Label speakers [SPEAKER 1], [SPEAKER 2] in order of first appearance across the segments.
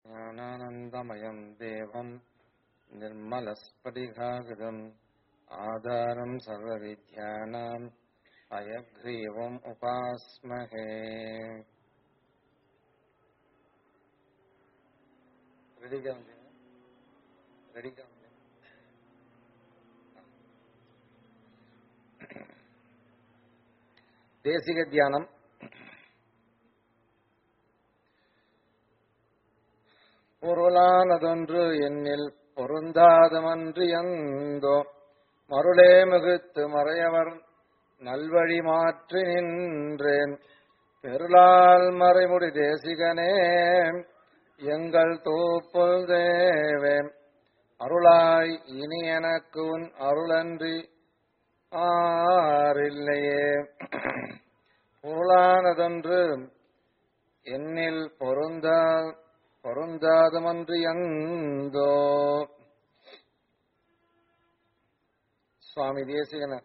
[SPEAKER 1] ज्ञानानन्दमयम् देवम् निर्मलस्फटिकाकृतम् आधारम् सर्वविद्यानाम् अयग्रीवम् उपास्महे ரெடிக்கா ரெடிக்கா தேசிக தியானம் பொருளானதொன்று என்னில் பொருந்தாதமன்று எந்தோ மருளே மிகுத்து மறையவர் நல்வழி மாற்றி நின்றேன் பெருளால் மறைமுடி தேசிகனே எங்கள் தூப்புல் தேவே அருளாய் இனி எனக்கு உன் அருளன்றி ஆறில்லையே பொருளானதொன்று என்னில் பொருந்தா பொருந்தாதமன்று எந்தோ சுவாமி தேசிகன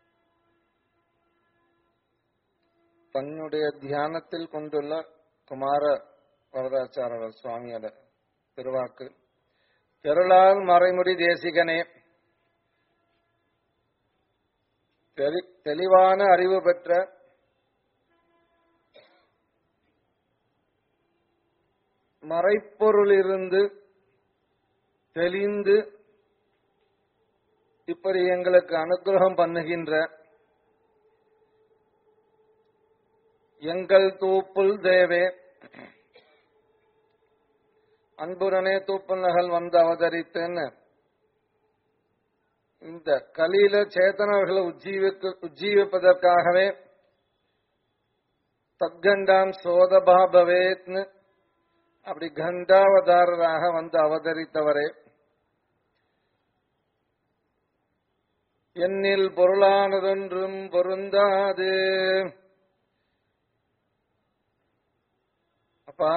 [SPEAKER 1] தன்னுடைய தியானத்தில் கொண்டுள்ள குமார வரதாச்சாரர் சுவாமியோட திருவாக்கு தெருளால் மறைமுடி தேசிகனே தெளி- தெளிவான அறிவு பெற்ற மறைப்பொருளிருந்து தெளிந்து இப்படி எங்களுக்கு அனுகிரகம் பண்ணுகின்ற எங்கள் தூப்புல் தேவே அன்புடனே தூப்புல் நகல் வந்து அவதரித்தேன்னு இந்த கலியில சேத்தனவர்களை உஜ்ஜீவிக்க உஜ்ஜீவிப்பதற்காகவே தத்கண்டாம் சோதபா பவேத்னு அப்படி கண்டாவதாரராக வந்து அவதரித்தவரே என்னில் பொருளானதொன்றும் பொருந்தாது அப்பா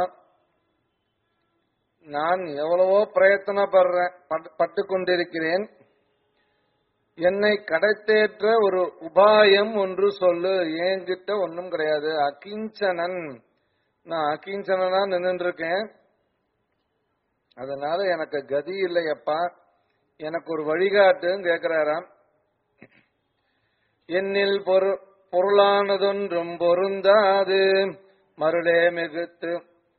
[SPEAKER 1] நான் எவ்வளவோ பிரயத்தனப்படுறேன் பட்டு- பட்டுக் கொண்டிருக்கிறேன் என்னை கடைத்தேற்ற ஒரு உபாயம் ஒன்று சொல்லு என்கிட்ட ஒன்றும் கிடையாது அகிஞ்சனன் நான் அகிஞ்சனனா நின்று இருக்கேன் அதனால எனக்கு கதி இல்லையப்பா எனக்கு ஒரு வழிகாட்டுன்னு கேட்கிறாராம் என்னில் பொரு பொருளானதொன்றும் பொருந்தாது மருளே மிகுத்து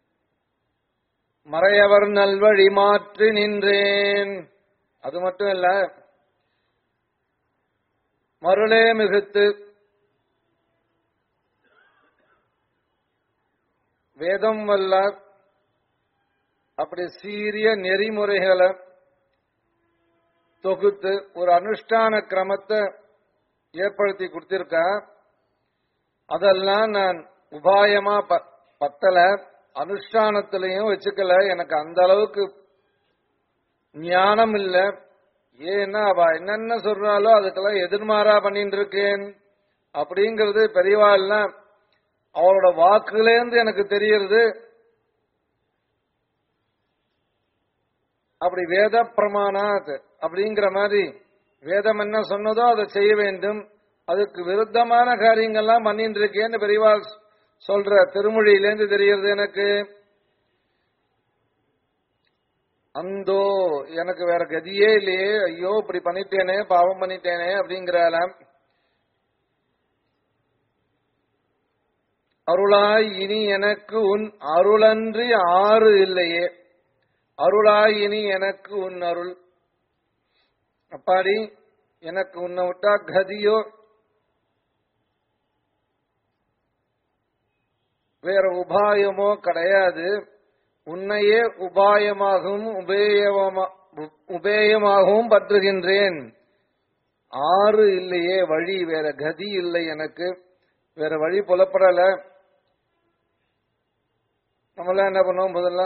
[SPEAKER 1] மறையவர் நல்வழி மாற்றி நின்றேன் அது மட்டும் இல்ல மருளே மிகுத்து வேதம் வல்ல அப்படி சீரிய நெறிமுறைகளை தொகுத்து ஒரு அனுஷ்டான கிரமத்தை ஏற்படுத்தி கொடுத்திருக்கா அதெல்லாம் நான் உபாயமா ப- பத்தல அனுஷ்டானத்திலையும் வச்சுக்கல எனக்கு அந்த அளவுக்கு ஞானம் இல்ல ஏன்னா அவ என்னென்ன சொல்றாலோ அதுக்கெல்லாம் எதிர்மாறா பண்ணிட்டு இருக்கேன் அப்படிங்கிறது பெரியவா எல்லாம் அவரோட வாக்குலேருந்து எனக்கு தெரியறது அப்படி வேத பிரமாணாத் அப்படிங்கிற மாதிரி வேதம் என்ன சொன்னதோ அதை செய்ய வேண்டும் அதுக்கு விருத்தமான காரியங்கள்லாம் பண்ணிட்டு இருக்கேன்னு பெரியவா சொல்ற திருமொழியிலேருந்து தெரியறது எனக்கு அந்தோ எனக்கு வேற கதியே இல்லையே ஐயோ இப்படி பண்ணிட்டேனே பாவம் பண்ணிட்டேனே அப்படிங்கிறாளாம் அருளாய் இனி எனக்கு உன் அருளன்றி ஆறு இல்லையே அருளாய் இனி எனக்கு உன் அருள் அப்பாடி எனக்கு உன்னை விட்டா கதியோ வேற உபாயமோ கிடையாது உன்னையே உபாயமாகவும் உபேயமா உபேயமாகவும் பற்றுகின்றேன் ஆறு இல்லையே வழி வேற கதி இல்லை எனக்கு வேற வழி புலப்படல நம்மளாம் என்ன பண்ணுவோம் முதல்ல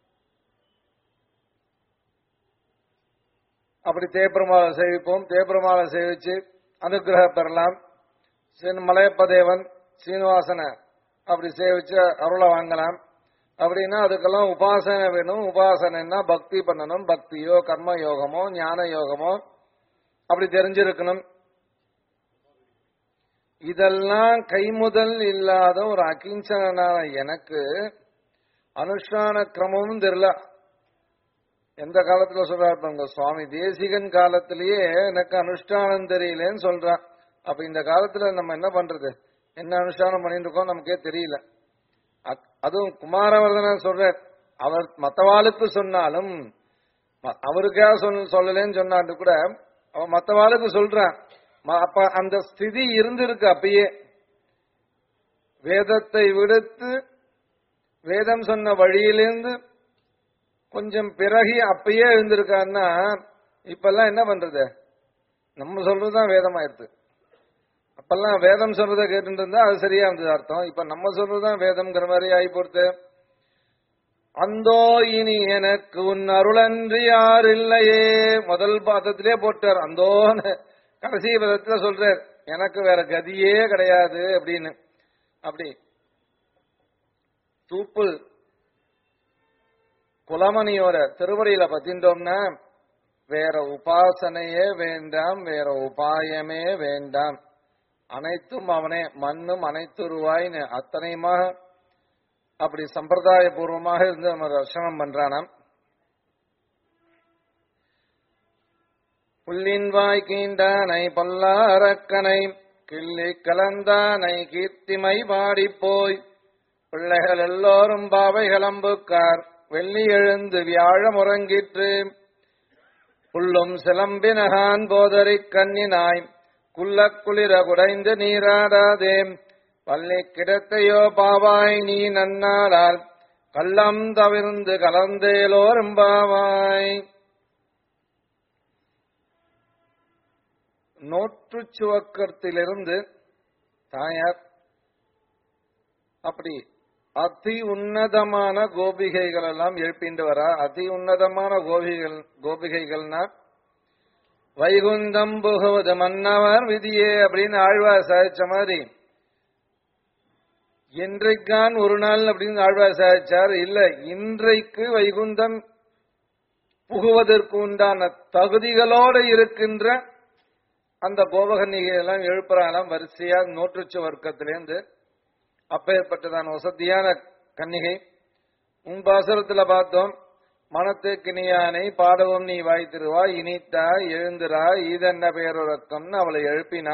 [SPEAKER 1] அப்படி தேப்பெருமாளை சேவிப்போம் தேப்பெருமாளை சேவிச்சு அனுகிரக பெறலாம் சீன மலையப்பதேவன் சீனிவாசனை அப்படி சேவிச்சு அருளை வாங்கலாம் அப்படின்னா அதுக்கெல்லாம் உபாசனை வேணும் உபாசனைன்னா பக்தி பண்ணணும் பக்தியோ கர்ம யோகமோ ஞான யோகமோ அப்படி தெரிஞ்சிருக்கணும் இதெல்லாம் கைமுதல் இல்லாத ஒரு அகிஞ்சனான எனக்கு அனுஷ்டான கிரமமும் தெரியல எந்த காலத்துல சொல்றாரு பாருங்க சுவாமி தேசிகன் காலத்திலேயே எனக்கு அனுஷ்டானம் தெரியலன்னு சொல்றான் அப்ப இந்த காலத்துல நம்ம என்ன பண்றது என்ன அனுஷ்டானம் பண்ணிட்டு இருக்கோம் நமக்கே தெரியல அ- அதுவும் குமாரவர்தனர் சொல்ற அவர் மத்தவாளுக்கு சொன்னாலும் ம- அவருக்கா சொல் சொல்லலன்னு சொன்னாட்டு கூட அவன் மத்தவாளுக்கு சொல்றான் ம- அப்ப அந்த ஸ்திதி இருந்திருக்கு அப்பயே வேதத்தை விடுத்து வேதம் சொன்ன வழியிலிருந்து கொஞ்சம் பிறகு அப்பயே எழுந்திருக்காருன்னா இப்பெல்லாம் என்ன பண்றது நம்ம சொல்றதுதான் வேதமாயிருது அப்பெல்லாம் வேதம் சொல்றத கேட்டுட்டு இருந்தா அது சரியா இருந்தது அர்த்தம் இப்ப நம்ம சொல்றதுதான் வேதம்ங்கிற மாதிரி ஆகி போறது அந்தோ இனி எனக்கு உன் அருளன்றி யார் இல்லையே முதல் பாதத்திலே போட்டார் அந்தோன்னு கடைசி பதத்துல சொல்றார் எனக்கு வேற கதியே கிடையாது அப்படின்னு அப்படி தூப்புல் குலமணியோட திருவடியில பத்தின்றோம்னா வேற உபாசனையே வேண்டாம் வேற உபாயமே வேண்டாம் அனைத்தும் அவனே மண்ணும் அனைத்துருவாயின்னு அத்தனையுமாக அப்படி சம்பிரதாய பூர்வமாக இருந்து நம்ம தர்சனம் பண்றானாம் புல்லின் வாய் கீண்டானை பல்லாரக்கனை கிள்ளி கலந்தானை கீர்த்திமை பாடிப் போய் பிள்ளைகள் எல்லோரும் பாவை கிளம்புக்கார் வெள்ளி எழுந்து வியாழ முறங்கிற்று புல்லும் சிலம்பினகான் போதரிக் கண்ணினாய் குல்லக் குளிர குடைந்து நீராடாதே பள்ளி கிடத்தையோ பாவாய் நீ நன்னாளால் கள்ளம் தவிர்ந்து கலந்தேலோரும் பாவாய் நோற்றுச் சுவக்கத்திலிருந்து தாயார் அப்படி அதி உன்னதமான கோபிகைகள் எல்லாம் எழுப்பிண்டு வரா அதி உன்னதமான கோபிகள் கோபிகைகள்னா வைகுந்தம் புகுவது மன்னவர் விதியே அப்படின்னு ஆழ்வார் சாதிச்ச மாதிரி என்றைக்கான் ஒரு நாள் அப்படின்னு ஆழ்வார் சாதிச்சார் இல்ல இன்றைக்கு வைகுந்தம் புகுவதற்கு உண்டான தகுதிகளோடு இருக்கின்ற அந்த கோபகன்னிகை எல்லாம் எழுப்புறாங்களாம் வரிசையா நோற்றுச்சு வர்க்கத்திலேருந்து அப்பேற்பட்டதான வசதியான கன்னிகை உன் பாசுரத்துல பார்த்தோம் மனத்துக்கு நீயானை பாடவும் நீ வாய்த்திருவா இனித்தா எழுந்திரா ஈதென்ன பேருறக்கம்னு அவளை எழுப்பினா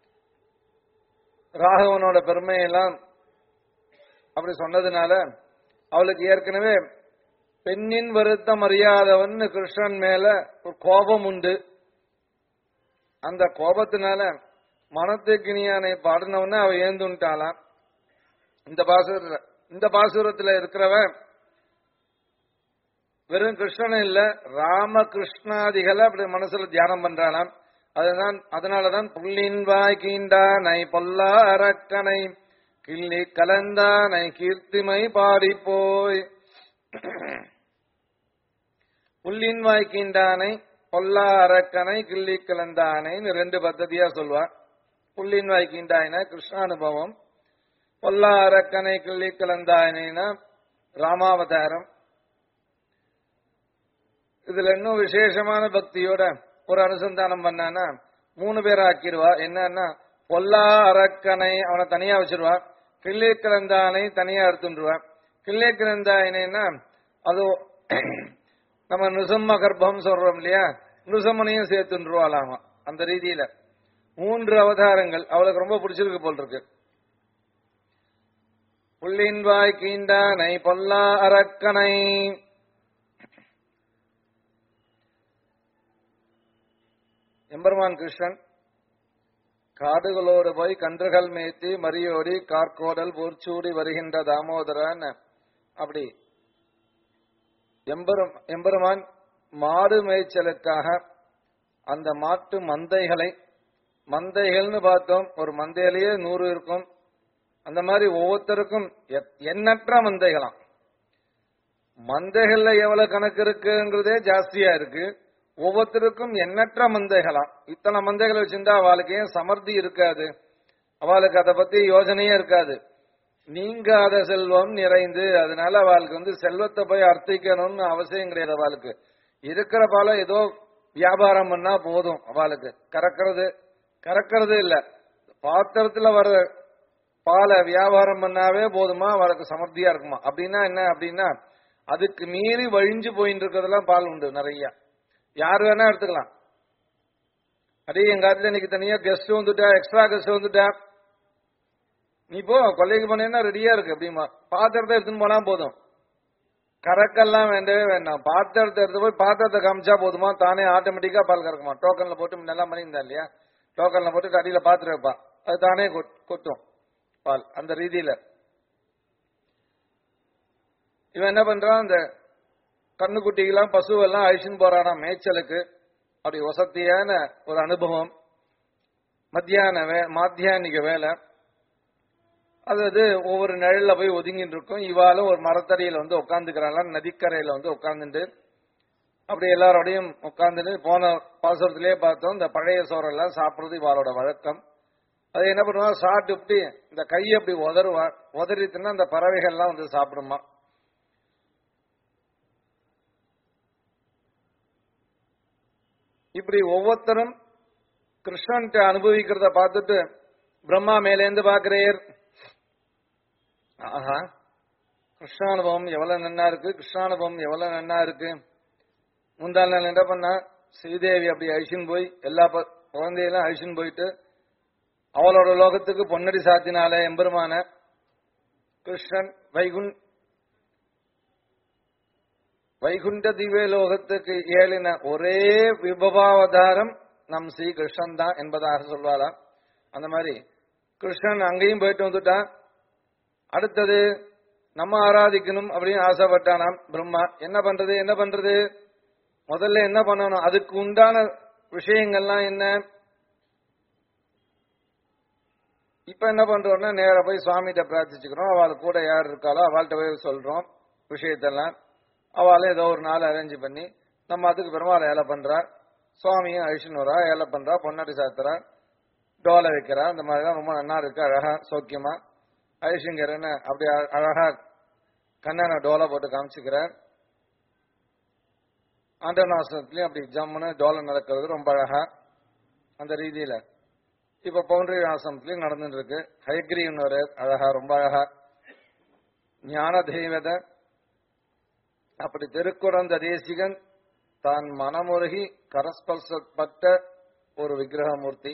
[SPEAKER 1] ராகவனோட பெருமையெல்லாம் அப்படி சொன்னதுனால அவளுக்கு ஏற்கனவே பெண்ணின் வருத்தம் அறியாதவன் கிருஷ்ணன் மேல ஒரு கோபம் உண்டு அந்த கோபத்தினால மனத்துக்கு நீயானை பாடினவன அவ ஏந்துட்டாளாம் இந்த பாசுரத்துல இந்த பாசுரத்துல இருக்கிறவன் வெறும் கிருஷ்ணன் இல்ல ராமகிருஷ்ணாதிகளை அப்படி மனசுல தியானம் பண்றானாம் அதுதான் அதனாலதான் புள்ளின் வாய் கீண்டானை பொல்லா அரக்கனை கிள்ளி கலந்தானை கீர்த்திமை பாடி போய் புள்ளின் வாய் கீண்டானை பொல்லா அரக்கனை கிள்ளி கலந்தானைன்னு ரெண்டு பத்ததியா சொல்வா புள்ளின் வாய் கீண்டாயினா கிருஷ்ணானுபவம் பொல்லா அரக்கனை கிள்ளி கலந்தாயினா ராமாவதாரம் இதுல இன்னும் விசேஷமான பக்தியோட ஒரு அனுசந்தானம் பண்ணானா மூணு பேர் ஆக்கிடுவா என்னன்னா பொல்லா அரக்கனை அவனை தனியா வச்சிருவா கிள்ளி கிளந்தானை தனியா எடுத்துருவா கிள்ளி கிளந்தாயினா அது நம்ம நுசம்ம கர்ப்பம் சொல்றோம் இல்லையா நுசம்மனையும் சேர்த்துருவாளாமா அந்த ரீதியில மூன்று அவதாரங்கள் அவளுக்கு ரொம்ப பிடிச்சிருக்கு போல் இருக்கு புள்ளின் வாய் கீண்டானை பொல்லா அரக்கனை எம்பெருமான் கிருஷ்ணன் காடுகளோடு போய் கன்றுகள் மேய்த்தி மரியோடி கார்கோடல் பூர்ச்சூடி வருகின்ற தாமோதரன் அப்படி எம்பெரும் எம்பெருமான் மாடு மேய்ச்சலுக்காக அந்த மாட்டு மந்தைகளை மந்தைகள்னு பார்த்தோம் ஒரு மந்தையிலேயே நூறு இருக்கும் அந்த மாதிரி ஒவ்வொருத்தருக்கும் எத்- எண்ணற்ற மந்தைகளாம் மந்தைகள்ல எவ்வளவு கணக்கு இருக்குங்கிறதே ஜாஸ்தியா இருக்கு ஒவ்வொருத்தருக்கும் எண்ணற்ற மந்தைகளாம் இத்தனை மந்தைகளை வச்சிருந்தா அவளுக்கு ஏன் சமர்த்தி இருக்காது அவளுக்கு அதை பத்தி யோசனையே இருக்காது நீங்காத செல்வம் நிறைந்து அதனால அவளுக்கு வந்து செல்வத்தை போய் அர்த்திக்கணும்னு அவசியம் கிடையாது அவளுக்கு இருக்கிற பால ஏதோ வியாபாரம் பண்ணா போதும் அவளுக்கு கறக்கிறது கறக்கிறது இல்ல பாத்திரத்துல வர்ற பாலை வியாபாரம் பண்ணாவே போதுமா அவளுக்கு சமர்த்தியா இருக்குமா அப்படின்னா என்ன அப்படின்னா அதுக்கு மீறி வழிஞ்சு போயிட்டு இருக்கிறதெல்லாம் பால் உண்டு நிறைய யார் வேணா எடுத்துக்கலாம் அடே எங்க ஆத்துல இன்னைக்கு தனியா கெஸ்ட் வந்துட்டா எக்ஸ்ட்ரா கெஸ்ட் வந்துட்டா நீ போ கொல்லைக்கு போனேன்னா ரெடியா இருக்கு அப்படிமா பாத்திரத்தை எடுத்துன்னு போனா போதும் கறக்கெல்லாம் வேண்டவே வேண்டாம் பாத்திரத்தை எடுத்து போய் பாத்திரத்தை காமிச்சா போதுமா தானே ஆட்டோமேட்டிக்கா பால் கறக்குமா டோக்கன்ல போட்டு முன்னெல்லாம் பண்ணியிருந்தா இல்லையா டோக்கன்ல போட்டு அடியில பாத்திரம் வைப்பா அது தானே கொட்- கொட்டும் பால் அந்த ரீதியில இவன் என்ன பண்றான் அந்த கண்ணுக்குட்டிகளாம் பசுவெல்லாம் அழிச்சுன்னு போறானா மேய்ச்சலுக்கு அப்படி வசதியான ஒரு அனுபவம் மத்தியான வே மாத்தியானிக வேலை அதாவது ஒவ்வொரு நிழல்ல போய் ஒதுங்கிட்டு இருக்கும் இவாலும் ஒரு மரத்தடியில வந்து உட்காந்துக்கிறாங்க நதிக்கரையில வந்து உட்காந்துட்டு அப்படி எல்லாரோடையும் உட்காந்துட்டு போன பாசுரத்திலே பார்த்தோம் இந்த பழைய சோறெல்லாம் சாப்பிடுறது இவாளோட வழக்கம் அது என்ன பண்ணுவா சாப்பிட்டு இந்த கையை அப்படி உதறுவா உதறித்துன்னா அந்த பறவைகள்லாம் வந்து சாப்பிடுமா இப்படி ஒவ்வொருத்தரும் கிருஷ்ணன்ட்ட அனுபவிக்கிறத பார்த்துட்டு பிரம்மா மேலேந்து பாக்குறேர் ஆஹா கிருஷ்ணானுபவம் எவ்வளவு நன்னா இருக்கு கிருஷ்ணானுபவம் எவ்வளவு நன்னா இருக்கு முந்தாள் நாள் என்ன பண்ணா ஸ்ரீதேவி அப்படி அழிச்சுன்னு போய் எல்லா ப- குழந்தையெல்லாம் அழிச்சுன்னு போயிட்டு அவளோட லோகத்துக்கு பொன்னடி சாத்தினால எம்பெருமான கிருஷ்ணன் வைகுண் வைகுண்ட திவ்ய லோகத்துக்கு ஏழின ஒரே விபவாவதாரம் நம் ஸ்ரீ கிருஷ்ணன் தான் என்பதாக சொல்வாளாம் அந்த மாதிரி கிருஷ்ணன் அங்கேயும் போயிட்டு வந்துட்டான் அடுத்தது நம்ம ஆராதிக்கணும் அப்படின்னு ஆசைப்பட்டானாம் பிரம்மா என்ன பண்றது என்ன பண்றது முதல்ல என்ன பண்ணணும் அதுக்கு உண்டான விஷயங்கள்லாம் என்ன இப்ப என்ன பண்றோம்னா நேரா போய் சுவாமிகிட்ட பிரார்த்திச்சுக்கிறோம் அவள் கூட யார் இருக்காளோ அவள்கிட்ட போய் சொல்றோம் விஷயத்தெல்லாம் அவளும் ஏதோ ஒரு நாள் அரேஞ்ச் பண்ணி நம்ம அதுக்கு பெருமாள் ஏலை பண்றா சுவாமியும் அழிச்சுனுறா ஏலை பண்றா பொன்னாடி சாத்துறா டோலை வைக்கிறா இந்த மாதிரிலாம் ரொம்ப நல்லா இருக்கு அழகா சௌக்கியமா அழிச்சுங்கிறன்னு அப்படி அ- அழகா கண்ணனை டோலை போட்டு காமிச்சுக்கிறார் ஆண்டனாசனத்திலயும் அப்படி ஜம்முன்னு டோலை நடக்கிறது ரொம்ப அழகா அந்த ரீதியில இப்ப பவுண்டரி ஆசிரமத்திலயும் நடந்துட்டு இருக்கு ஹயக்ரீவன் ஒரு அழகா ரொம்ப அழகா ஞான தெய்வத அப்படி திருக்குறந்த தேசிகன் தான் மனமுருகி கரஸ்பர்சப்பட்ட ஒரு விக்கிரகமூர்த்தி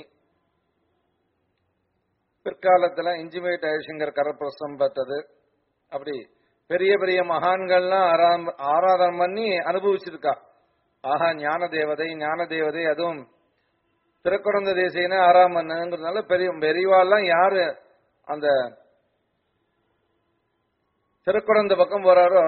[SPEAKER 1] பிற்காலத்துல இன்ஜிமேட் ஐசிங்கர் கரப்பிரசம் பெற்றது அப்படி பெரிய பெரிய மகான்கள்லாம் ஆராம்- ஆராதனை பண்ணி அனுபவிச்சிருக்கா ஆஹா ஞான தேவதை ஞான தேவதை அதுவும் திருக்குறந்த தேசியனே ஆறாம் மன்னங்கிறதுனால பெரிய பெரியவாள்லாம் யாரு அந்த திருக்குறந்த பக்கம் போறாரோ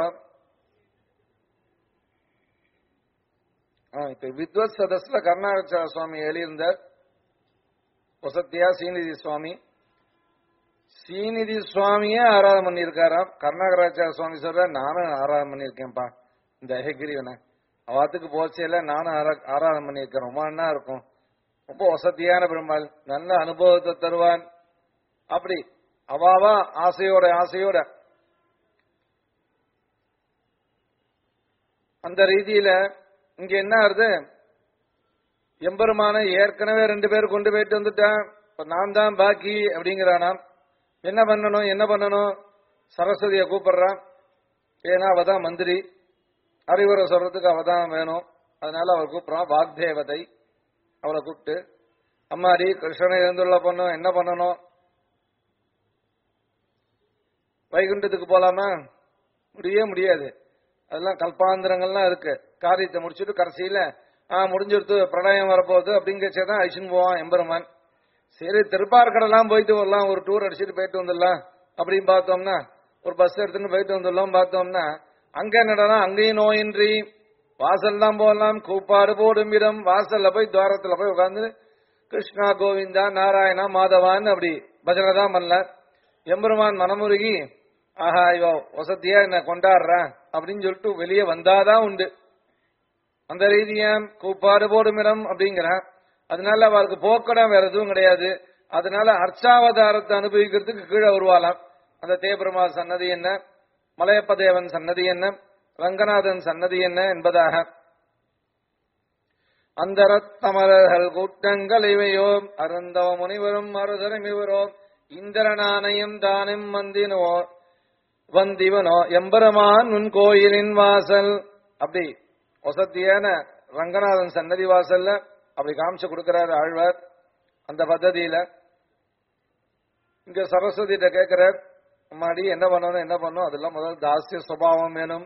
[SPEAKER 1] ஆ, இப்ப வித்வத் சதஸ்ல கருணாச்சார சுவாமி எழுதியிருந்தார் வசத்தியா சீனிதி சுவாமி சீனிதி சுவாமியே ஆராதனை பண்ணியிருக்காராம் கருணாகராச்சார சுவாமி சொல்ற நானும் ஆராதனை பண்ணியிருக்கேன்ப்பா இந்த ஹெகிரிவனை அவாத்துக்கு போச்சையில நானும் ஆரா- ஆராதனை பண்ணியிருக்கேன் ரொம்ப நல்லா இருக்கும் ரொம்ப வசதியான பெருமாள் நல்ல அனுபவத்தை தருவான் அப்படி அவாவா ஆசையோட ஆசையோட அந்த ரீதியில இங்க என்ன ஆறுது எம்பெருமான ஏற்கனவே ரெண்டு பேர் கொண்டு போயிட்டு வந்துட்டான் இப்ப நான் தான் பாக்கி அப்படிங்கிறானாம் என்ன பண்ணணும் என்ன பண்ணணும் சரஸ்வதியை கூப்பிடுறான் ஏன்னா அவ தான் மந்திரி அறிவுரை சொல்றதுக்கு அவ தான் வேணும் அதனால அவர் கூப்பிடுறான் வாக்தேவதை அவளை கூப்பிட்டு அம்மாடி கிருஷ்ணனை இருந்துள்ள பொண்ணும் என்ன பண்ணணும் வைகுண்டத்துக்கு போலாமா முடியவே முடியாது அதெல்லாம் கல்பாந்திரங்கள்லாம் இருக்கு காரியத்தை முடிச்சுட்டு கடைசியில ஆ முடிஞ்சிருத்து பிரளயம் வரப்போகுது அப்படிங்கிறதான் அழிச்சுன்னு போவான் எம்பெருமான் சரி திருப்பார்கடெல்லாம் போயிட்டு வரலாம் ஒரு டூர் அடிச்சுட்டு போயிட்டு வந்துடலாம் அப்படின்னு பார்த்தோம்னா ஒரு பஸ் எடுத்துன்னு போயிட்டு வந்துடலாம் பார்த்தோம்னா அங்க என்னடா அங்கேயும் நோயின்றி வாசல் தான் போகலாம் கூப்பாடு போடும் இடம் வாசல்ல போய் துவாரத்துல போய் உட்காந்து கிருஷ்ணா கோவிந்தா நாராயணா மாதவான் அப்படி பஜனை தான் பண்ணல எம்பெருமான் மனமுருகி ஆஹா இவ வசதியா என்ன கொண்டாடுறேன் அப்படின்னு சொல்லிட்டு வெளியே வந்தாதான் உண்டு அந்த ரீதியா கூப்பாடு போடும் இடம் அப்படிங்கிறான் அதனால அவருக்கு போக்கடம் வேற எதுவும் கிடையாது அதனால அர்ச்சாவதாரத்தை அனுபவிக்கிறதுக்கு கீழே வருவாளாம் அந்த தேபெருமா சன்னதி என்ன மலையப்ப தேவன் சன்னதி என்ன ரங்கநாதன் சன்னதி என்ன என்பதாக அந்தரத்தமரர்கள் கூட்டங்கள் இவையோம் அருந்தவ முனிவரும் மறுதரம் இவரோம் இந்திரனானையும் தானும் வந்தினோ வந்திவனோ எம்பெருமான் உன் கோயிலின் வாசல் அப்படி வசத்தியான ரங்கநாதன் சன்னதி வாசல்ல அப்படி காமிச்சு கொடுக்கிறார் ஆழ்வார் அந்த பദ്ധதியில இங்க சரஸ்வதிட்ட கேட்கிறார் அம்மாடி என்ன பண்ணணும் என்ன பண்ணணும் அதெல்லாம் முதல்ல தாசிய சுபாவம் வேணும்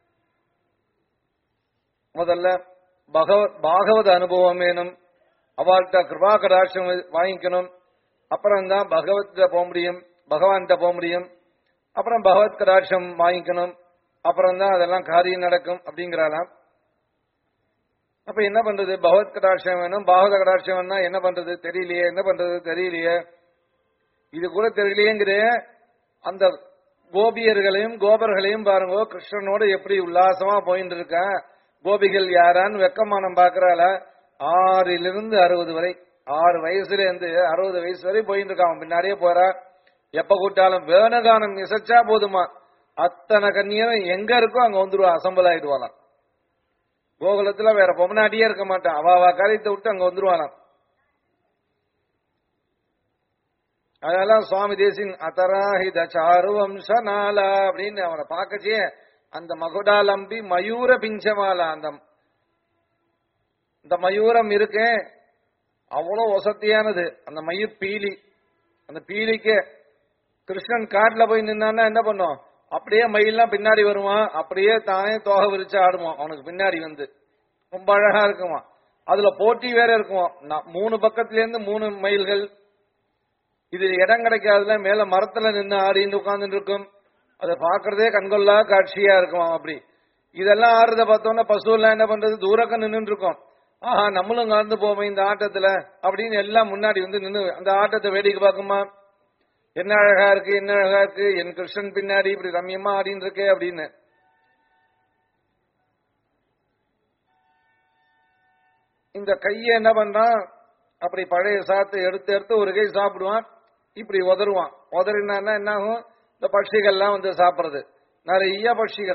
[SPEAKER 1] முதல்ல பகவத் பாகவத அனுபவம் வேணும் அவள்கிட்ட கிருபா கடாட்சம் வாங்கிக்கணும் அப்புறம் தான் பகவத்கிட்ட போக முடியும் பகவான்கிட்ட போக முடியும் அப்புறம் பகவத் கடாட்சம் வாங்கிக்கணும் அப்புறம் தான் அதெல்லாம் காரியம் நடக்கும் அப்படிங்கிறாளாம் அப்ப என்ன பண்றது பகவத் கடாட்சம் வேணும் பாகவத கடாட்சம் வேணும்னா என்ன பண்றது தெரியலையே என்ன பண்றது தெரியலையே இது கூட தெரியலையேங்கிற அந்த கோபியர்களையும் கோபர்களையும் பாருங்க கிருஷ்ணனோட எப்படி உல்லாசமா போயிட்டு இருக்க கோபிகள் யாரான்னு வெக்கமானம் பாக்குறாள ஆறிலிருந்து அறுபது வரை ஆறு வயசுல இருந்து அறுபது வயசு வரை போயிட்டு இருக்கான் அவன் பின்னாடியே போறா எப்ப கூட்டாலும் வேணுகானம் இசைச்சா போதுமா அத்தனை கண்ணியரும் எங்க இருக்கோ அங்க வந்துருவா அசம்பல் ஆயிடுவாளாம் கோகுலத்துல வேற பொம்மனாட்டியே இருக்க மாட்டான் அவ அவ காரியத்தை விட்டு அங்க வந்துருவாளாம் அதெல்லாம் சுவாமி தேசின் அத்தராஹித சாரு வம்சநாளா அப்படின்னு அவனை பார்க்கச்சே அந்த மகுடாலம்பி மயூர பிஞ்சமாலா அந்த இந்த மயூரம் இருக்கே அவ்வளவு வசதியானது அந்த மயிர் பீலி அந்த பீலிக்கு கிருஷ்ணன் காட்டுல போய் நின்னான்னா என்ன பண்ணும் அப்படியே மயில்லாம் பின்னாடி வருவான் அப்படியே தானே தோகை விரிச்சு ஆடுவான் அவனுக்கு பின்னாடி வந்து ரொம்ப அழகா இருக்குமா அதுல போட்டி வேற இருக்குமாம் நா- மூணு பக்கத்துல இருந்து மூணு மயில்கள் இது இடம் கிடைக்காதுல மேல மரத்துல நின்று ஆடிட்டு உட்கார்ந்துட்டு இருக்கும் அதை பார்க்கறதே கண்கொள்ளா காட்சியா இருக்கும் அப்படி இதெல்லாம் ஆடுறத பார்த்தோன்னா பசு எல்லாம் என்ன பண்றது தூரக்க நின்று இருக்கும் ஆஹா நம்மளும் கலந்து போவோம் இந்த ஆட்டத்துல அப்படின்னு எல்லாம் முன்னாடி வந்து நின்று அந்த ஆட்டத்தை வேடிக்கை பார்க்குமா என்ன அழகா இருக்கு என்ன அழகா இருக்கு என் கிருஷ்ணன் பின்னாடி இப்படி ரம்யமா ஆடின்னு இருக்கே அப்படின்னு இந்த கைய என்ன பண்றான் அப்படி பழைய சாத்தை எடுத்து எடுத்து ஒரு கை சாப்பிடுவான் இப்படி உதறுவான் உதறினா என்ன ஆகும் இந்த பட்சிகள்லாம் வந்து சாப்பிடுறது நிறைய பட்சிகள்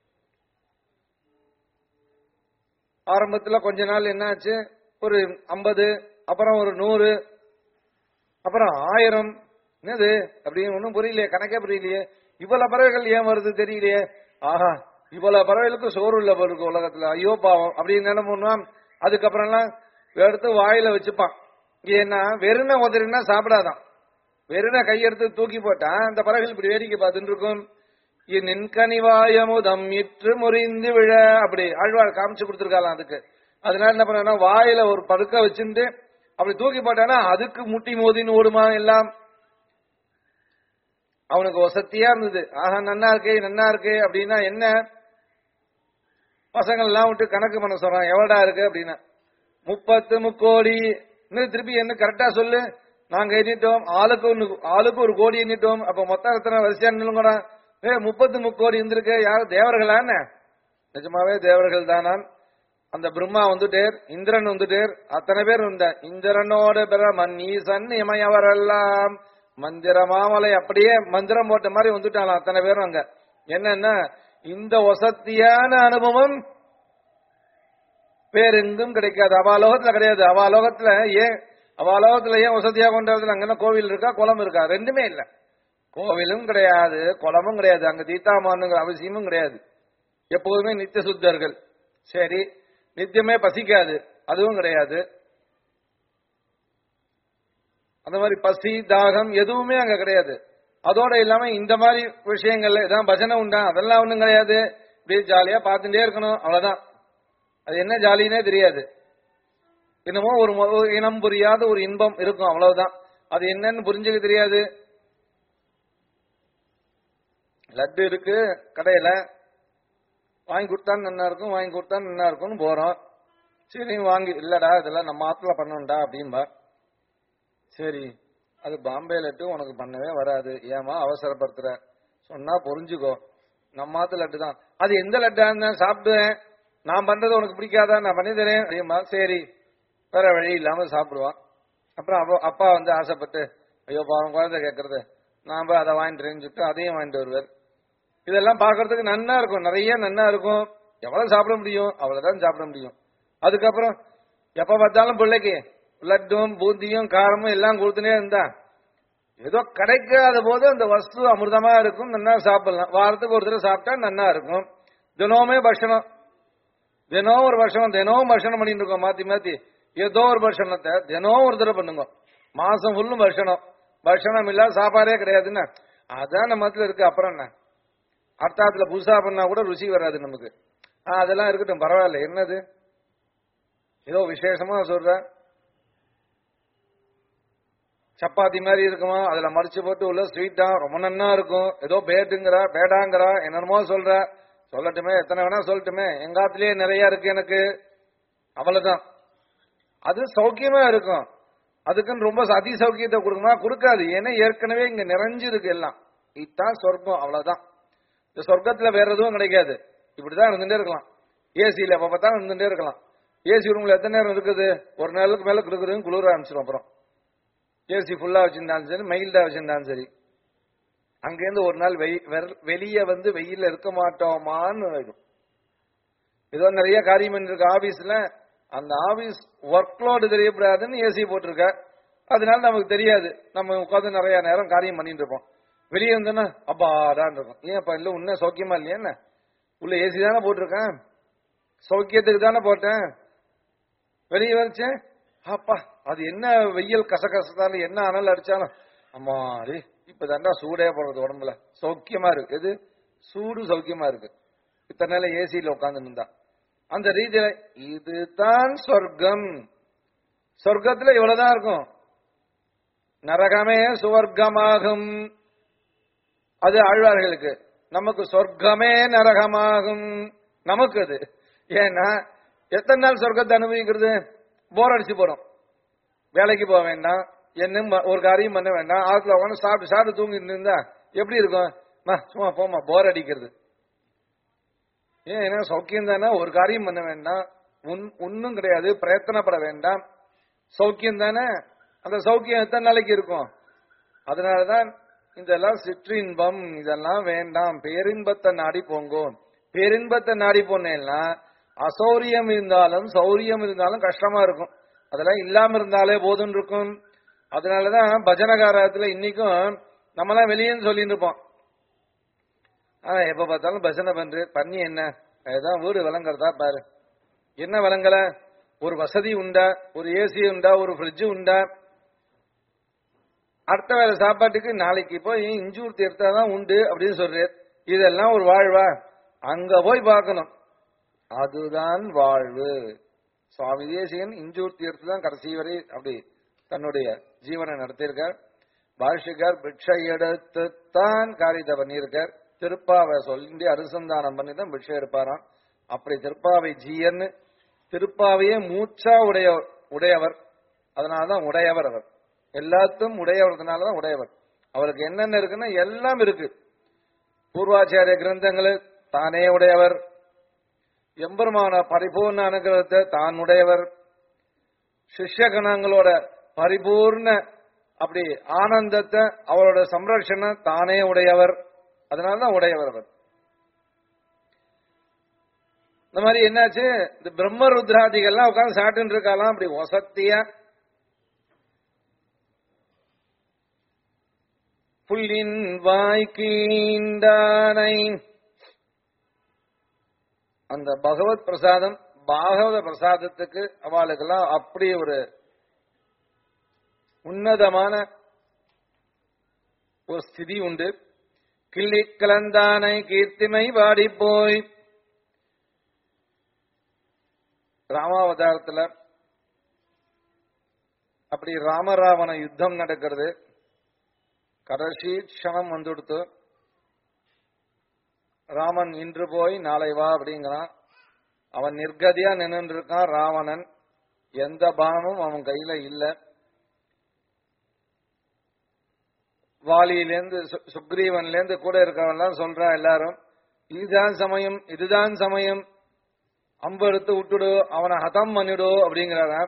[SPEAKER 1] ஆரம்பத்துல கொஞ்ச நாள் என்னாச்சு ஒரு ஐம்பது அப்புறம் ஒரு நூறு அப்புறம் ஆயிரம் என்னது அப்படின்னு ஒன்றும் புரியலையே கணக்கே புரியலையே இவ்வளவு பறவைகள் ஏன் வருது தெரியலையே ஆஹா இவ்வளவு பறவைகளுக்கு சோறு இல்ல இருக்கு உலகத்துல ஐயோ பாவம் அப்படின்னு என்ன பண்ணுவான் அதுக்கப்புறம்லாம் எடுத்து வாயில வச்சுப்பான் ஏன்னா வெறுன உதறினா சாப்பிடாதான் வெறுன கையெடுத்து தூக்கி போட்டா அந்த பறவைகள் இப்படி வேடிக்கை பார்த்துட்டு இருக்கும் நின்கனிவாயமுதம் இற்று முறிந்து விழ அப்படி ஆழ்வார் காமிச்சு கொடுத்துருக்காளாம் அதுக்கு அதனால என்ன பண்ணா வாயில ஒரு படுக்க வச்சுட்டு அப்படி தூக்கி போட்டானா அதுக்கு முட்டி மோதின்னு ஓடுமா எல்லாம் அவனுக்கு வசதியா இருந்தது ஆஹா நன்னா இருக்கே நன்னா இருக்கே அப்படின்னா என்ன பசங்கள் எல்லாம் விட்டு கணக்கு பண்ண சொல்றான் எவ்வளடா இருக்கு அப்படின்னா முப்பத்து முக்கோடி இன்னும் திருப்பி என்ன கரெக்டா சொல்லு நாங்க எண்ணிட்டோம் ஆளுக்கு ஒண்ணு ஆளுக்கு ஒரு கோடி எண்ணிட்டோம் அப்ப மொத்தம் எத்தனை வரிசையா நில்லுங்கடா ஏ முப்பத்து முக்கோடி இருந்திருக்கு யாரும் தேவர்களா என்ன நிஜமாவே தேவர்கள் தானான் அந்த பிரம்மா வந்துட்டேர் இந்திரன் வந்துட்டேர் அத்தனை பேர் வந்த இந்திரனோட பிரமன் ஈசன் இமையவரெல்லாம் மந்திர மாமலை அப்படியே மந்திரம் போட்ட மாதிரி வந்துட்டாலாம் அத்தனை பேரும் அங்க என்னன்னா இந்த வசத்தியான அனுபவம் வேறெங்கும் கிடைக்காது அவாலோகத்துல கிடையாது அவாலோகத்துல ஏன் அவாலோகத்துல ஏன் வசதியா கொண்டாடுறது அங்கன்னா கோவில் இருக்கா குளம் இருக்கா ரெண்டுமே இல்ல கோவிலும் கிடையாது குளமும் கிடையாது அங்க தீத்தாமானுங்கிற அவசியமும் கிடையாது எப்போதுமே நித்திய சுத்தர்கள் சரி நித்தியமே பசிக்காது அதுவும் கிடையாது அந்த மாதிரி பசி தாகம் எதுவுமே அங்க கிடையாது அதோட இல்லாம இந்த மாதிரி விஷயங்கள்ல இதான் பஜனை உண்டா அதெல்லாம் ஒண்ணும் கிடையாது இப்படியே ஜாலியா பார்த்துட்டே இருக்கணும் அவ்வளவுதான் அது என்ன ஜாலினே தெரியாது என்னமோ ஒரு மொ- ஒரு இனம் புரியாத ஒரு இன்பம் இருக்கும் அவ்வளவுதான் அது என்னன்னு புரிஞ்சுக்க தெரியாது லட்டு இருக்கு கடையில வாங்கி கொடுத்தா நல்லா இருக்கும் வாங்கி கொடுத்தா நல்லா இருக்கும்னு போறோம் சரி வாங்கி இல்லடா இதெல்லாம் நம்ம ஆத்துல பண்ணணும்டா அப்படின்பா சரி அது பாம்பே லட்டு உனக்கு பண்ணவே வராது ஏமா அவசரப்படுத்துற சொன்னா புரிஞ்சுக்கோ நம்ம ஆத்து லட்டு தான் அது எந்த லட்டா இருந்தா சாப்பிடுவேன் நான் பண்றது உனக்கு பிடிக்காதா நான் பண்ணி தரேன் அப்படிம்பா சரி வேற வழி இல்லாம சாப்பிடுவான் அப்புறம் அப்பா அப்பா வந்து ஆசைப்பட்டு ஐயோ பாவம் குழந்தை கேட்கறது நான் போய் அதை வாங்கிட்டுறேன்னு சொல்லிட்டு அதையும் வாங்கிட்டு வருவார் இதெல்லாம் பார்க்கறதுக்கு நன்னா இருக்கும் நிறைய நன்னா இருக்கும் எவ்வளவு சாப்பிட முடியும் அவ்வளவுதான் சாப்பிட முடியும் அதுக்கப்புறம் எப்ப பார்த்தாலும் பிள்ளைக்கு லட்டும் பூந்தியும் காரமும் எல்லாம் கொடுத்துனே இருந்தா ஏதோ கிடைக்காத போது அந்த வஸ்து அமிர்தமா இருக்கும் நன்னா சாப்பிடலாம் வாரத்துக்கு ஒரு தடவை சாப்பிட்டா நன்னா இருக்கும் தினமுமே பட்சணம் தினம் ஒரு வருஷம் தினம் பட்சணம் பண்ணிட்டு இருக்கோம் மாத்தி மாத்தி ஏதோ ஒரு பட்சணத்தை தினம் ஒரு தடவை பண்ணுங்க மாசம் ஃபுல்லும் பட்சணம் பட்சணம் இல்ல சாப்பாடே கிடையாதுன்னா அதான் நம்ம மத்தில இருக்கு அப்புறம் என்ன அர்த்தாத்துல புதுசா பண்ணா கூட ருசி வராது நமக்கு ஆ, அதெல்லாம் இருக்கட்டும் பரவாயில்ல என்னது ஏதோ விசேஷமா சொல்ற சப்பாத்தி மாதிரி இருக்குமா அதுல மடிச்சு போட்டு உள்ள ஸ்வீட்டா ரொம்ப நன்னா இருக்கும் ஏதோ பேட்டுங்கிறா பேடாங்கிறா என்னென்னமோ சொல்ற சொல்லட்டுமே எத்தனை வேணா சொல்லட்டுமே எங்காத்திலேயே நிறைய இருக்கு எனக்கு அவ்வளவுதான் அது சௌக்கியமா இருக்கும் அதுக்குன்னு ரொம்ப அதி சௌக்கியத்தை கொடுக்குமா கொடுக்காது ஏன்னா ஏற்கனவே இங்க நிறைஞ்சு இருக்கு எல்லாம் இதுதான் சொர்க்கம் அவ்வளவுதான் இந்த சொர்க்கத்துல வேற எதுவும் கிடைக்காது இப்படிதான் இருந்துட்டே இருக்கலாம் ஏசியில எப்ப பார்த்தாலும் இருந்துட்டே இருக்கலாம் ஏசி ரூம்ல எத்தனை நேரம் இருக்குது ஒரு நாளுக்கு மேல கொடுக்குறதுன்னு குளிர ஆரம்பிச்சிடும் அப்புறம் ஏசி ஃபுல்லா வச்சிருந்தாலும் சரி மைல்டா வச்சிருந்தாலும் சரி அங்கேருந்து ஒரு நாள் வெளியே வந்து வெயில்ல இருக்க மாட்டோமான்னு ஆயிடும் ஏதோ நிறைய காரியம் பண்ணிருக்க ஆபீஸ்ல அந்த ஆபீஸ் ஒர்க் லோடு தெரியப்படாதுன்னு ஏசி போட்டிருக்க அதனால நமக்கு தெரியாது நம்ம உட்காந்து நிறைய நேரம் காரியம் பண்ணிட்டு இருப்போம் வெளியே வந்தோன்னா அப்பாடான் இருக்கும் ஏன் அப்ப இல்ல உன்ன சௌக்கியமா இல்லையா என்ன உள்ள ஏசி தானே போட்டிருக்கேன் சௌக்கியத்துக்கு தானே போட்டேன் வெளியே வச்சேன் அப்பா அது என்ன வெயில் கசகசத்தாலும் என்ன அனல் அடிச்சாலும் அம்மாடி இப்ப தாண்டா சூடே போடுறது உடம்புல சௌக்கியமா இருக்கு எது சூடு சௌக்கியமா இருக்கு இத்தனை நாள் ஏசியில உட்கார்ந்து இருந்தா அந்த ரீதியில இதுதான் சொர்க்கம் சொர்க்கத்துல இவ்வளவுதான் இருக்கும் நரகமே சுவர்க்கமாகும் அது ஆழ்வார்களுக்கு நமக்கு சொர்க்கமே நரகமாகும் நமக்கு அது ஏன்னா எத்தனை நாள் சொர்க்கத்தை அனுபவிக்கிறது போர் அடிச்சு போறோம் வேலைக்கு போக வேண்டாம் என்ன ஒரு காரியம் பண்ண வேண்டாம் ஆத்துல உட்காந்து சாப்பிட்டு சாப்பிட்டு தூங்கிட்டு இருந்தா எப்படி இருக்கும் மா, சும்மா போமா போர் அடிக்கிறது ஏன் என்ன சௌக்கியம் தானே ஒரு காரியம் பண்ண வேண்டாம் ஒன்னும் கிடையாது பிரயத்தனப்பட வேண்டாம் சௌக்கியம் தானே அந்த சௌக்கியம் எத்தனை நாளைக்கு இருக்கும் அதனாலதான் இதெல்லாம் சிற்றின்பம் இதெல்லாம் வேண்டாம் பேரின்பத்தை நாடி போங்கோ பேரின்பத்தை நாடி போனேன்னா அசௌரியம் இருந்தாலும் சௌரியம் இருந்தாலும் கஷ்டமா இருக்கும் அதெல்லாம் இல்லாம இருந்தாலே போதும் இருக்கும் அதனாலதான் பஜனகாரத்துல இன்னைக்கும் நம்மலாம் வெளியேன்னு சொல்லிட்டு இருப்போம் ஆனா எப்ப பார்த்தாலும் பஜனை பண்று பண்ணி என்ன ஏதாவது வீடு விளங்குறதா பாரு என்ன விளங்கல ஒரு வசதி உண்டா ஒரு ஏசி உண்டா ஒரு ஃப்ரிட்ஜ் உண்டா அடுத்த வேலை சாப்பாட்டுக்கு நாளைக்கு போய் இஞ்சூர் தீர்த்தாதான் உண்டு அப்படின்னு சொல்றாரு இதெல்லாம் ஒரு வாழ்வா அங்க போய் பார்க்கணும் அதுதான் வாழ்வு சுவாமி தேசிகன் இஞ்சூர் தீர்த்து தான் கடைசி வரை அப்படி தன்னுடைய ஜீவனை நடத்தியிருக்கார் பாஷ்யக்கார் பிக்ஷை எடுத்துத்தான் காரியத்தை பண்ணியிருக்கார் திருப்பாவை சொல்லி அனுசந்தானம் பண்ணி தான் பிக்ஷை எடுப்பாராம் அப்படி திருப்பாவை ஜீயன்னு திருப்பாவையே மூச்சா உடைய உடையவர் அதனாலதான் உடையவர் அவர் எல்லாத்தும் உடையவர்னாலதான் உடையவர் அவருக்கு என்னென்ன இருக்குன்னா எல்லாம் இருக்கு பூர்வாச்சாரிய கிரந்தங்கள் தானே உடையவர் எம்பெருமான பரிபூர்ண அனுகிரகத்தை தான் உடையவர் சிஷ்ய கணங்களோட பரிபூர்ண அப்படி ஆனந்தத்தை அவரோட சம்ரட்சணம் தானே உடையவர் அதனாலதான் உடையவர் அவர் இந்த மாதிரி என்னாச்சு இந்த பிரம்ம ருத்ராதிகள்லாம் உட்கார்ந்து சாப்பிட்டு இருக்காலாம் அப்படி வசத்தியா புல்லின் வாய்க்கீண்டானை அந்த பகவத் பிரசாதம் பாகவத பிரசாதத்துக்கு அவளுக்கெல்லாம் அப்படி ஒரு உன்னதமான ஒரு ஸ்திதி உண்டு கிள்ளி கலந்தானை கீர்த்திமை வாடி போய் ராமாவதாரத்துல அப்படி ராமராவண யுத்தம் நடக்கிறது கடைசி க்ஷணம் வந்துடுத்து ராமன் இன்று போய் நாளை வா அப்படிங்கிறான் அவன் நிர்கதியா நின்று இருக்கான் ராவணன் எந்த பானமும் அவன் கையில இல்ல வாலியிலேருந்து சு- சுக்ரீவன்லேருந்து கூட இருக்கவன்லாம் சொல்றா எல்லாரும் இதுதான் சமயம் இதுதான் சமயம் அம்பு எடுத்து விட்டுடு அவனை ஹதம் பண்ணிடு அப்படிங்கிறாராம்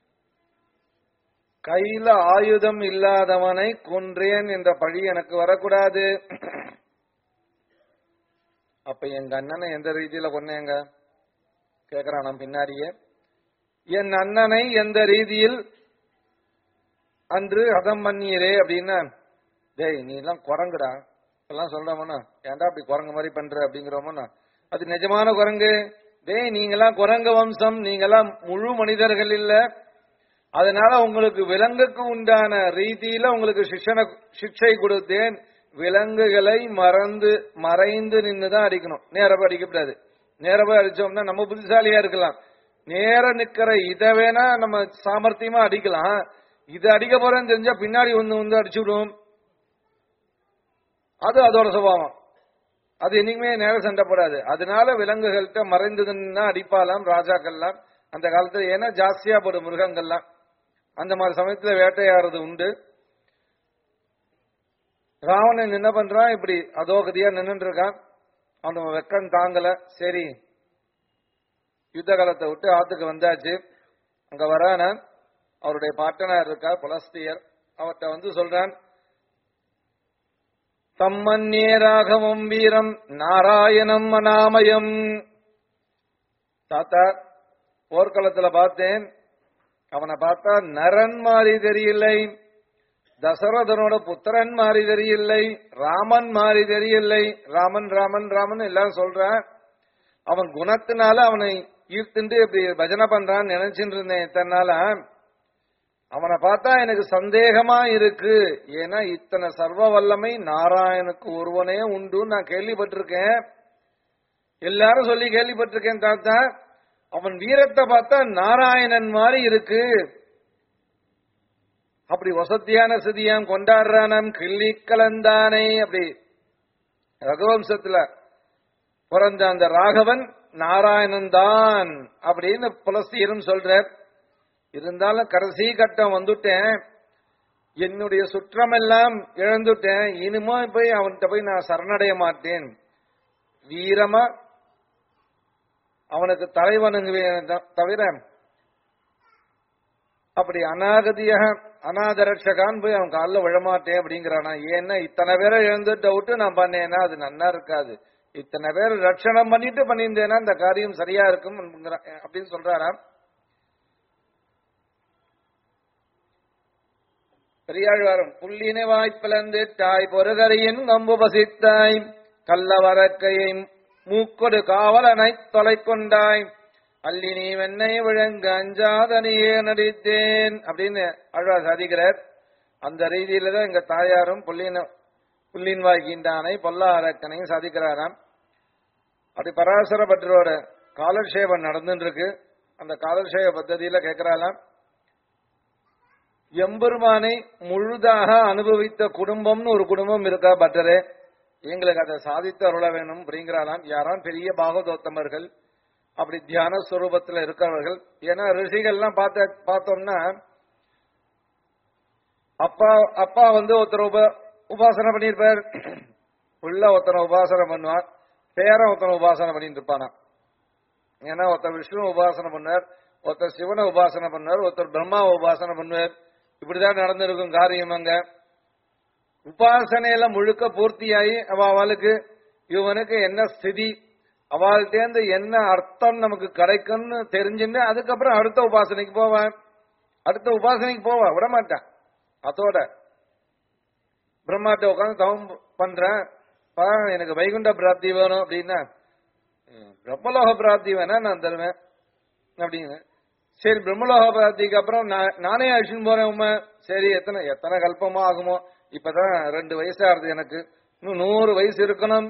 [SPEAKER 1] கையில ஆயுதம் இல்லாதவனை கொன்றேன் என்ற பழி எனக்கு வரக்கூடாது அப்ப எங்க அண்ணனை எந்த ரீதியில கொன்னேங்க கேக்குறான் நான் பின்னாடியே என் அண்ணனை எந்த ரீதியில் அன்று ஹதம் பண்ணீரே அப்படின்னா டேய் நீ எல்லாம் குரங்குடா எல்லாம் சொல்றோமோனா ஏன்டா அப்படி குரங்கு மாதிரி பண்ற அப்படிங்கிறோமோனா அது நிஜமான குரங்கு டேய் நீங்கெல்லாம் குரங்கு வம்சம் நீங்கெல்லாம் முழு மனிதர்கள் இல்ல அதனால உங்களுக்கு விலங்குக்கு உண்டான ரீதியில உங்களுக்கு சிக்ஷனை சிக்ஷை கொடுத்தேன் விலங்குகளை மறந்து மறைந்து நின்னுதான் அடிக்கணும் நேர போய் அடிக்கக்கூடாது நேர போய் அடிச்சோம்னா நம்ம புத்திசாலியா இருக்கலாம் நேர நிக்கிற இத வேணா நம்ம சாமர்த்தியமா அடிக்கலாம் இது அடிக்க போறேன்னு தெரிஞ்சா பின்னாடி வந்து வந்து அடிச்சு விடுவோம் அது அதோட சுபாவம் அது என்னைக்குமே நேர சண்டை போடாது அதனால விலங்குகள்கிட்ட மறைந்ததுன்னா அடிப்பாலாம் ராஜாக்கள்லாம் அந்த காலத்துல ஏன்னா ஜாஸ்தியா போடும் மிருகங்கள்லாம் அந்த மாதிரி சமயத்துல வேட்டையாடுறது உண்டு ராவணன் என்ன பண்றான் இப்படி அதோகதியா நின்னுட்டு இருக்கான் அவன் வெக்கம் தாங்கல சரி யுத்த காலத்தை விட்டு ஆத்துக்கு வந்தாச்சு அங்க வரான அவருடைய பாட்டனார் இருக்கார் புலஸ்தியர் அவர்கிட்ட வந்து சொல்றான் தம்மன்னே ராகவம் வீரம் நாராயணம் அநாமயம் தாத்தா போர்க்களத்துல பார்த்தேன் அவனை பார்த்தா நரன் மாதிரி தெரியலை தசரதனோட புத்திரன் மாதிரி தெரியலை ராமன் மாதிரி தெரியலை ராமன் ராமன் ராமன் எல்லாரும் சொல்றான் அவன் குணத்தினால அவனை ஈர்த்துண்டு இப்படி பஜனை பண்றான்னு நினைச்சிட்டு இருந்தேன் இத்தனை நாளா அவனை பார்த்தா எனக்கு சந்தேகமா இருக்கு ஏன்னா இத்தனை சர்வ வல்லமை நாராயணுக்கு ஒருவனே உண்டு நான் கேள்விப்பட்டிருக்கேன் எல்லாரும் சொல்லி கேள்விப்பட்டிருக்கேன் தாத்தா அவன் வீரத்தை பார்த்தா நாராயணன் மாதிரி இருக்கு அப்படி வசத்தியான சிதியாம் கொண்டாடுறானாம் கிள்ளி கலந்தானே அப்படி ரகுவம்சத்துல பிறந்த அந்த ராகவன் நாராயணன் தான் அப்படின்னு புலஸ்தீரும் சொல்றார் இருந்தாலும் கடைசி கட்டம் வந்துட்டேன் என்னுடைய சுற்றமெல்லாம் இழந்துட்டேன் இனிமே போய் அவன்கிட்ட போய் நான் சரணடைய மாட்டேன் வீரமா அவனுக்கு தலைவனுங்குவேன் தவிர அப்படி அநாகதியாக அநாதரட்சகான் போய் அவன் காலில் விழமாட்டேன் அப்படிங்கிறானா ஏன்னா இத்தனை பேரை இழந்துட்ட விட்டு நான் பண்ணேன்னா அது நன்னா இருக்காது இத்தனை பேர் ரட்சணம் பண்ணிட்டு பண்ணியிருந்தேன்னா இந்த காரியம் சரியா இருக்கும் அப்படின்னு சொல்றாராம் பெரியாழ்வாரம் புள்ளினை வாய்ப்பிழந்து தாய் பொறுகரையின் நம்பு பசித்தாய் கள்ளவரக்கையை மூக்கொடு காவலனை தொலை கொண்டாய் அல்லி நீ வெண்ணை விழங்க அஞ்சாதனையே நடித்தேன் அப்படின்னு அழ்வார் சாதிக்கிறார் அந்த ரீதியில தான் எங்க தாயாரும் புள்ளின புள்ளின் வாய்கின்றானை பொல்லா அரக்கனையும் சாதிக்கிறாராம் அப்படி பராசர பற்றோட காலக்ஷேபம் நடந்துட்டு இருக்கு அந்த காலக்ஷேப பദ്ധதியில கேட்கிறாராம் எம்பெருமானை முழுதாக அனுபவித்த குடும்பம்னு ஒரு குடும்பம் இருக்கா பட்டரே எங்களுக்கு அதை சாதித்து அருள வேணும் அப்படிங்கிறாராம் யாராம் பெரிய பாகவதோத்தமர்கள் அப்படி தியான ஸ்வரூபத்தில் இருக்கிறவர்கள் ஏன்னா ரிஷிகள்லாம் பார்த்த பார்த்தோம்னா அப்பா அப்பா வந்து ஒருத்தர் உப உபாசனை பண்ணியிருப்பார் உள்ள ஒருத்தனை உபாசனை பண்ணுவார் பேரன் ஒருத்தனை உபாசனை பண்ணிட்டு இருப்பானா ஏன்னா ஒருத்தர் விஷ்ணு உபாசனை பண்ணுவார் ஒருத்தர் சிவனை உபாசனை பண்ணுவார் ஒருத்தர் பிரம்மாவை உபாசனை பண்ணுவார் இப்படிதான் நடந்திருக்கும் காரியம் அங்க உபாசனையில முழுக்க பூர்த்தியாகி அவ அவளுக்கு இவனுக்கு என்ன ஸ்திதி அவள்கிட்டேருந்து என்ன அர்த்தம் நமக்கு கிடைக்கும்னு தெரிஞ்சுன்னு அதுக்கப்புறம் அடுத்த உபாசனைக்கு போவேன் அடுத்த உபாசனைக்கு போவேன் விட மாட்டேன் அதோட பிரம்மாட்ட உட்காந்து தவம் பண்றேன் பா எனக்கு வைகுண்ட பிராப்தி வேணும் அப்படின்னா பிரம்மலோக பிராப்தி வேணா நான் தருவேன் அப்படின்னு சரி பிரம்மலோக பிராப்திக்கு அப்புறம் நானே அழிச்சுன்னு போறேன் உண்மை சரி எத்தனை எத்தனை கல்பமா ஆகுமோ இப்பதான் ரெண்டு வயசு ஆகுது எனக்கு இன்னும் நூறு வயசு இருக்கணும்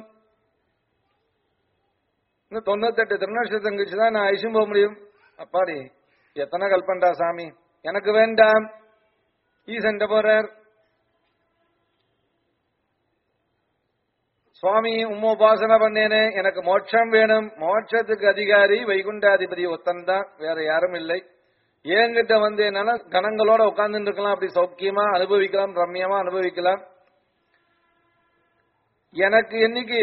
[SPEAKER 1] இன்னும் தொண்ணூத்தெட்டு திருநட்சத்திரம் கழிச்சு தான் நான் ஐஷும் போக முடியும் அப்பாடி எத்தனை கல்பண்டா சாமி எனக்கு வேண்டாம் ஈசன்ட்ட போறார் சுவாமி உம்ம உபாசனை பண்ணேனே எனக்கு மோட்சம் வேணும் மோட்சத்துக்கு அதிகாரி வைகுண்டாதிபதி ஒத்தன் தான் வேற யாரும் இல்லை என்கிட்ட வந்து என்னன்னா கணங்களோட உட்கார்ந்து இருக்கலாம் அப்படி சௌக்கியமா அனுபவிக்கலாம் ரம்யமா அனுபவிக்கலாம் எனக்கு என்னைக்கு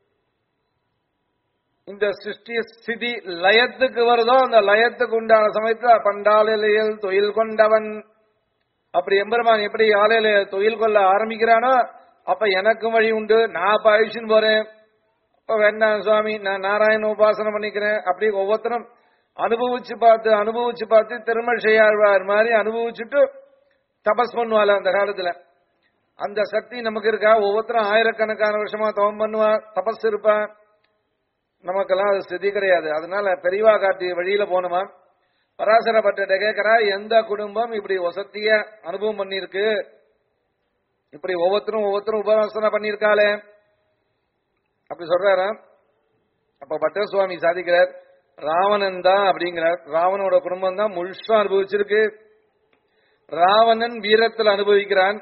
[SPEAKER 1] இந்த சிருஷ்டி ஸ்திதி லயத்துக்கு வருதோ அந்த லயத்துக்கு உண்டான சமயத்துல பண்டாலையில் தொழில் கொண்டவன் அப்படி எம்பெருமான் எப்படி ஆலையில தொழில் கொள்ள ஆரம்பிக்கிறானோ அப்ப எனக்கும் வழி உண்டு நான் அப்ப அழிச்சுன்னு போறேன் அப்ப வேண்டாம் சுவாமி நான் நாராயண உபாசனை பண்ணிக்கிறேன் அப்படி ஒவ்வொருத்தரும் அனுபவிச்சு பார்த்து அனுபவிச்சு பார்த்து திருமல் செய்யாழ்வார் மாதிரி அனுபவிச்சுட்டு தபஸ் பண்ணுவாள் அந்த காலத்துல அந்த சக்தி நமக்கு இருக்கா ஒவ்வொருத்தரும் ஆயிரக்கணக்கான வருஷமா தவம் பண்ணுவா தபஸ் இருப்பா நமக்கெல்லாம் அது ஸ்திதி கிடையாது அதனால பெரியவா காட்டி வழியில போனோமா பராசர பட்ட கேட்கிறா எந்த குடும்பம் இப்படி வசதிய அனுபவம் பண்ணிருக்கு இப்படி ஒவ்வொருத்தரும் ஒவ்வொருத்தரும் உபவாசனை பண்ணியிருக்காளே அப்படி சொல்றாரா அப்ப பட்ட சுவாமி சாதிக்கிறார் ராவணன் தான் அப்படிங்கிறார் ராவனோட குடும்பம் தான் முழுசா அனுபவிச்சிருக்கு ராவணன் வீரத்தில் அனுபவிக்கிறான்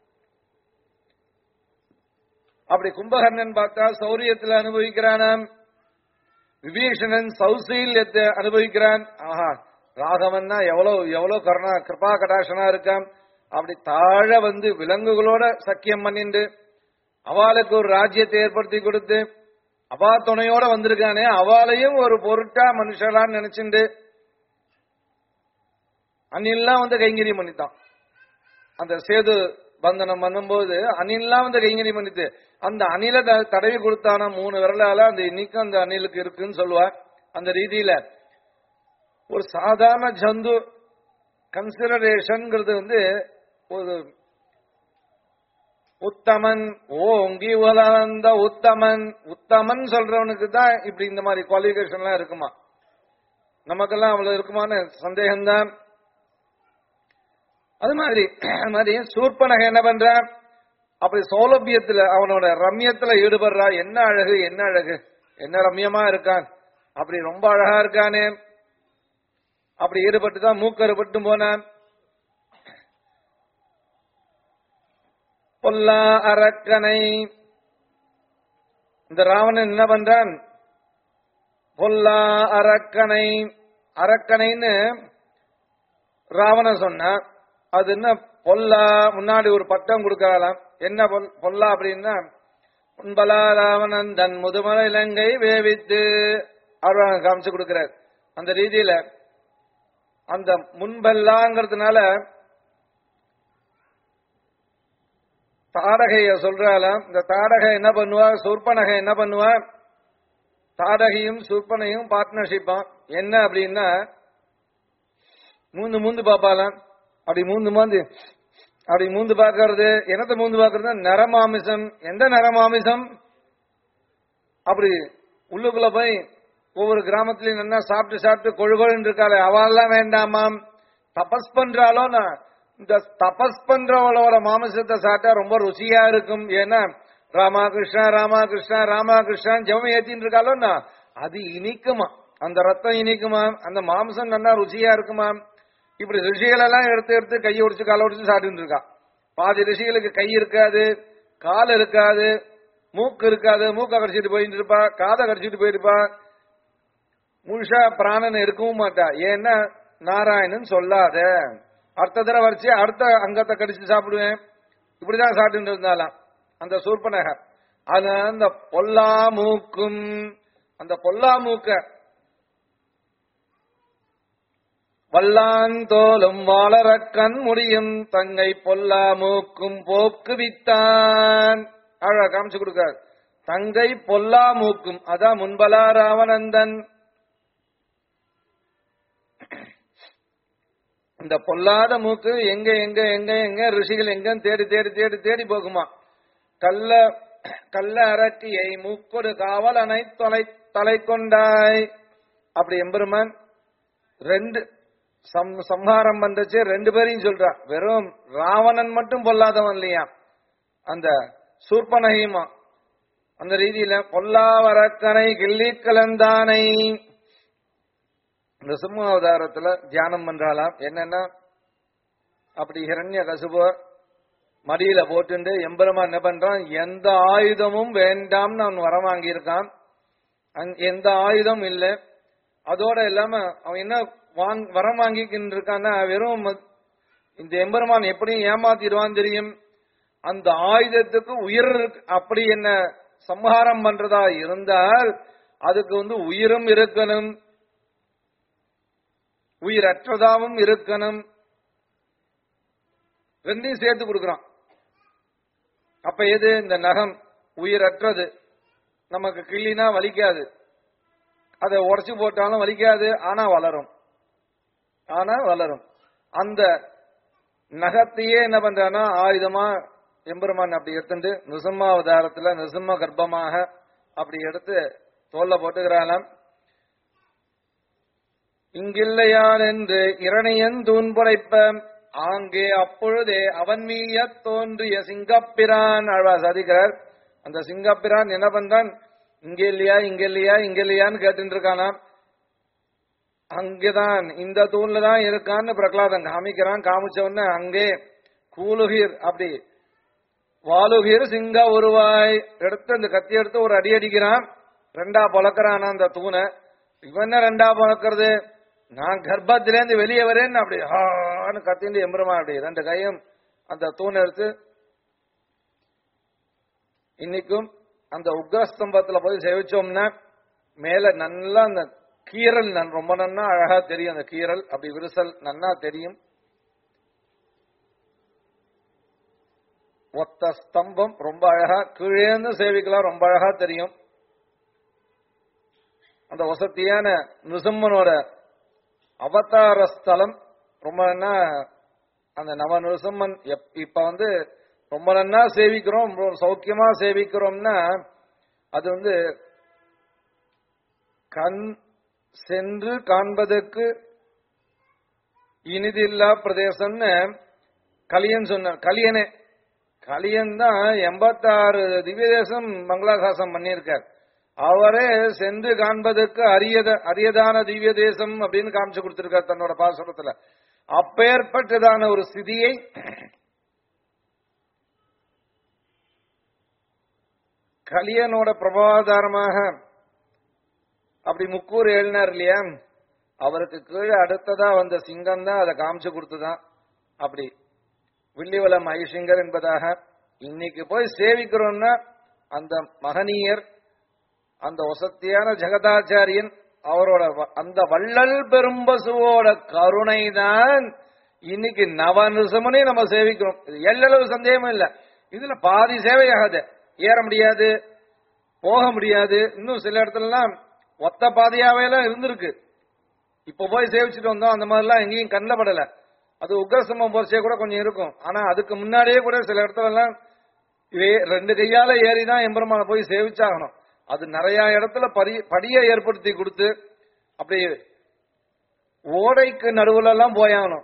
[SPEAKER 1] அப்படி கும்பகர்ணன் பார்த்தா சௌரியத்தில் அனுபவிக்கிறானாம் விபீஷணன் சௌசீல்யத்தை அனுபவிக்கிறான் ஆஹா ராகவன்னா எவ்வளவு எவ்வளவு கருணா கிருபா கடாசனா இருக்கான் அப்படி தாழ வந்து விலங்குகளோட சக்கியம் பண்ணிண்டு அவளுக்கு ஒரு ராஜ்யத்தை ஏற்படுத்தி கொடுத்து அவா துணையோட வந்திருக்கானே அவளையும் ஒரு பொருட்டா மனுஷலான்னு நினைச்சுண்டு அன்னிலாம் வந்து கைங்கரியம் பண்ணித்தான் அந்த சேது பந்தனம் பண்ணும்போது அணில்லாம் வந்து கைங்கரியம் பண்ணிட்டு அந்த அணில த- தடவி கொடுத்தானா மூணு விரலால அந்த இன்னைக்கும் அந்த அணிலுக்கு இருக்குன்னு சொல்லுவா அந்த ரீதியில ஒரு சாதாரண ஜந்து கன்சிடரேஷன்ங்கிறது வந்து ஒரு உத்தமன் ஓங்கி உலர்ந்த உத்தமன் உத்தமன் சொல்றவனுக்கு தான் இப்படி இந்த மாதிரி குவாலிபிகேஷன்லாம் இருக்குமா நமக்கெல்லாம் அவ்வளவு இருக்குமான சந்தேகம்தான் அது மாதிரி அது மாதிரி சூர்பனக என்ன பண்றான் அப்படி சௌலபியத்துல அவனோட ரம்யத்துல ஈடுபடுறா என்ன அழகு என்ன அழகு என்ன ரம்யமா இருக்கான் அப்படி ரொம்ப அழகா இருக்கானே அப்படி ஈடுபட்டு தான் மூக்கறுபட்டு போனான் பொல்லா அரக்கனை இந்த ராவணன் என்ன பண்றான் பொல்லா அரக்கனை அரக்கனைன்னு ராவணன் சொன்னான் அது என்ன பொல்லா முன்னாடி ஒரு பட்டம் கொடுக்கலாம் என்ன பொல்- பொல்லா அப்படின்னா முன்பலா ராவணன் தன் முதுமலை இலங்கை வேவித்து அவர் காமிச்சு கொடுக்கிறார் அந்த ரீதியில அந்த முன்பல்லாங்கிறதுனால தாடகைய சொல்றாளாம் இந்த தாடகை என்ன பண்ணுவா சூர்பனகை என்ன பண்ணுவா தாடகையும் சூர்பனையும் பார்ட்னர்ஷிப்பான் என்ன அப்படின்னா மூந்து மூந்து பாப்பாலாம் அப்படி மூந்து மாந்து அப்படி மூந்து பார்க்கறது என்னத்த மூந்து பார்க்கறது நரமாமிசம் எந்த நரமாமிசம் அப்படி உள்ளுக்குள்ள போய் ஒவ்வொரு கிராமத்திலையும் நல்லா சாப்பிட்டு சாப்பிட்டு கொழுகொழுன்னு இருக்காளே அவெல்லாம் வேண்டாமாம் தபஸ் பண்றாளோ நான் இந்த தபஸ் பண்றவளோட மாமிசத்தை சாப்பிட்டா ரொம்ப ருசியா இருக்கும் ஏன்னா ராமா கிருஷ்ணா ராமா கிருஷ்ணா ராமா கிருஷ்ணா ஜெபம் ஏத்தின்னு இருக்காளோன்னா அது இனிக்குமா அந்த ரத்தம் இனிக்குமா அந்த மாம்சம் நல்லா ருசியா இருக்குமா இப்படி ரிஷிகள் எல்லாம் எடுத்து எடுத்து கையை ஒடிச்சு காலை ஒடிச்சு சாப்பிட்டு இருக்கா பாதி ரிஷிகளுக்கு கை இருக்காது கால் இருக்காது மூக்கு இருக்காது மூக்க கடிச்சிட்டு போயிட்டு இருப்பா காதை கடிச்சிட்டு போயிருப்பா முழுசா பிராணன் இருக்கவும் மாட்டா ஏன்னா நாராயணன் சொல்லாத அடுத்த தடவை வரைச்சு அடுத்த அங்கத்தை கடிச்சு சாப்பிடுவேன் இப்படிதான் சாப்பிட்டு இருந்தாலாம் அந்த சூர்பனக அது அந்த பொல்லா மூக்கும் அந்த பொல்லா மூக்க வல்லாந்தோலும் வாளரக்கண் முடியும் தங்கை பொல்லா மூக்கும் போக்கு வித்தான் அழகா காமிச்சு கொடுக்கார் தங்கை பொல்லா மூக்கும் அதான் முன்பலா ராவணந்தன் இந்த பொல்லாத மூக்கு எங்க எங்க எங்க எங்க ரிஷிகள் எங்க தேடி தேடி தேடி தேடி போகுமா கல்ல கல்ல அரட்டியை மூக்கொடு காவலனை தொலை தலை கொண்டாய் அப்படி எம்பெருமான் ரெண்டு சம் சம்ஹாரம் பண்றச்சு ரெண்டு பேரையும் சொல்றான் வெறும் ராவணன் மட்டும் பொல்லாதவன் இல்லையா அந்த சூர்பனகையுமா அந்த ரீதியில பொல்லாவரக்கனை கிள்ளி கலந்தானை இந்த சிம்ம அவதாரத்துல தியானம் பண்றாளாம் என்னன்னா அப்படி ஹிரண்ய கசுப மடியில போட்டுண்டு எம்பெருமான் என்ன பண்றான் எந்த ஆயுதமும் வேண்டாம்னு அவன் வரம் வாங்கியிருக்கான் அங்க எந்த ஆயுதம் இல்லை அதோட இல்லாம அவன் என்ன வாங் வரம் வாங்கிக்கின்னு இருக்கான்னா வெறும் ம- இந்த எம்பெருமான் எப்படியும் ஏமாத்திடுவான் தெரியும் அந்த ஆயுதத்துக்கு உயிர் இருக்கு- அப்படி என்ன சம்ஹாரம் பண்றதா இருந்தால் அதுக்கு வந்து உயிரும் இருக்கணும் உயிரற்றதாவும் இருக்கணும் ரெண்டையும் சேர்த்து கொடுக்கறான் அப்ப எது இந்த நகம் உயிரற்றது நமக்கு கிள்ளினா வலிக்காது அதை உடைச்சு போட்டாலும் வலிக்காது ஆனா வளரும் ஆனா வளரும் அந்த நகத்தையே என்ன பண்றான்னா ஆயுதமா எம்பெருமான் அப்படி எடுத்துட்டு நிருசிம்மாவதாரத்துல நிருசிம்ம கர்ப்பமாக அப்படி எடுத்து தோல்ல போட்டுக்கிறாளாம் இங்கில்லையான் என்று இரணியன் தூண்புடைப்ப ஆங்கே அப்பொழுதே அவன் மீய தோன்றிய சிங்கப்பிரான் அழ்வா சாதிக்கிறார் அந்த சிங்கப்பிரான் என்ன பண்றான் இங்க இல்லையா இங்க இல்லையா இங்க இல்லையான்னு கேட்டுட்டு இருக்கானாம் அங்கேதான் இந்த தூண்ல தான் இருக்கான்னு பிரகலாதன் காமிக்கிறான் காமிச்ச உடனே அங்கே கூலுகிர் அப்படி வாலுகிர் சிங்க உருவாய் எடுத்து அந்த கத்தி எடுத்து ஒரு அடி அடிக்கிறான் ரெண்டா பொழக்கிறான் அந்த தூணை இவன் என்ன ரெண்டா பொழக்கிறது நான் கர்ப்பத்திலேருந்து வெளியே வரேன்னு அப்படி ஆன்னு கத்திண்டு எம்பெருமா அப்படி ரெண்டு கையும் அந்த தூணை எடுத்து இன்னைக்கும் அந்த உக்ரஸ்தம்பத்துல போய் சேவிச்சோம்னா மேல நல்லா அந்த கீரல் நன் ரொம்ப நன்னா அழகா தெரியும் அந்த கீரல் அப்படி விரிசல் நன்னா தெரியும் ஒத்த ஸ்தம்பம் ரொம்ப அழகா கீழேந்து சேவிக்கலாம் ரொம்ப அழகா தெரியும் அந்த வசதியான நிருசிம்மனோட அவதார ஸ்தலம் ரொம்ப நன்னா அந்த நவ நிருசிம்மன் எப்- இப்ப வந்து ரொம்ப நன்னா சேவிக்கிறோம் ரொம்ப சௌக்கியமா சேவிக்கிறோம்னா அது வந்து கண் சென்று காண்பதற்கு இனிதில்லா பிரதேசம்னு கலியன் சொன்னார் கலியனே கலியன் தான் எண்பத்தாறு திவ்ய தேசம் மங்களாகாசம் பண்ணியிருக்கார் அவரே சென்று காண்பதற்கு அரியத அரியதான திவ்ய தேசம் அப்படின்னு காமிச்சு கொடுத்திருக்கார் தன்னோட பாசுரத்துல அப்பேற்பட்டதான ஒரு ஸ்திதியை கலியனோட பிரபாதாரமாக அப்படி முக்கூர் எழுதினார் இல்லையா அவருக்கு கீழே அடுத்ததா வந்த சிங்கம் தான் அதை காமிச்சு கொடுத்துதான் அப்படி வில்லிவலம் ஐசிங்கர் என்பதாக இன்னைக்கு போய் சேவிக்கிறோம்னா அந்த மகனீயர் அந்த வசத்தியான ஜெகதாச்சாரியன் அவரோட வ- அந்த வள்ளல் பெரும்பசுவோட கருணை தான் இன்னைக்கு நவ நிருசமனே நம்ம சேவிக்கிறோம் இது எல்லளவு சந்தேகமும் இல்ல இதுல பாதி சேவையாகாது ஏற முடியாது போக முடியாது இன்னும் சில இடத்துலலாம் ஒத்த பாதையாவே எல்லாம் இருந்திருக்கு இப்ப போய் சேவிச்சுட்டு வந்தோம் அந்த மாதிரிலாம் எங்கேயும் கண்ணில் படல அது உக்ரசமம் போர்ச்சியே கூட கொஞ்சம் இருக்கும் ஆனா அதுக்கு முன்னாடியே கூட சில இடத்துல எல்லாம் இதே ரெண்டு கையால ஏறி தான் எம்பெருமானை போய் சேவிச்சாகணும் அது நிறைய இடத்துல படி படியை ஏற்படுத்தி கொடுத்து அப்படி ஓடைக்கு நடுவுல எல்லாம் போயாகணும்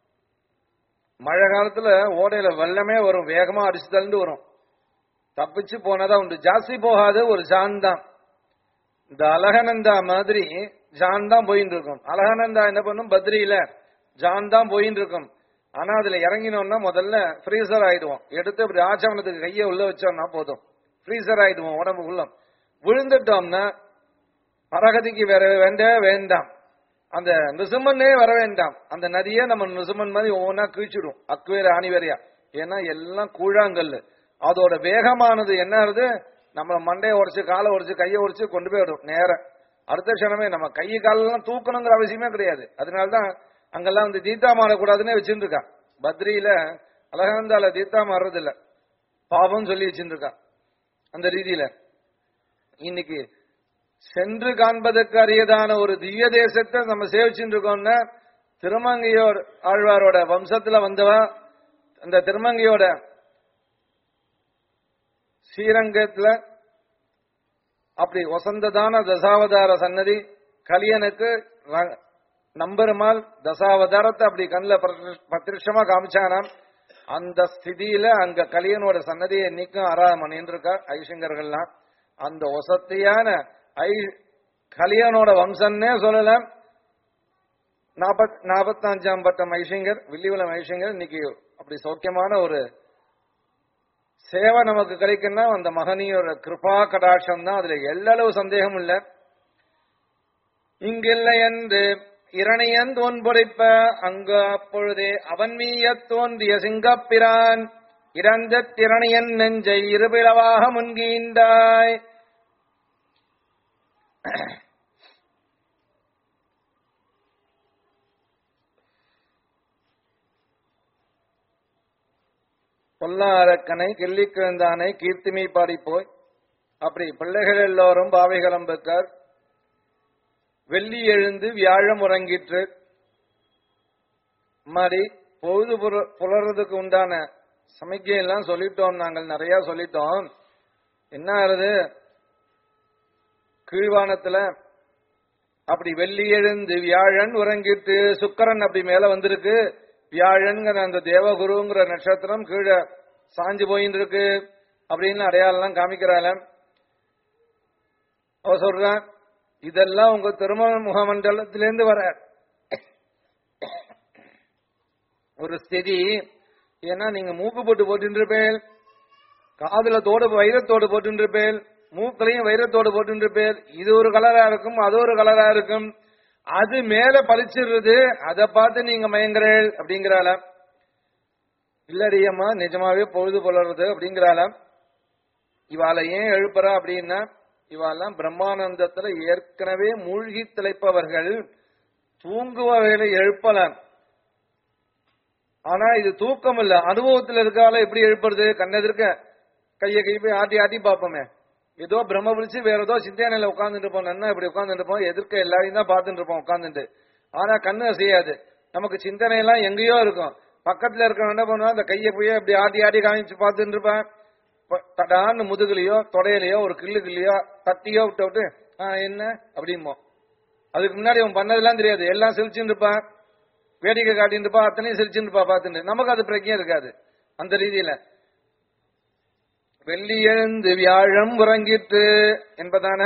[SPEAKER 1] மழை காலத்துல ஓடையில வெள்ளமே வரும் வேகமா அடிச்சு தள்ளிட்டு வரும் தப்பிச்சு போனதா உண்டு ஜாஸ்தி போகாது ஒரு ஜான் தான் இந்த அலகனந்தா மாதிரி ஜான் தான் போயின்னு இருக்கும் அலகனந்தா என்ன பண்ணும் பத்ரியில ஜான் தான் போயின்னு இருக்கும் ஆனா அதுல இறங்கினோம்னா முதல்ல ஃப்ரீசர் ஆயிடுவோம் எடுத்து இப்படி ஆச்சமனத்துக்கு கையை உள்ள வச்சோம்னா போதும் ஃப்ரீசர் ஆயிடுவோம் உடம்பு உள்ள விழுந்துட்டோம்னா பரகதிக்கு வேற வேண்டவே வேண்டாம் அந்த நிசுமனே வர வேண்டாம் அந்த நதியே நம்ம நிசுமன் மாதிரி ஒவ்வொன்றா கிழிச்சிடும் அக்குவேர ஆணிவேரியா ஏன்னா எல்லாம் கூழாங்கல்லு அதோட வேகமானது என்ன ஆகுது நம்ம மண்டையை உடைச்சு காலை உடைச்சு கையை உடைச்சு கொண்டு போயிடும் நேரம் அடுத்த க்ஷணமே நம்ம கை காலெல்லாம் தூக்கணுங்கிற அவசியமே கிடையாது அதனாலதான் அங்கெல்லாம் வந்து தீத்தா மாறக்கூடாதுன்னே வச்சுட்டு இருக்கான் பத்ரியில அலகந்தால தீத்தா மாறுறது இல்ல பாவம் சொல்லி வச்சுட்டு இருக்கான் அந்த ரீதியில இன்னைக்கு சென்று காண்பதற்கு அரியதான ஒரு திவ்ய தேசத்தை நம்ம சேவிச்சுட்டு இருக்கோம்னா திருமங்கையோர் ஆழ்வாரோட வம்சத்துல வந்தவா அந்த திருமங்கையோட ஸ்ரீரங்கத்துல அப்படி வசந்ததான தசாவதார சன்னதி கலியனுக்கு ர- நம்பெருமாள் தசாவதாரத்தை அப்படி கண்ணில் பிரத்யட்சமா காமிச்சானாம் அந்த ஸ்திதியில அங்க கலியனோட சன்னதியை இன்னைக்கும் ஆறாவது மணின்னு இருக்கா ஐசங்கர்கள்லாம் அந்த வசத்தியான ஐ கலியனோட வம்சன்னே சொல்லலாம் நாற்பத் நாற்பத்தஞ்சாம் பட்டம் ஐசிங்கர் வில்லிவலம் ஐசிங்கர் இன்னைக்கு அப்படி சௌக்கியமான ஒரு சேவை நமக்கு கிடைக்குன்னா அந்த மகனியோட கிருபா கடாட்சம் தான் அதுல எல்லளவு சந்தேகம் இல்ல இங்கில்லை என்று இரணியன் தோன்புடைப்ப அங்கு அப்பொழுதே அவன் மீயத் தோன்றிய சிங்கப்பிரான் இறந்த திறனியன் நெஞ்சை இருபிளவாக முன்கீண்டாய் பொல்லாரக்கனை கிள்ளிக்கிழந்தானை கீர்த்திமை பாடி போய் அப்படி பிள்ளைகள் எல்லோரும் பாவைகளம் பெற்றார் வெள்ளி எழுந்து வியாழம் உறங்கிற்று மாடி பொழுது புல- புலர்றதுக்கு உண்டான சமிக்கை எல்லாம் சொல்லிட்டோம் நாங்கள் நிறைய சொல்லிட்டோம் என்ன ஆறுது கீழ்வானத்துல அப்படி வெள்ளி எழுந்து வியாழன் உறங்கிட்டு சுக்கரன் அப்படி மேல வந்திருக்கு வியாழன்கிற அந்த தேவகுருங்கிற நட்சத்திரம் கீழே சாஞ்சு போயின்னு இருக்கு அப்படின்னு அடையாளம் காமிக்கிறாள் அவ சொல்றான் இதெல்லாம் உங்க திருமண முகமண்டலத்திலேருந்து வர ஒரு ஸ்திதி ஏன்னா நீங்க மூக்கு போட்டு போட்டு இருப்பேன் காதுல தோடு வைரத்தோடு போட்டு இருப்பேன் மூக்களையும் வைரத்தோடு போட்டு இருப்பேன் இது ஒரு கலரா இருக்கும் அது ஒரு கலரா இருக்கும் அது மேல பளிச்சிடுறது அதை பார்த்து நீங்க மயங்குறேள் அப்படிங்கிறாள இல்லடியம்மா நிஜமாவே பொழுது புலறது அப்படிங்கிறாள இவாளை ஏன் எழுப்புறா அப்படின்னா இவாளெல்லாம் பிரம்மானந்தத்துல ஏற்கனவே மூழ்கி திளைப்பவர்கள் தூங்குவ வேலை எழுப்பலாம் ஆனா இது தூக்கம் இல்ல அனுபவத்துல இருக்கால எப்படி எழுப்புறது கண்ணெதிர்க்க கையை கை போய் ஆட்டி ஆட்டி பார்ப்போமே ஏதோ பிரம்ம விழிச்சு வேற ஏதோ சிந்தனையில உட்கார்ந்துட்டு இருப்போம் நன்னா இப்படி உட்கார்ந்துட்டு இருப்போம் எதிர்க்க எல்லாரையும் தான் பார்த்துட்டு இருப்போம் உட்கார்ந்துட்டு ஆனா கண்ணு செய்யாது நமக்கு சிந்தனை எல்லாம் எங்கேயோ இருக்கும் பக்கத்துல இருக்கிறவன் என்ன பண்ணுவான் அந்த கையை போய் அப்படி ஆட்டி ஆட்டி காமிச்சு பார்த்துட்டு இருப்பான் ப- தடான்னு முதுகுலையோ தொடையிலையோ ஒரு கிள்ளுக்குலையோ தட்டியோ விட்டு விட்டு "ஆ, என்ன அப்படிமோ அதுக்கு முன்னாடி அவன் பண்ணதெல்லாம் தெரியாது எல்லாம் சிரிச்சுட்டு இருப்பான் வேடிக்கை காட்டிட்டு இருப்பா அத்தனையும் சிரிச்சுட்டு இருப்பா பார்த்துட்டு நமக்கு அது பிரச்சனை இருக்காது அந்த ரீதியில வெள்ளி எழுந்து வியாழம் உறங்கிட்டு என்பதான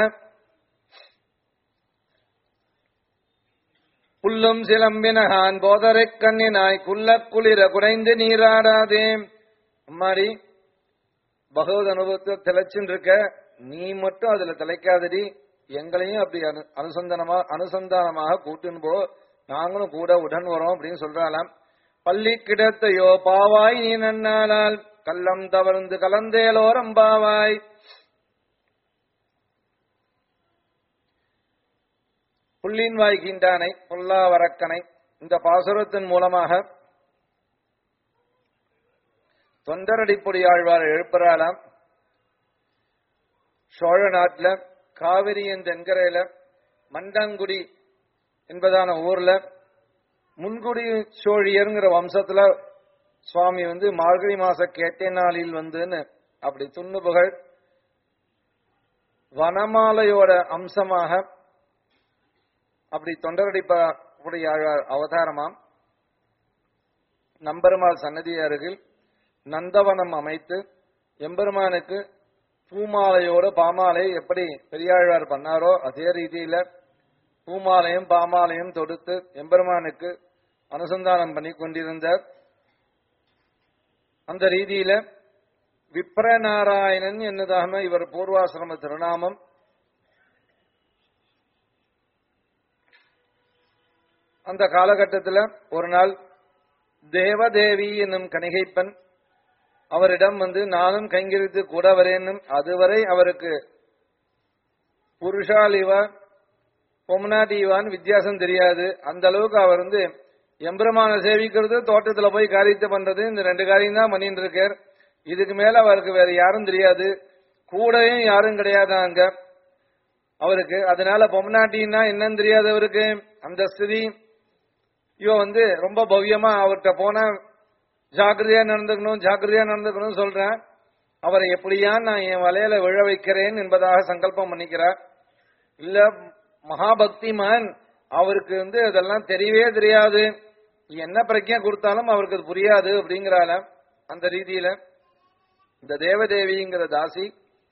[SPEAKER 1] புல்லும் சிலம்பினகான் போதரை கண்ணினாய் குள்ள குளிர குறைந்து நீராடாதே அம்மாடி பகவத் அனுபவத்தை திளைச்சுன்னு இருக்க நீ மட்டும் அதுல திளைக்காதடி எங்களையும் அப்படி அனு அனுசந்தானமா அனுசந்தானமாக கூட்டுன்னு போ நாங்களும் கூட உடன் வரோம் அப்படின்னு சொல்றாளாம் பள்ளி கிடத்தையோ பாவாய் நீ நன்னாளால் கள்ளம் தவழ்ந்து கலந்தேலோரம் பாவாய் புள்ளின் வாய்கின்றானை பொல்லாவரக்கனை இந்த பாசுரத்தின் மூலமாக தொண்டரடிப்பொடி ஆழ்வார் எழுப்புறாளாம் சோழ நாட்டுல காவிரியின் தென்கரையில மண்டங்குடி என்பதான ஊர்ல முன்குடி சோழியருங்கிற வம்சத்துல சுவாமி வந்து மார்கழி மாச கேட்டே நாளில் வந்துன்னு அப்படி துண்ணு புகழ் வனமாலையோட அம்சமாக அப்படி தொண்டரடிப்ப உடைய ஆழ்வார் அவதாரமாம் நம்பெருமாள் சன்னதி அருகில் நந்தவனம் அமைத்து எம்பெருமானுக்கு பூமாலையோட பாமாலை எப்படி பெரியாழ்வார் பண்ணாரோ அதே ரீதியில பூமாலையும் பாமாலையும் தொடுத்து எம்பெருமானுக்கு அனுசந்தானம் பண்ணி கொண்டிருந்தார் அந்த ரீதியில விப்ரநாராயணன் என்னதாக இவர் பூர்வாசிரம திருநாமம் அந்த காலகட்டத்தில் ஒரு நாள் தேவதேவி என்னும் கணிகைப்பன் அவரிடம் வந்து நானும் கைங்கரித்து கூட வரேனும் அதுவரை அவருக்கு புருஷாலிவா பொம்னாட்டிவான்னு வித்தியாசம் தெரியாது அந்த அளவுக்கு அவர் வந்து எம்பெருமான சேவிக்கிறது தோட்டத்துல போய் காரியத்தை பண்றது இந்த ரெண்டு காரியம் தான் பண்ணிட்டு இருக்கார் இதுக்கு மேல அவருக்கு வேற யாரும் தெரியாது கூடயும் யாரும் கிடையாது அங்க அவருக்கு அதனால பொம்னாட்டின்னா என்னன்னு தெரியாது அவருக்கு அந்த ஸ்திதி இவ வந்து ரொம்ப பவ்யமா அவர்கிட்ட போனா ஜாக்கிரதையா நடந்துக்கணும் ஜாக்கிரதையா நடந்துக்கணும் சொல்றேன் அவரை எப்படியா நான் என் வலையில விழ வைக்கிறேன் என்பதாக சங்கல்பம் பண்ணிக்கிறார் இல்ல மகாபக்திமான் அவருக்கு வந்து அதெல்லாம் தெரியவே தெரியாது என்ன பிரஜை கொடுத்தாலும் அவருக்கு அது புரியாது அப்படிங்கிறால அந்த ரீதியில இந்த தேவதேவிங்கிற தாசி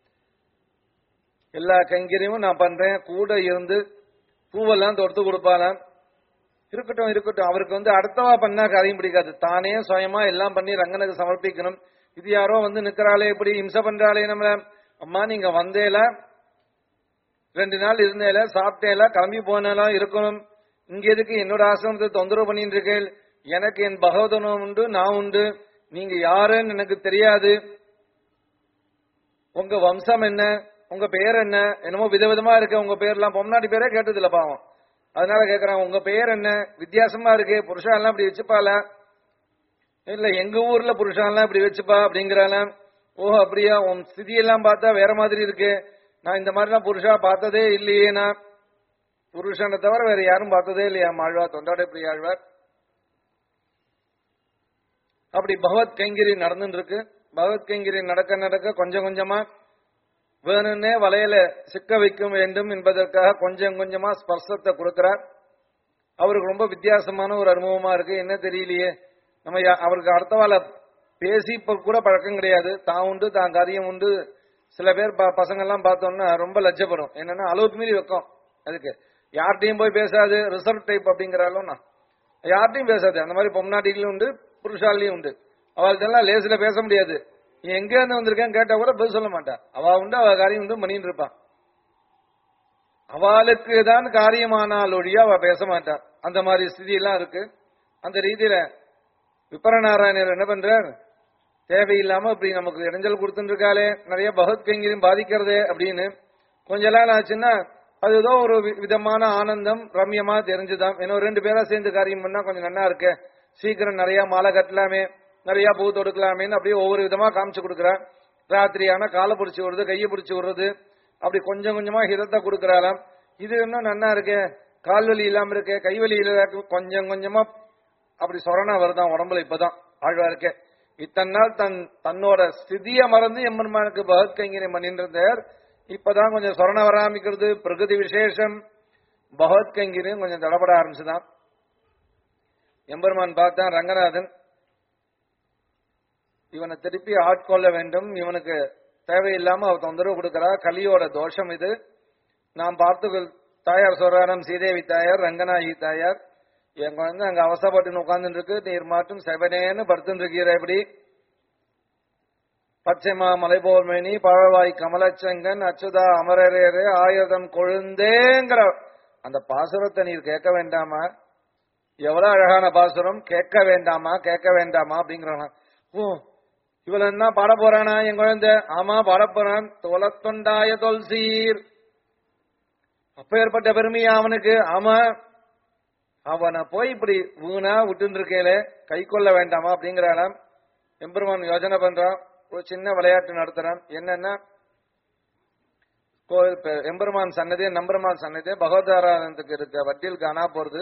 [SPEAKER 1] எல்லா கைங்கரியமும் நான் பண்றேன் கூட இருந்து பூவெல்லாம் தொடுத்து கொடுப்பாளாம் இருக்கட்டும் இருக்கட்டும் அவருக்கு வந்து அடுத்தவா பண்ணா காரியம் பிடிக்காது தானே சுயமா எல்லாம் பண்ணி ரங்கனுக்கு சமர்ப்பிக்கணும் இது யாரோ வந்து நிக்கிறாளே இப்படி இம்சை பண்றாளே நம்மள அம்மா நீங்க வந்தேல ரெண்டு நாள் இருந்தேல சாப்பிட்டேல கிளம்பி போனேலாம் இருக்கணும் இங்க எதுக்கு என்னோட ஆசிரமத்தை தொந்தரவு பண்ணிட்டு இருக்கேன் எனக்கு என் பகவதனம் உண்டு நான் உண்டு நீங்க யாருன்னு எனக்கு தெரியாது உங்க வம்சம் என்ன உங்க பேர் என்ன என்னமோ விதவிதமா இருக்கு உங்க பேர்லாம் பொம்னாடி பேரே கேட்டதில்ல பாவம் அதனால கேக்குறான் உங்க பெயர் என்ன வித்தியாசமா இருக்கு புருஷா எல்லாம் இப்படி வச்சுப்பால இல்ல எங்க ஊர்ல புருஷா எல்லாம் இப்படி வச்சுப்பா அப்படிங்கிறால ஓ அப்படியா உன் ஸ்திதியெல்லாம் பார்த்தா வேற மாதிரி இருக்கு நான் இந்த மாதிரிலாம் புருஷா பார்த்ததே இல்லையே நான் புருஷனை தவிர வேற யாரும் பார்த்ததே இல்லையா மாழ்வார் தொண்டாடை பிரியாழ்வார் அப்படி பகவத் கைங்கிரி நடந்துட்டு இருக்கு பகவத் கைங்கிரி நடக்க நடக்க கொஞ்சம் கொஞ்சமா வேணும்னே வலையில சிக்க வைக்க வேண்டும் என்பதற்காக கொஞ்சம் கொஞ்சமா ஸ்பர்சத்தை கொடுக்கிறார் அவருக்கு ரொம்ப வித்தியாசமான ஒரு அனுபவமா இருக்கு என்ன தெரியலையே நம்ம யா- அவருக்கு அடுத்தவால பேசி இப்ப கூட பழக்கம் கிடையாது தான் உண்டு தான் காரியம் உண்டு சில பேர் ப- பசங்க எல்லாம் பார்த்தோம்னா ரொம்ப லட்சப்படும் என்னன்னா அளவுக்கு மீறி வைக்கும் அதுக்கு யார்கிட்டயும் போய் பேசாது ரிசர்வ் டைப் அப்படிங்கிறாலும் நான் யார்கிட்டயும் பேசாது அந்த மாதிரி பொம்நாட்டிகளும் உண்டு புருஷாலையும் உண்டு அவள்கிட்ட லேசில பேச முடியாது நீ எங்க இருந்து வந்திருக்கேன் கேட்டா கூட பதில் சொல்ல மாட்டா அவ உண்டு அவ காரியம் உண்டு பண்ணிட்டு இருப்பான் அவளுக்கு தான் காரியமானால் ஒழிய அவ பேச மாட்டா அந்த மாதிரி ஸ்திதி எல்லாம் இருக்கு அந்த ரீதியில விபரநாராயணர் என்ன பண்றார் தேவையில்லாம இப்படி நமக்கு இடைஞ்சல் கொடுத்துட்டு இருக்காளே நிறைய பகவத் கைங்கரியம் பாதிக்கிறதே அப்படின்னு கொஞ்ச நாள் ஆச்சுன்னா அது ஏதோ ஒரு வி- விதமான ஆனந்தம் ரம்யமா தெரிஞ்சுதான் இன்னும் ரெண்டு பேரா சேர்ந்து காரியம் பண்ணா கொஞ்சம் நல்லா இருக்கு சீக்கிரம் நிறைய மாலை கட்டலாமே நிறைய பூ தொடுக்கலாமேன்னு அப்படியே ஒவ்வொரு விதமா காமிச்சு கொடுக்குறான் ராத்திரியான காலை பிடிச்சி விடுறது கையை பிடிச்சி விடுறது அப்படி கொஞ்சம் கொஞ்சமா ஹிதத்தை கொடுக்கறாளாம் இது இன்னும் நன்னா இருக்கே கால்வலி இல்லாம இருக்கே கைவலி இல்லாம கொஞ்சம் கொஞ்சமா அப்படி சொரணா வருதான் உடம்புல இப்பதான் ஆழ்வாருக்கே இத்தனை நாள் தன் தன்னோட ஸ்திதிய மறந்து எம்பெருமானுக்கு பகவத் கைங்கரியம் பண்ணிட்டு இருந்தார் இப்பதான் கொஞ்சம் சொரண வர ஆரம்பிக்கிறது பிரகதி விசேஷம் பகவத் கைங்கரியம் கொஞ்சம் தடபட ஆரம்பிச்சுதான் எம்பெருமான் பார்த்தான் ரங்கநாதன் இவனை திருப்பி ஆட்கொள்ள வேண்டும் இவனுக்கு தேவையில்லாம அவ தொந்தரவு கொடுக்கறா கலியோட தோஷம் இது நாம் பார்த்து தாயார் சொல்றாராம் சீதேவி தாயார் ரங்கநாயகி தாயார் என் குழந்தை அங்க அவசப்பட்டு உட்கார்ந்துட்டு இருக்கு நீர் மாட்டும் செவனேன்னு படுத்துட்டு இருக்கிற எப்படி பச்சைமா மலைபோர்மேனி பழவாய் கமலச்செங்கன் அச்சுதா அமரரேரே ஆயுதம் கொழுந்தேங்கிற அந்த பாசுரத்தை நீர் கேட்க வேண்டாமா எவ்வளவு அழகான பாசுரம் கேட்க வேண்டாமா கேட்க வேண்டாமா அப்படிங்கிறானா ஓ இவள் என்ன பாட போறானா என் குழந்தை ஆமா பாட போறான் தொலத்தொண்டாய தொல்சீர் அப்ப ஏற்பட்ட பெருமையா அவனுக்கு ஆமா அவனை போய் இப்படி வீணா விட்டு இருக்கேல கை கொள்ள வேண்டாமா அப்படிங்கிறானாம் எம்பெருமான் யோசனை பண்றான் ஒரு சின்ன விளையாட்டு நடத்துறான் என்னன்னா கோயில் பே- எம்பெருமான் சன்னதி நம்பெருமான் சன்னதி பகவதாராயணத்துக்கு இருக்க வட்டியில் காணா போறது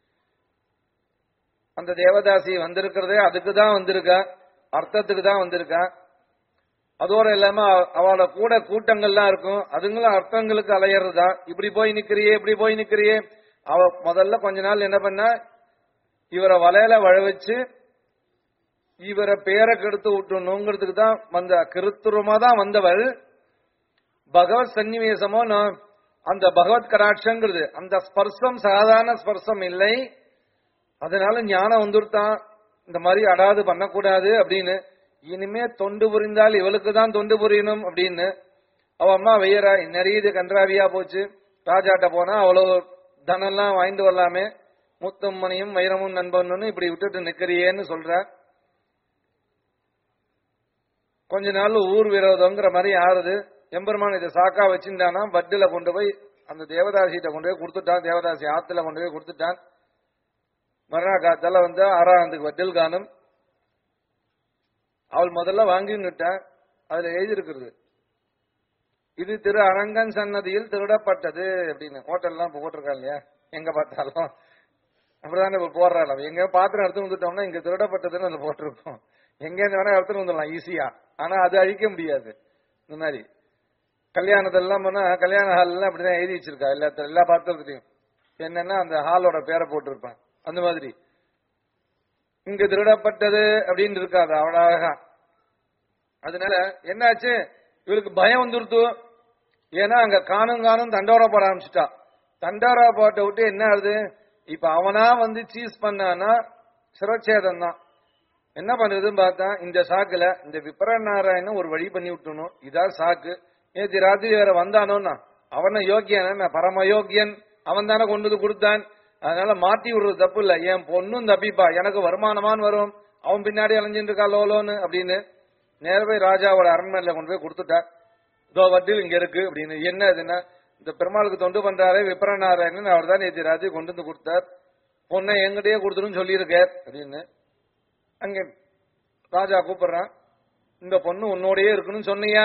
[SPEAKER 1] அந்த தேவதாசி வந்திருக்கிறதே அதுக்கு தான் வந்திருக்கா அர்த்தத்துக்கு தான் வந்திருக்கா அதோட இல்லாம அவ- அவளோட கூட கூட்டங்கள்லாம் இருக்கும் அதுங்களும் அர்த்தங்களுக்கு அலையறதா இப்படி போய் நிக்கிறியே இப்படி போய் நிக்கிறியே அவ முதல்ல கொஞ்ச நாள் என்ன பண்ணா இவரை வலையில வழ வச்சு இவரை பேரை கெடுத்து விட்டுணுங்கிறதுக்கு தான் வந்த கிருத்துருமா தான் வந்தவள் பகவத் சன்னிவேசமோ நான் அந்த பகவத் கராட்சங்கிறது அந்த ஸ்பர்சம் சாதாரண ஸ்பர்சம் இல்லை அதனால ஞானம் வந்துருத்தான் இந்த மாதிரி அடாது பண்ணக்கூடாது அப்படின்னு இனிமே தொண்டு புரிந்தால் இவளுக்கு தான் தொண்டு புரியணும் அப்படின்னு அவ அம்மா வெய்யறா நிறைய இது கன்றாவியா போச்சு ராஜாட்ட போனா அவ்வளவு தனம்லாம் வாங்கிட்டு வரலாமே முத்தும் மணியும் வைரமும் நண்பன்னு இப்படி விட்டுட்டு நிக்கிறியேன்னு சொல்ற கொஞ்ச நாள் ஊர் விரோதங்கிற மாதிரி ஆறுது எம்பெருமான் இதை சாக்கா வச்சிருந்தானா வட்டில கொண்டு போய் அந்த தேவதாசிகிட்ட கொண்டு போய் கொடுத்துட்டான் தேவதாசி ஆத்துல கொண்டு போய் கொடுத்துட்டான் மறுநாள் காத்தால வந்து ஆறாந்துக்கு வட்டில் காணும் அவள் முதல்ல வாங்கிட்டான் அதுல எழுதியிருக்கிறது இது திரு அரங்கன் சன்னதியில் திருடப்பட்டது அப்படின்னு ஹோட்டல்லாம் இப்ப போட்டிருக்கா இல்லையா எங்க பார்த்தாலும் அப்படிதானே இப்ப போடுறாள் எங்க பாத்திரம் எடுத்து வந்துட்டோம்னா இங்க திருடப்பட்டதுன்னு அதுல போட்டிருப்போம் எங்க இருந்து வேணா எடுத்துட்டு வந்துடலாம் ஈஸியா ஆனா அது அழிக்க முடியாது இந்த மாதிரி கல்யாணத்தெல்லாம் போனா கல்யாண ஹால்லாம் அப்படிதான் எழுதி வச்சிருக்கா எல்லா எல்லா பாத்திரத்துலயும் என்னன்னா அந்த ஹாலோட பேரை போட்டிருப்பான் அந்த மாதிரி இங்க திருடப்பட்டது அப்படின்னு இருக்காது அவ்வளவு அழகா அதனால என்னாச்சு இவளுக்கு பயம் வந்துருத்து ஏன்னா அங்க காணும் காணும் தண்டோரா போட ஆரம்பிச்சுட்டா தண்டோரா போட்ட விட்டு என்ன ஆகுது இப்ப அவனா வந்து சீஸ் பண்ணானா சிரச்சேதம் தான் என்ன பண்றதுன்னு பார்த்தா இந்த சாக்குல இந்த விபரநாராயணன் ஒரு வழி பண்ணி விட்டணும் இதான் சாக்கு நேற்று ராத்திரி வேற வந்தானோன்னா அவன யோக்கியன் பரம யோக்கியன் அவன் தானே கொண்டு வந்து கொடுத்தான் அதனால மாட்டி விடுறது தப்பு இல்ல என் பொண்ணும் தப்பிப்பா எனக்கு வருமானமான் வரும் அவன் பின்னாடி அலைஞ்சிட்டு இருக்கா லோலோன்னு அப்படின்னு நேர போய் ராஜாவோட அரண்மனையில கொண்டு போய் கொடுத்துட்டா இதோ வட்டில் இங்க இருக்கு அப்படின்னு என்ன இதுன்னா இந்த பெருமாளுக்கு தொண்டு பண்றாரே விபரநாராயணன் அவர் தான் நேற்று ராத்திரி கொண்டு வந்து கொடுத்தார் பொண்ணை எங்கிட்டயே கொடுத்துருன்னு சொல்லியிருக்கார் அப்படின்னு அங்க ராஜா கூப்பிடுறான் இந்த பொண்ணு உன்னோடயே இருக்கணும்னு சொன்னியா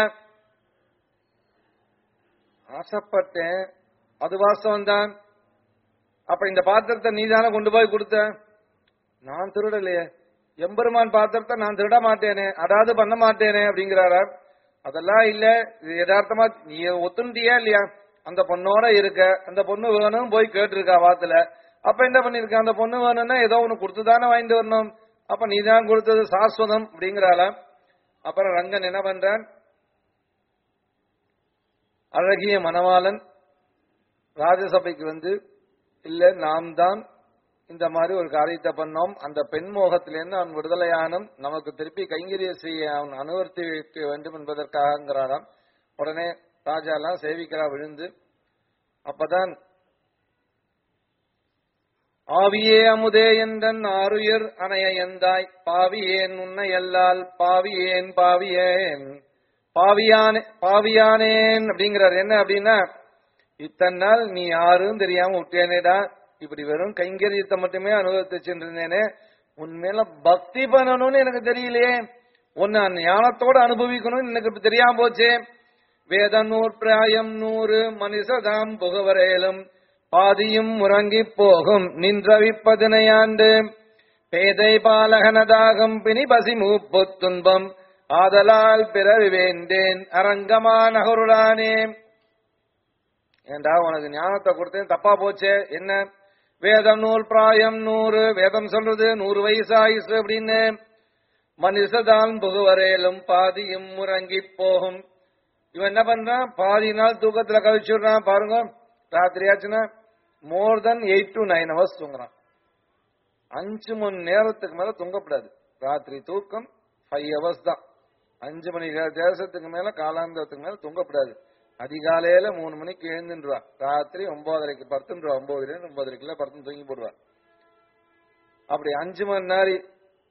[SPEAKER 1] ஆசைப்பட்டேன் அது வாஸ்தவம் தான் அப்ப இந்த பாத்திரத்தை நீ தானே கொண்டு போய் கொடுத்த நான் திருடலையே எம்பெருமான் பாத்திரத்தை நான் திருட மாட்டேனே அதாவது பண்ண மாட்டேனே அப்படிங்கிறாரா அதெல்லாம் இல்ல இது யதார்த்தமா நீ ஒத்துண்டியா இல்லையா அந்த பொண்ணோட இருக்க அந்த பொண்ணு வேணும் போய் கேட்டிருக்கா வாத்துல அப்ப என்ன பண்ணிருக்க அந்த பொண்ணு வேணும்னா ஏதோ ஒண்ணு கொடுத்துதானே வாங்கிட்டு வரணும் அப்ப நீ தான் கொடுத்தது சாஸ்வதம் அப்படிங்கிறாள அப்புறம் ரங்கன் என்ன பண்றான் அழகிய மணவாளன் ராஜசபைக்கு வந்து இல்ல நாம் தான் இந்த மாதிரி ஒரு காரியத்தை பண்ணோம் அந்த பெண் மோகத்திலிருந்து அவன் விடுதலையானும் நமக்கு திருப்பி கைங்கரிய செய்ய அவன் அனுவர்த்தி வைக்க வேண்டும் என்பதற்காகங்கிறாராம் உடனே ராஜா எல்லாம் சேவிக்கிறா விழுந்து அப்பதான் ஆவியே அமுதே என்றன் ஆருயிர் அணைய எந்தாய் பாவியேன் உன்னை அல்லால் பாவியேன் பாவியேன் பாவியானே பாவியானேன் அப்படிங்கிறார் என்ன அப்படின்னா இத்தனை நாள் நீ யாரும் தெரியாம விட்டேனேடா இப்படி வெறும் கைங்கரியத்தை மட்டுமே அனுபவித்து சென்றிருந்தேனே உண்மையில பக்தி பண்ணணும்னு எனக்கு தெரியலையே உன்னை ஞானத்தோட அனுபவிக்கணும்னு எனக்கு இப்ப தெரியாம போச்சே வேத நூற் பிராயம் நூறு மனிததாம் புகவரேலும் பாதியும் உறங்கி போகும் நின்றவிப்பதினையாண்டு பேதை பாலகனதாகும் பிணி பசி மூப்பு துன்பம் ஆதலால் பிறவி வேண்டேன் அரங்கமா நகருடானே ஏண்டா உனக்கு ஞானத்தை கொடுத்தேன் தப்பா போச்சே என்ன வேதம் நூல் பிராயம் நூறு வேதம் சொல்றது நூறு வயசு ஆயுசு அப்படின்னு மனுஷதான் புகுவரேலும் பாதியும் முறங்கி போகும் இவன் என்ன பண்றான் பாதி நாள் தூக்கத்துல கழிச்சுடுறான் பாருங்க ராத்திரி ஆச்சுன்னா more than eight to nine hours தூங்குறான் அஞ்சு மணி நேரத்துக்கு மேல தூங்கக்கூடாது ராத்திரி தூக்கம் ஃபைவ் ஹவர்ஸ் தான் அஞ்சு மணி நே- தேசத்துக்கு மேல காலாந்தத்துக்கு மேல தூங்கக்கூடாது அதிகாலையில மூணு மணிக்கு எழுந்துருவா ராத்திரி ஒன்பதரைக்கு படுத்துருவா ஒன்பதுல ஒன்பதரைக்குள்ள படுத்து தூங்கி போடுவா அப்படி அஞ்சு மணி நேரம்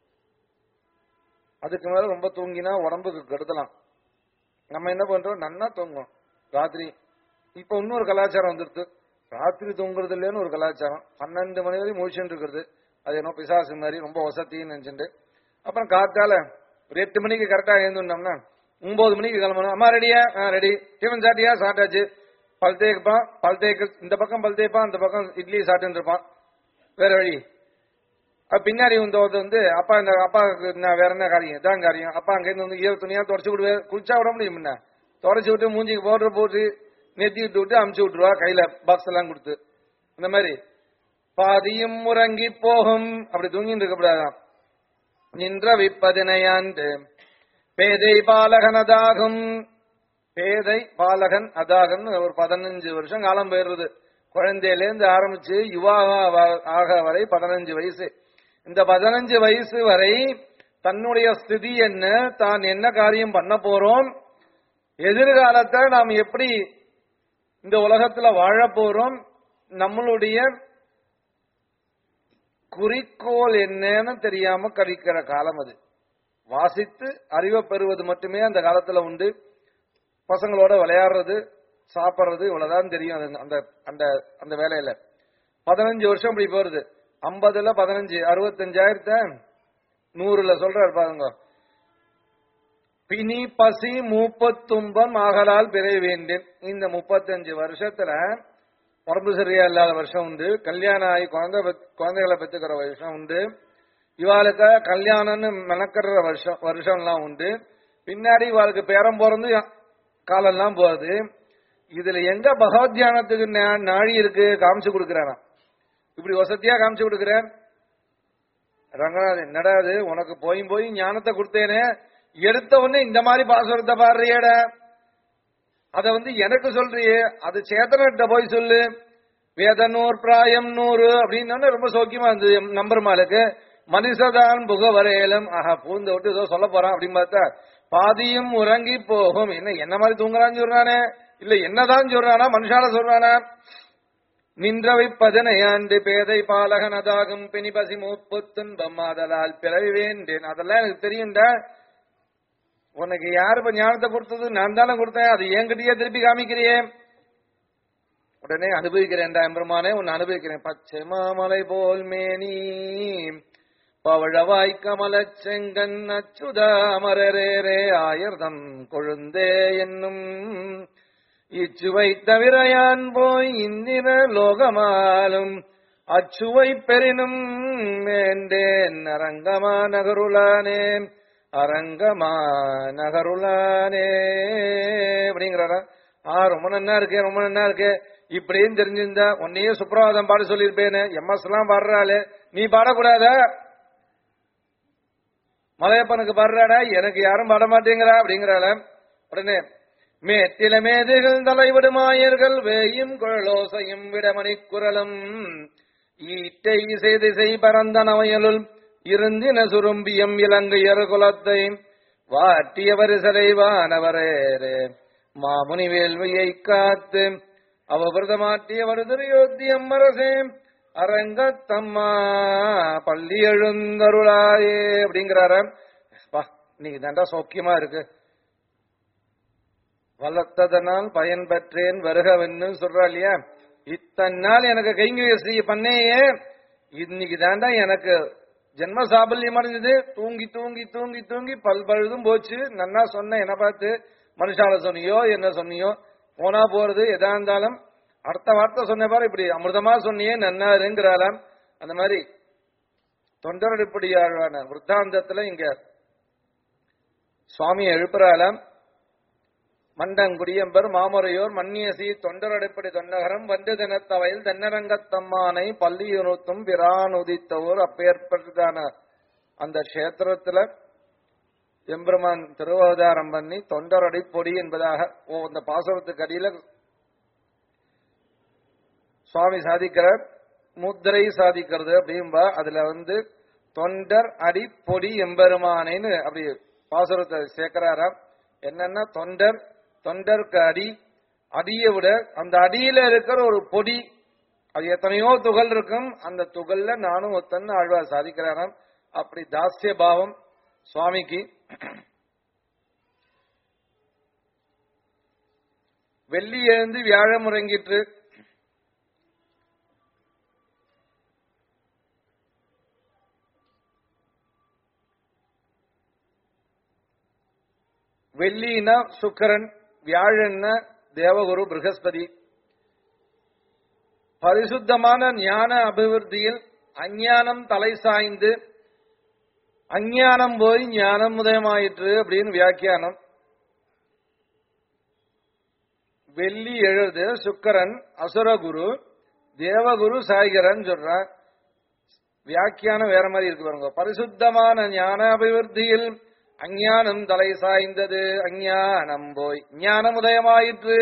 [SPEAKER 1] அதுக்கு மேல ரொம்ப தூங்கினா உடம்புக்கு கெடுதலாம் நம்ம என்ன பண்றோம் நன்னா தூங்குவோம் ராத்திரி இப்ப இன்னொரு கலாச்சாரம் வந்துருது ராத்திரி தூங்குறது இல்லைன்னு ஒரு கலாச்சாரம் பன்னெண்டு மணி வரையும் முழிச்சுட்டு இருக்கிறது அது என்ன பிசாசு மாதிரி ரொம்ப வசத்தின்னு நினைச்சுட்டு அப்புறம் காத்தால ஒரு எட்டு மணிக்கு கரெக்டா எழுந்துட்டோம்னா ஒன்பது மணிக்கு கிளம்பணும் அம்மா ரெடியா ரெடி டிஃபன் சாட்டியா சாப்பிட்டாச்சு பல் தேய்ப்பான் பல் தேய்க்க இந்த பக்கம் பல் தேய்ப்பான் இந்த பக்கம் இட்லி சாப்பிட்டு இருப்பான் வேற வழி அப்ப பின்னாடி வந்தது வந்து அப்பா இந்த அப்பாவுக்கு என்ன வேற என்ன காரியம் இதான் காரியம் அப்பா அங்கிருந்து வந்து ஈர துணியா தொடச்சு விடுவேன் குளிச்சா விட முடியும் முன்ன தொடச்சு விட்டு மூஞ்சிக்கு பவுடர் போட்டு நெத்தி விட்டு விட்டு அமுச்சு விட்டுருவா கையில பாக்ஸ் எல்லாம் கொடுத்து இந்த மாதிரி பாதியும் முறங்கி போகும் அப்படி தூங்கிட்டு இருக்கக்கூடாதாம் நின்ற விப்பதினையாண்டு பேதை பாலகன் அதாகும் பேதை பாலகன் அதாகன் ஒரு பதினஞ்சு வருஷம் காலம் போயிடுறது குழந்தையிலேருந்து ஆரம்பிச்சு யுவாக வ- ஆக வரை பதினஞ்சு வயசு இந்த பதினஞ்சு வயசு வரை தன்னுடைய ஸ்திதி என்ன தான் என்ன காரியம் பண்ண போறோம் எதிர்காலத்தை நாம் எப்படி இந்த உலகத்துல வாழ போறோம் நம்மளுடைய குறிக்கோள் என்னன்னு தெரியாம கழிக்கிற காலம் அது வாசித்து அறிவை பெறுவது மட்டுமே அந்த காலத்துல உண்டு பசங்களோட விளையாடுறது சாப்பிடுறது இவ்வளவுதான் தெரியும் அது அந்த அந்த அந்த வேலையில பதினஞ்சு வருஷம் இப்படி போறது ஐம்பதுல பதினஞ்சு அறுபத்தஞ்சாயிரத்த நூறுல சொல்றாரு பாருங்க பிணி பசி மூப்பத்துன்பம் ஆகலால் பிறை வேண்டேன் இந்த முப்பத்தஞ்சு வருஷத்துல உடம்பு சரியா இல்லாத வருஷம் உண்டு கல்யாணம் ஆகி குழந்தை பெத்- குழந்தைகளை பெத்துக்கிற வருஷம் உண்டு இவாளுக்கு கல்யாணம்னு மெனக்கிற வருஷம் வருஷம்லாம் உண்டு பின்னாடி இவாளுக்கு பேரம் பிறந்து காலம்லாம் போகுது இதுல எங்க பகவத் தியானத்துக்கு நா- நாழி இருக்கு காமிச்சு கொடுக்கிறானா இப்படி வசதியா காமிச்சு கொடுக்கிறேன் ரங்கநாதன் என்னடா இது உனக்கு போய் போய் ஞானத்தை கொடுத்தேனே எடுத்த உடனே இந்த மாதிரி பாசுரத்தை பாடுறியட அத வந்து எனக்கு சொல்றியே அது சேத்தனிட்ட போய் சொல்லு வேத நூறு பிராயம் நூறு அப்படின்னு ரொம்ப சௌக்கியமா இருந்தது எம் நம்பர் மாலுக்கு மனுஷதான் புக வரையலும் ஆஹா பூந்த விட்டு ஏதோ சொல்ல போறான் அப்படின்னு பார்த்தா பாதியும் உறங்கி போகும் என்ன என்ன மாதிரி தூங்குறான்னு சொல்றானே இல்ல என்னதான் சொல்றானா மனுஷால சொல்றானா நின்றவை பதினையாண்டு பேதை பாலகன் அதாகும் பிணிபசி மூப்பு துன்பம் ஆதலால் பிறவி வேண்டேன் அதெல்லாம் எனக்கு தெரியும்டா உனக்கு யாரு இப்ப ஞானத்தை கொடுத்தது நான் தானே கொடுத்தேன் அது என்கிட்டயே திருப்பி காமிக்கிறியே உடனே அனுபவிக்கிறேன்டா எம்பெருமானே உன்னை அனுபவிக்கிறேன் பச்சை மாமலை போல் மேனி பவழவாய் கமலச் செங்கன் அச்சுதாமரரேரே ஆயர்தம் கொழுந்தே என்னும் இச்சுவை தவிர யான் போய் இந்திர லோகமாலும் அச்சுவை பெரினும் வேண்டேன் அரங்கமா நகருளானே அரங்கமா நகருளானே அப்படிங்கிறாரா ஆ ரொம்ப நன்னா இருக்கே ரொம்ப நன்னா இருக்கே இப்படின்னு தெரிஞ்சிருந்தா உன்னையே சுப்பிரபாதம் பாட சொல்லியிருப்பேனே எம்எஸ் எல்லாம் பாடுறாளே நீ பாடக்கூடாதா மலையப்பனுக்கு பாடுறாடா எனக்கு யாரும் பாட மாட்டேங்கிறா அப்படிங்கிறாள உடனே மேத்தில மேதைகள் தலைவிடுமாயர்கள் வேயும் குழலோசையும் விடமணி குரலும் ஈட்டை இசை திசை பரந்தன வயலுள் இருந்தின சுரும்பியம் இலங்கையர் குலத்தை வாட்டியவர் சிலைவானவரே மாமுனி வேள்வியை காத்து அவபிரதமாட்டியவர் துரியோத்தியம் அரசே அரங்கத்தம்மா பள்ளி எழுந்தருளாயே அப்படிங்கிறார வா இன்னைக்கு தாண்டா சௌக்கியமா இருக்கு வளர்த்ததனால் பயன் பெற்றேன் வருகவென்னு சொல்றா இல்லையா இத்தனை நாள் எனக்கு கைங்கரிய பண்ணேயே இன்னைக்கு தாண்டா எனக்கு ஜென்ம சாபல்யம் அடைஞ்சது தூங்கி தூங்கி தூங்கி தூங்கி பல் பழுதும் போச்சு நன்னா சொன்ன என்ன பார்த்து மனுஷால சொன்னியோ என்ன சொன்னியோ போனா போறது எதா இருந்தாலும் அடுத்த வார்த்தை சொன்ன பாரு இப்படி அமிர்தமா சொன்னியே நன்னாருங்கிறாளாம் அந்த மாதிரி தொண்டரடிப்படியாழ்வான விருத்தாந்தத்துல இங்க சுவாமியை எழுப்புறாளாம் மண்டங்குடியம்பர் மாமுறையோர் மன்னியசி தொண்டரடைப்படி தொண்டகரம் வண்டு தினத்தவையில் தென்னரங்கத்தம்மானை பள்ளியுணுத்தும் பிரான் உதித்தவோர் அப்பேற்பட்டதான அந்த கஷேத்திரத்துல எம்பெருமான் திருவாதாரம் பண்ணி தொண்டரடை பொடி என்பதாக ஓ அந்த பாசனத்துக்கு அடியில சுவாமி சாதிக்கிறார் முத்திரை சாதிக்கிறது அப்படின்பா அதுல வந்து தொண்டர் அடி பொடி எம்பெருமானேன்னு அப்படி பாசுரத்தை சேர்க்கிறாராம் என்னன்னா தொண்டர் தொண்டருக்கு அடி அடியை விட அந்த அடியில இருக்கிற ஒரு பொடி அது எத்தனையோ துகள் இருக்கும் அந்த துகள்ல நானும் ஒத்தன்னு ஆழ்வார் சாதிக்கிறாராம் அப்படி தாஸ்ய பாவம் சுவாமிக்கு வெள்ளி எழுந்து வியாழம் முறங்கிற்று வெள்ளினா சுக்கரன் வியாழன்னா தேவகுரு பிரகஸ்பதி பரிசுத்தமான ஞான அபிவிருத்தியில் அஞ்ஞானம் தலை சாய்ந்து அஞ்ஞானம் போய் ஞானம் உதயமாயிற்று அப்படின்னு வியாக்கியானம் வெள்ளி எழுது சுக்கரன் அசுரகுரு தேவகுரு சாய்கரன் சொல்றான் வியாக்கியானம் வேற மாதிரி இருக்கு பாருங்க பரிசுத்தமான ஞான அபிவிருத்தியில் அஞ்ஞானம் தலை சாய்ந்தது அஞ்ஞானம் போய் ஞானம் உதயமாயிற்று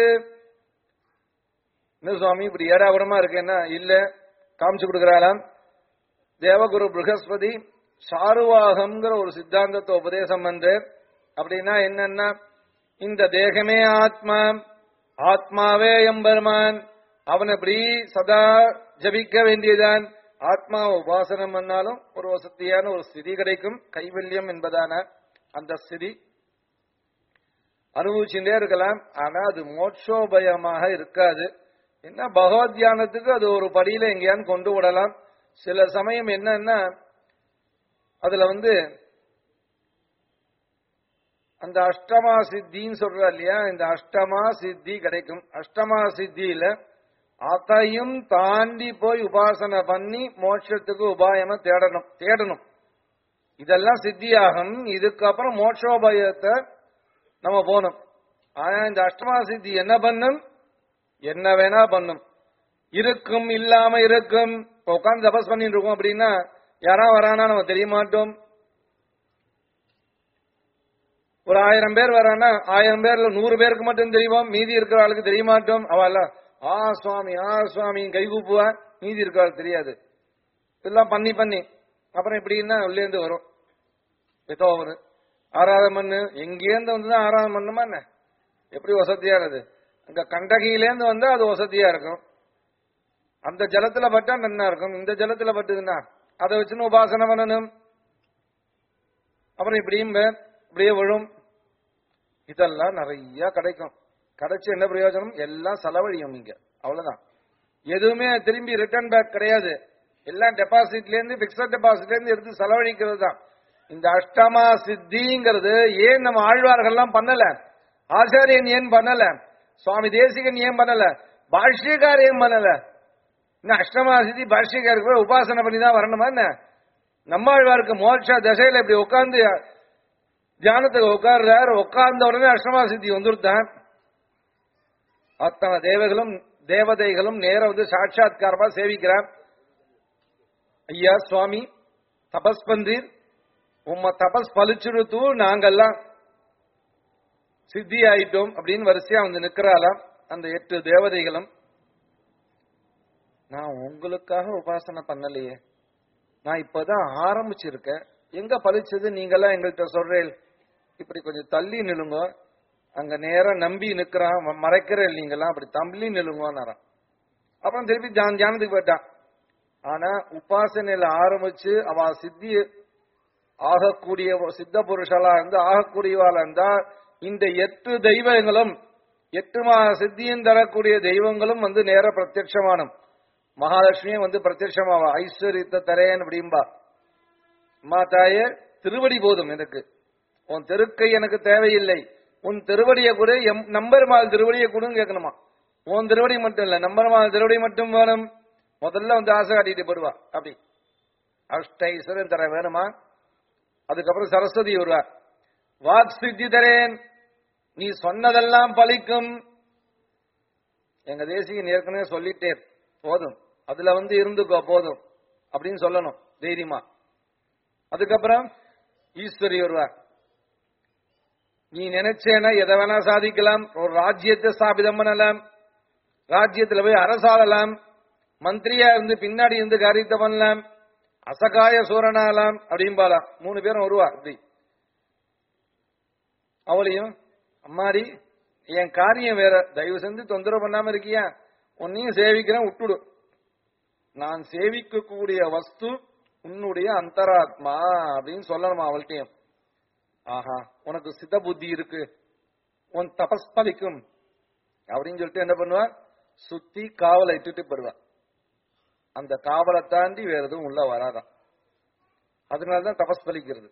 [SPEAKER 1] என்ன சுவாமி இப்படி ஏடாபுரமா இருக்கேன்னா இல்ல காமிச்சு கொடுக்கிறாளாம் தேவகுரு ப்ரகஸ்பதி சாருவாகம்ங்கிற ஒரு சித்தாந்தத்தை உபதேசம் வந்து அப்படின்னா என்னன்னா இந்த தேகமே ஆத்மா ஆத்மாவே எம்பெருமான் அவன் இப்படி சதா ஜபிக்க வேண்டியதான் ஆத்மா உபாசனம் பண்ணாலும் ஒரு வசதியான ஒரு ஸ்திதி கிடைக்கும் கைவல்யம் என்பதான அந்த ஸ்திதி அனுபவிச்சுட்டே இருக்கலாம் ஆனா அது மோட்சோபயமாக இருக்காது என்ன பகவத் தியானத்துக்கு அது ஒரு படியில எங்கேயான்னு கொண்டு விடலாம் சில சமயம் என்னன்னா அதுல வந்து அந்த அஷ்டமா சித்தின்னு சொல்ற இல்லையா இந்த அஷ்டமா சித்தி கிடைக்கும் அஷ்டமா சித்தியில அதையும் தாண்டி போய் உபாசனை பண்ணி மோட்சத்துக்கு உபாயமா தேடணும் தேடணும் இதெல்லாம் சித்தியாகும் இதுக்கப்புறம் மோட்சோபயத்தை நம்ம போகணும் ஆனா இந்த அஷ்டமா சித்தி என்ன பண்ணும் என்ன வேணா பண்ணும் இருக்கும் இல்லாம இருக்கும் இப்ப உட்காந்து தபஸ் பண்ணிட்டு இருக்கோம் அப்படின்னா யாரா வரானா நம்ம தெரிய மாட்டோம் ஒரு ஆயிரம் பேர் வரானா ஆயிரம் பேர்ல நூறு பேருக்கு மட்டும் தெரியும் மீதி இருக்கிற ஆளுக்கு தெரிய மாட்டோம் அவள் ஆ சுவாமி ஆ சுவாமி கை கூப்புவா மீதி இருக்கிற ஆளுக்கு தெரியாது இதெல்லாம் பண்ணி பண்ணி அப்புறம் இப்படின்னா உள்ளேந்து வரும் ஏதோ ஒரு ஆராதனை பண்ணு எங்கேருந்து வந்துதான் ஆராதனை பண்ணுமா என்ன எப்படி வசதியானது அங்க கண்டகியிலேருந்து வந்தா அது வசதியா இருக்கும் அந்த ஜலத்துல பட்டா நன்னா இருக்கும் இந்த ஜலத்துல பட்டுதுன்னா அதை வச்சுன்னு உபாசனை பண்ணணும் அப்புறம் இப்படியும் பே- இப்படியே விழும் இதெல்லாம் நிறைய கிடைக்கும் கிடைச்சு என்ன பிரயோஜனம் எல்லாம் செலவழியும் இங்க அவ்வளவுதான் எதுவுமே திரும்பி ரிட்டர்ன் பேக் கிடையாது எல்லாம் டெபாசிட்ல இருந்து பிக்சட் டெபாசிட்ல இருந்து எடுத்து செலவழிக்கிறது தான் இந்த அஷ்டமா சித்திங்கிறது ஏன் நம்ம ஆழ்வார்கள்லாம் பண்ணல ஆச்சாரியன் ஏன் பண்ணல சுவாமி தேசிகன் ஏன் பண்ணல பாஷ்யக்கார் ஏன் பண்ணல இன்னும் அஷ்டமாசிதி பாஷ்யக்காருக்கு உபாசனை பண்ணி தான் வரணுமா என்ன நம்மாழ்வாருக்கு மோட்ச தசையில இப்படி உட்கார்ந்து தியானத்துக்கு உட்கார்றாரு உட்கார்ந்த உடனே அஷ்டமா சித்தி வந்துருத்தான் அத்தனை தேவர்களும் தேவதைகளும் நேர வந்து சாட்சாத்காரமா சேவிக்கிறார் ஐயா சுவாமி தபஸ் பந்தீர் உம்ம தபஸ் பலிச்சுடுத்து நாங்கெல்லாம் சித்தி ஆயிட்டோம் அப்படின்னு வரிசையா வந்து நிக்கிறாளாம் அந்த எட்டு தேவதைகளும் நான் உங்களுக்காக உபாசனை பண்ணலையே நான் இப்பதான் ஆரம்பிச்சிருக்கேன் எங்க பழிச்சது நீங்கெல்லாம் எங்கள்கிட்ட சொல்றேன் இப்படி கொஞ்சம் தள்ளி நிலுங்க அங்க நேரம் நம்பி நிக்கிறான் ம- மறைக்கிறேன் நீங்கெல்லாம் அப்படி தள்ளி நிலுங்கன்னாராம் அப்புறம் திருப்பி தியானம் தியானத்துக்கு போயிட்டான் ஆனா உபாசனையில ஆரம்பிச்சு அவ சித்தி ஆகக்கூடிய சித்த புருஷலா இருந்து ஆகக்கூடியவாளா இருந்தா இந்த எட்டு தெய்வங்களும் எட்டு மா சித்தியும் தரக்கூடிய தெய்வங்களும் வந்து நேர பிரத்யட்சமானம் மகாலட்சுமியும் வந்து பிரத்யட்சமாவா ஐஸ்வர்யத்தை தரேன் அப்படிம்பா அம்மா தாயே திருவடி போதும் எனக்கு உன் தெருக்கை எனக்கு தேவையில்லை உன் திருவடியை கூட எம் நம்பெருமாள் திருவடியை கூடன்னு கேட்கணுமா உன் திருவடி மட்டும் இல்ல நம்பெருமாள் திருவடி மட்டும் வேணும் முதல்ல வந்து ஆசை காட்டிட்டு போடுவா அப்படி அஷ்டைஸ்வரன் தர வேணுமா அதுக்கப்புறம் சரஸ்வதி வருவா வாக் சித்தி தரேன் நீ சொன்னதெல்லாம் பலிக்கும் எங்க தேசிகன் ஏற்கனவே சொல்லிட்டேன் போதும் அதுல வந்து இருந்துக்கோ போதும் அப்படின்னு சொல்லணும் தைரியமா அதுக்கப்புறம் ஈஸ்வரி வருவா நீ நினைச்சேனா எதை வேணா சாதிக்கலாம் ஒரு ராஜ்யத்தை ஸ்தாபிதம் பண்ணலாம் ராஜ்யத்துல போய் அரசாளலாம் மந்திரியா இருந்து பின்னாடி இருந்து காரியத்தை பண்ணலாம் அசகாய சூரனாலாம் அப்படிம்பாலாம் மூணு பேரும் வருவா அப்படி அவளையும் அம்மாடி என் காரியம் வேற தயவு செஞ்சு தொந்தரவு பண்ணாம இருக்கியா உன்னையும் சேவிக்கிறேன் விட்டுடு நான் சேவிக்கக்கூடிய வஸ்து உன்னுடைய அந்தராத்மா அப்படின்னு சொல்லணுமா அவள்கிட்டயும் ஆஹா உனக்கு சித்த புத்தி இருக்கு உன் தபஸ் பலிக்கும் அப்படின்னு சொல்லிட்டு என்ன பண்ணுவா சுத்தி காவலை இட்டுட்டு போடுவா அந்த காவலை தாண்டி வேற எதுவும் உள்ள வராதான் அதனாலதான் தபஸ் பலிக்கிறது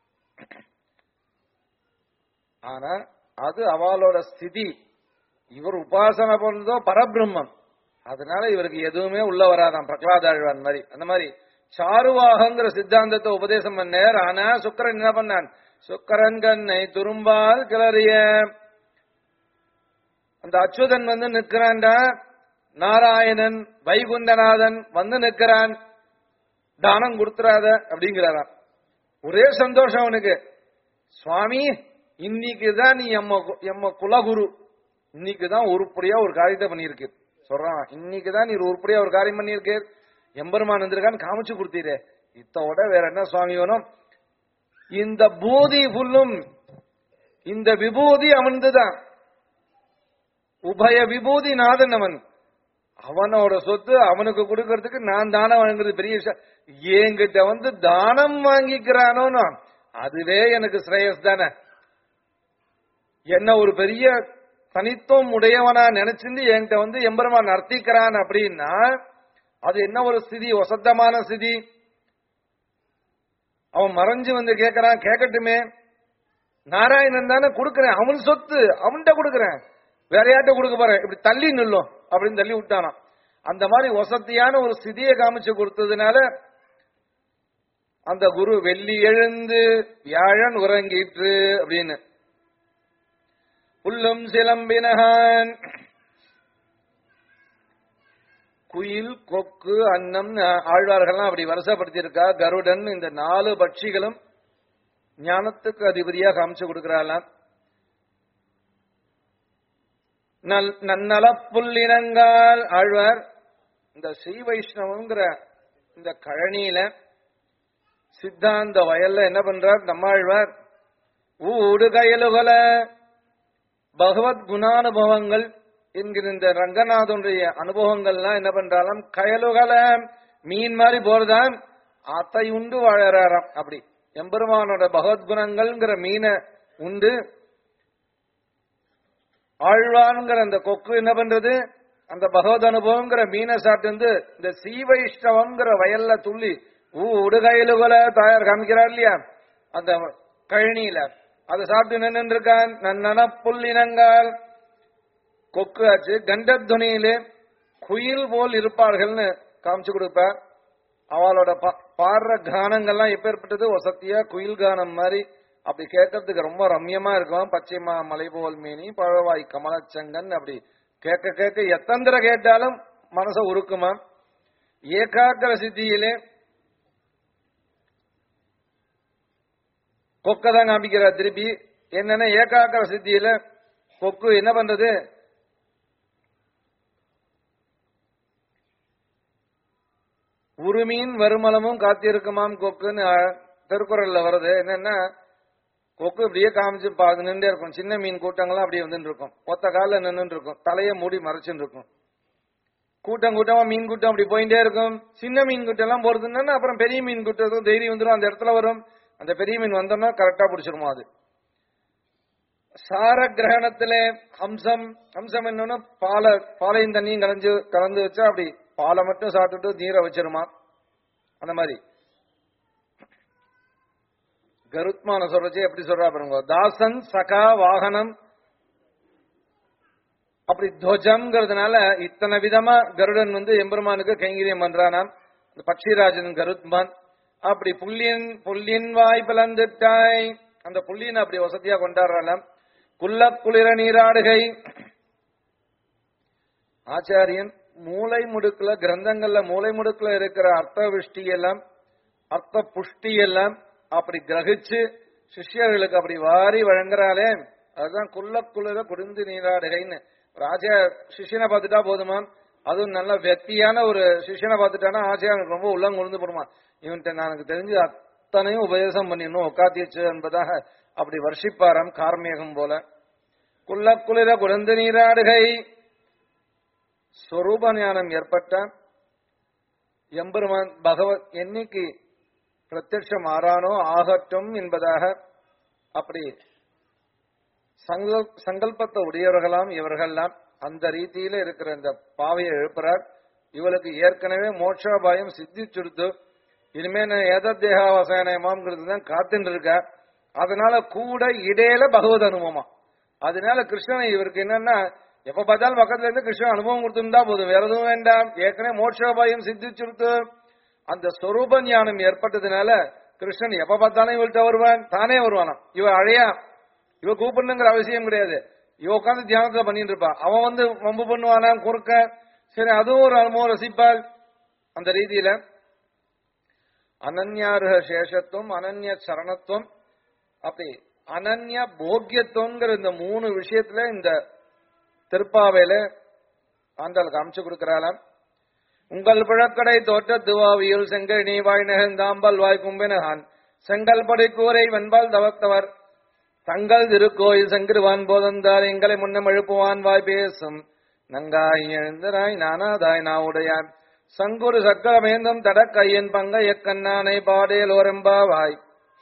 [SPEAKER 1] ஆனா அது அவளோட ஸ்திதி இவர் உபாசனை பண்ணதோ பரபிரம்மம் அதனால இவருக்கு எதுவுமே உள்ள வராதாம் பிரகலாதாழ்வான் மாதிரி அந்த மாதிரி சாருவாகங்கிற சித்தாந்தத்தை உபதேசம் பண்ணார் ஆனா சுக்கரன் என்ன பண்ணான் சுக்கரன் கண்ணை துரும்பால் கிளறிய அந்த அச்சுதன் வந்து நிற்கிறான்டா நாராயணன் வைகுண்டநாதன் வந்து நிற்கிறான் தானம் கொடுத்துறாத அப்படிங்கிறாராம் ஒரே சந்தோஷம் அவனுக்கு சுவாமி இன்னைக்கு தான் நீ எம்ம கு- எம்ம குலகுரு இன்னைக்கு தான் உருப்படியா ஒரு காரியத்தை பண்ணியிருக்கு சொல்றான் இன்னைக்கு தான் நீர் உருப்படியா ஒரு காரியம் பண்ணியிருக்கீர் எம்பெருமான் வந்திருக்கான்னு காமிச்சு கொடுத்தீரே இத்தோட வேற என்ன சுவாமி வேணும் இந்த பூதி புல்லும் இந்த விபூதி அவன்துதான் உபய விபூதி நாதன் அவன் அவனோட சொத்து அவனுக்கு கொடுக்கறதுக்கு நான் தானம் வழங்குறது பெரிய விஷயம் என்கிட்ட வந்து தானம் வாங்கிக்கிறானோன்னு அதுவே எனக்கு ஸ்ரேயஸ் தானே என்ன ஒரு பெரிய தனித்துவம் உடையவனா நினைச்சிருந்து என்கிட்ட வந்து எம்பெருமான் நர்த்திக்கிறான் அப்படின்னா அது என்ன ஒரு ஸ்திதி வசத்தமான ஸ்திதி அவன் மறைஞ்சு வந்து கேட்கறான் கேட்கட்டுமே நாராயணன் தானே கொடுக்கறேன் அவன் சொத்து அவன்கிட்ட கொடுக்கறேன் வேற யார்ட்ட கொடுக்க போறேன் இப்படி தள்ளி நில்லும் அப்படின்னு தள்ளி விட்டானாம் அந்த மாதிரி வசதியான ஒரு ஸ்திதியை காமிச்சு கொடுத்ததுனால அந்த குரு வெள்ளி எழுந்து வியாழன் உறங்கிற்று அப்படின்னு புல்லும் சிலம்பினகான் குயில் கொக்கு அன்னம் ஆழ்வார்கள்லாம் அப்படி வருஷப்படுத்தியிருக்கா கருடன் இந்த நாலு பட்சிகளும் ஞானத்துக்கு அதிபதியா காமிச்சு கொடுக்கிறாளாம் நல் நன்னல புல்லினங்கால் ஆழ்வார் இந்த ஸ்ரீ வைஷ்ணவங்கிற இந்த கழனியில சித்தாந்த வயல்ல என்ன பண்றார் நம்மாழ்வார் ஊடு கயலுகல பகவத் குணானுபவங்கள் என்கிற இந்த ரங்கநாதனுடைய அனுபவங்கள்லாம் என்ன பண்றாராம் கயலுகல மீன் மாதிரி போறதாம் அத்தை உண்டு வாழறாராம் அப்படி எம்பெருமானோட பகவத் குணங்கள்ங்கிற மீனை உண்டு ஆழ்வான்ங்கிற அந்த கொக்கு என்ன பண்றது அந்த பகவத் அனுபவங்கிற மீனை சாப்பிட்டு வந்து இந்த சீவைஷ்ணவங்கிற வயல்ல துள்ளி ஊ உடுகையிலுகள தாயார் காமிக்கிறார் இல்லையா அந்த கழனியில அதை சாப்பிட்டு நின்று இருக்கான் நன்னன புல்லினங்கால் கொக்கு ஆச்சு கண்டத்வனியிலே குயில் போல் இருப்பார்கள்னு காமிச்சு கொடுப்பார் அவளோட பா- பாடுற கானங்கள்லாம் எப்பேற்பட்டது வசத்தியா குயில் கானம் மாதிரி அப்படி கேட்கறதுக்கு ரொம்ப ரம்யமா இருக்கும் பச்சைமா மலை போல் மேனி பழவாய் கமலச்சங்கன் அப்படி கேட்க கேட்க எத்தந்திர கேட்டாலும் மனச உருக்குமா ஏகாக்கிர சித்தியிலே கொக்க தான் காமிக்கிறார் திருப்பி என்னன்னா ஏகாக்கிர சித்தியில கொக்கு என்ன பண்றது உருமீன் வருமலமும் காத்திருக்குமாம் கொக்குன்னு அஹ், திருக்குறள்ல வருது என்னன்னா கொக்கு இப்படியே காமிச்சு பாது நின்றே இருக்கும் சின்ன மீன் கூட்டங்கள்லாம் அப்படியே வந்துட்டு இருக்கும் ஒத்த காலில் நின்னுட்டு இருக்கும் தலையை மூடி மறைச்சுட்டு இருக்கும் கூட்டம் கூட்டமா மீன் கூட்டம் அப்படி போயிட்டே இருக்கும் சின்ன மீன் கூட்டம் எல்லாம் போறதுன்னா அப்புறம் பெரிய மீன் கூட்டத்துக்கும் தைரியம் வந்துடும் அந்த இடத்துல வரும் அந்த பெரிய மீன் வந்தோம்னா கரெக்டா பிடிச்சிருமா அது சார கிரகணத்திலே ஹம்சம் ஹம்சம் என்னன்னா பாலை பாலையும் தண்ணியும் கலந்து கலந்து வச்சா அப்படி பாலை மட்டும் சாப்பிட்டுட்டு நீரை வச்சிருமா அந்த மாதிரி கருத்மான சொல்றச்சு எப்படி சொல்றா பாருங்க தாசன் சகா வாகனம் அப்படி துவஜம்ங்கிறதுனால இத்தனை விதமா கருடன் வந்து எம்பெருமானுக்கு கைங்கரியம் பண்றானாம் இந்த பட்சிராஜன் கருத்மான் அப்படி புல்லியன் புல்லின் வாய் பிளந்துட்டாய் அந்த புல்லியன் அப்படி வசதியா கொண்டாடுறாளாம் குள்ள குளிர நீராடுகை ஆச்சாரியன் மூளை முடுக்குல கிரந்தங்கள்ல மூளை முடுக்குல இருக்கிற அர்த்த விஷ்டி எல்லாம் அர்த்த புஷ்டி எல்லாம் அப்படி கிரகிச்சு சிஷ்யர்களுக்கு அப்படி வாரி வழங்குறாளே அதுதான் குள்ள குளிர குடிந்து நீராடுகைன்னு ராஜா சிஷ்யனை பார்த்துட்டா போதுமா அதுவும் நல்ல வெத்தியான ஒரு சிஷ்யனை பார்த்துட்டானா ஆச்சாரியனுக்கு ரொம்ப உள்ளம் குளிர்ந்து போடுமா இவன்கிட்ட எனக்கு தெரிஞ்சு அத்தனையும் உபதேசம் பண்ணிடணும் உட்காத்திச்சு என்பதாக அப்படி வர்ஷிப்பாராம் கார்மேகம் போல குள்ள குளிர குழந்து நீராடுகை ஸ்வரூப ஞானம் ஏற்பட்ட எம்பெருமான் பகவத் என்னைக்கு பிரத்யட்சம் ஆறானோ ஆகட்டும் என்பதாக அப்படி சங்கல்- சங்கல்பத்தை உடையவர்களாம் இவர்கள்லாம் அந்த ரீதியில இருக்கிற இந்த பாவையை எழுப்புறார் இவளுக்கு ஏற்கனவே மோட்சோபாயம் சித்திச்சுடுத்து இனிமே நான் ஏத தேகாவசாயமாம்ங்கிறது தான் காத்துட்டு இருக்க அதனால கூட இடையில பகவத் அனுபவமா அதனால கிருஷ்ணனை இவருக்கு என்னன்னா எப்ப பார்த்தாலும் பக்கத்துல இருந்து கிருஷ்ணன் அனுபவம் கொடுத்துருந்தா போதும் வேற எதுவும் வேண்டாம் ஏற்கனவே மோட்சோபாயம் சித்திச்சுடுத்து அந்த ஸ்வரூப ஞானம் ஏற்பட்டதுனால கிருஷ்ணன் எப்ப பார்த்தாலும் இவள்கிட்ட வருவான் தானே வருவானாம் இவ அழையா இவ கூப்பிடணுங்கிற அவசியம் கிடையாது இவ உட்காந்து தியானத்துல பண்ணிட்டு இருப்பா அவன் வந்து வம்பு பண்ணுவானாம் குறுக்க சரி அதுவும் ஒரு அனுபவம் ரசிப்பாள் அந்த ரீதியில அனன்யாருக சேஷத்துவம் அனன்ய சரணத்துவம் அப்படி அனன்ய போக்கியத்துவங்கிற இந்த மூணு விஷயத்துல இந்த திருப்பாவையில ஆண்டாள் காமிச்சு கொடுக்கிறாளாம் உங்கள் பிழக்கடை தோற்ற துவாவியுள் செங்கல் நீவாய் நெகந்தாம்பல் வாய் கும்பினகான் செங்கல் படை கூரை வெண்பால் தவத்தவர் தங்கள் திருக்கோயில் செங்கிருவான் போதந்தால் எங்களை முன்னம் எழுப்புவான் வாய் பேசும் நங்காய் எழுந்தராய் நானாதாய் நாவுடையான் சங்குரு சக்கரமேந்தம் தடக்கையன் பங்க எக்கண்ணானை பாடேலோரெம்பாவாய்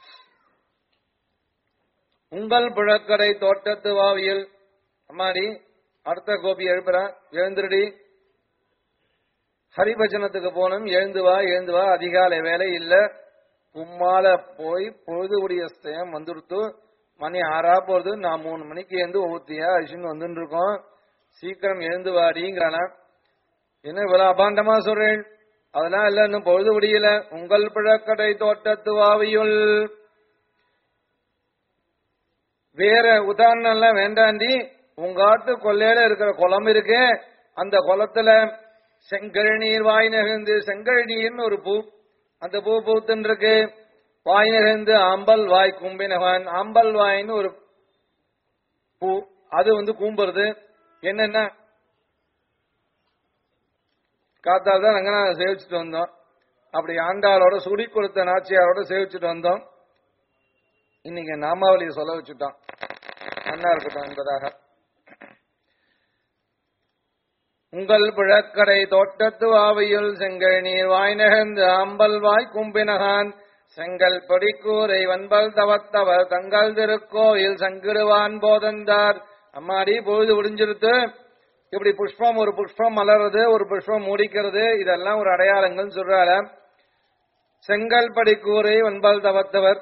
[SPEAKER 1] உங்கள் புழக்கடை தோட்டத்து வாவியல் அம்மாடி அடுத்த கோபி எழுப்புறான் எழுந்துருடி ஹரிபஜனத்துக்கு போனோம் எழுந்து வா எழுந்து வா அதிகாலை வேலை இல்ல உம்மால போய் பொழுது உடைய ஸ்தயம் வந்துடுத்து மணி ஆறா போறது நான் மூணு மணிக்கு எழுந்து ஒவ்வொருத்தியா அழிச்சுன்னு வந்துட்டு இருக்கோம் சீக்கிரம் எழுந்து வாடிங்கிறானா என்ன இவ்வளவு அபாண்டமா சொல்றேன் அதெல்லாம் இல்ல இன்னும் பொழுது முடியல உங்கள் பிழக்கடை தோட்டத்து வாவியுள் வேற உதாரணம் எல்லாம் வேண்டாண்டி உங்க ஆட்டு கொல்லையில இருக்கிற குளம் இருக்கு அந்த குளத்துல செங்கழநீர் வாய் நெகிழ்ந்து செங்கழநீர்னு ஒரு பூ அந்த பூ பூத்துன்னு இருக்கு வாய் நெகிழ்ந்து ஆம்பல் வாய் கும்பினவன் ஆம்பல் வாய்ன்னு ஒரு பூ அது வந்து கூம்புறது என்னன்னா காத்தால் தான் ரங்கநாதன் சேவிச்சுட்டு வந்தோம் அப்படி ஆண்டாளோட சுடி கொடுத்த நாச்சியாரோட சேவிச்சுட்டு வந்தோம் இன்னைக்கு நாமாவளியை சொல்ல வச்சுட்டோம் நன்னா இருக்கட்டும் என்பதாக உங்கள் பிழக்கடை தோட்டத்து ஆவையுள் செங்கல் நீர் வாய் நெகழ்ந்து அம்பல் வாய் கும்பினகான் செங்கல் பொடிக்கூரை வன்பல் தவத்தவர் தங்கள் திருக்கோயில் சங்கிடுவான் போதந்தார் அம்மாடி பொழுது முடிஞ்சிருத்து இப்படி புஷ்பம் ஒரு புஷ்பம் மலர்றது ஒரு புஷ்பம் மூடிக்கிறது இதெல்லாம் ஒரு அடையாளங்கள் சொல்றால செங்கல் படிக்கூரை வன்பல் தவத்தவர்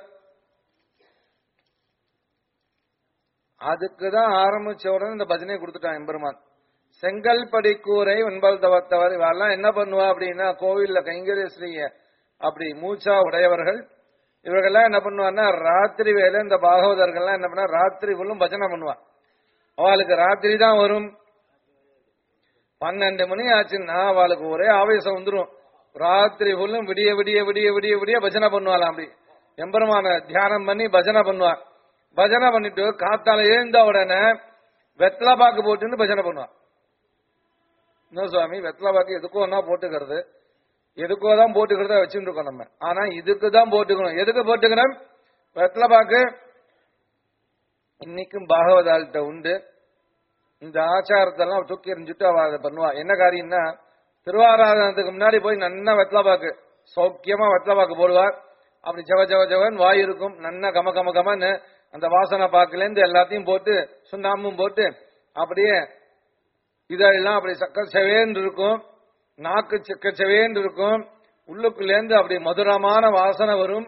[SPEAKER 1] அதுக்கு தான் ஆரம்பிச்ச உடனே இந்த பஜனை கொடுத்துட்டான் எம்பெருமான் செங்கல்படி கூரை உண்பல் தவத்தவர் இவெல்லாம் என்ன பண்ணுவா அப்படின்னா கோவில்ல கைங்கரியஸ்ரீய அப்படி மூச்சா உடையவர்கள் இவர்கள்லாம் என்ன பண்ணுவான்னா ராத்திரி வேலை இந்த பாகவதர்கள்லாம் என்ன பண்ணா ராத்திரி ஃபுல்லும் பஜனை பண்ணுவா அவளுக்கு ராத்திரி தான் வரும் பன்னெண்டு மணி ஆச்சுன்னா அவளுக்கு ஒரே ஆவேசம் வந்துடும் ராத்திரி ஃபுல்லும் விடிய விடிய விடிய விடிய விடிய பஜனை பண்ணுவாளாம் அப்படி எம்பெருமான தியானம் பண்ணி பஜனை பண்ணுவா பஜனை பண்ணிட்டு காத்தால எழுந்த உடனே வெத்தலை பாக்கு போட்டுன்னு பஜனை பண்ணுவா என்ன சுவாமி வெத்தலை பாக்கு எதுக்கோ ஒன்னா போட்டுக்கிறது எதுக்கோ தான் போட்டுக்கிறத வச்சுட்டு இருக்கோம் நம்ம ஆனா இதுக்கு தான் போட்டுக்கணும் எதுக்கு போட்டுக்கணும் வெத்தலை பாக்கு இன்னைக்கும் பாகவதால்கிட்ட உண்டு இந்த ஆச்சாரத்தெல்லாம் தூக்கி எறிஞ்சுட்டு அவ அதை பண்ணுவா என்ன காரியம்னா திருவாராதனத்துக்கு முன்னாடி போய் நன்னா வெத்தலை பாக்கு சௌக்கியமா வெத்தலை பாக்கு போடுவார் அப்படி ஜவ ஜவ ஜவன் வாய் இருக்கும் நன்னா கம கம கமன்னு அந்த வாசனை பாக்குல இருந்து எல்லாத்தையும் போட்டு சுண்ணாம்பும் போட்டு அப்படியே இதெல்லாம் அப்படி சக்க செவேன்னு இருக்கும் நாக்கு செக்க செவேன்னு இருக்கும் உள்ளுக்குள்ளேருந்து அப்படி மதுரமான வாசனை வரும்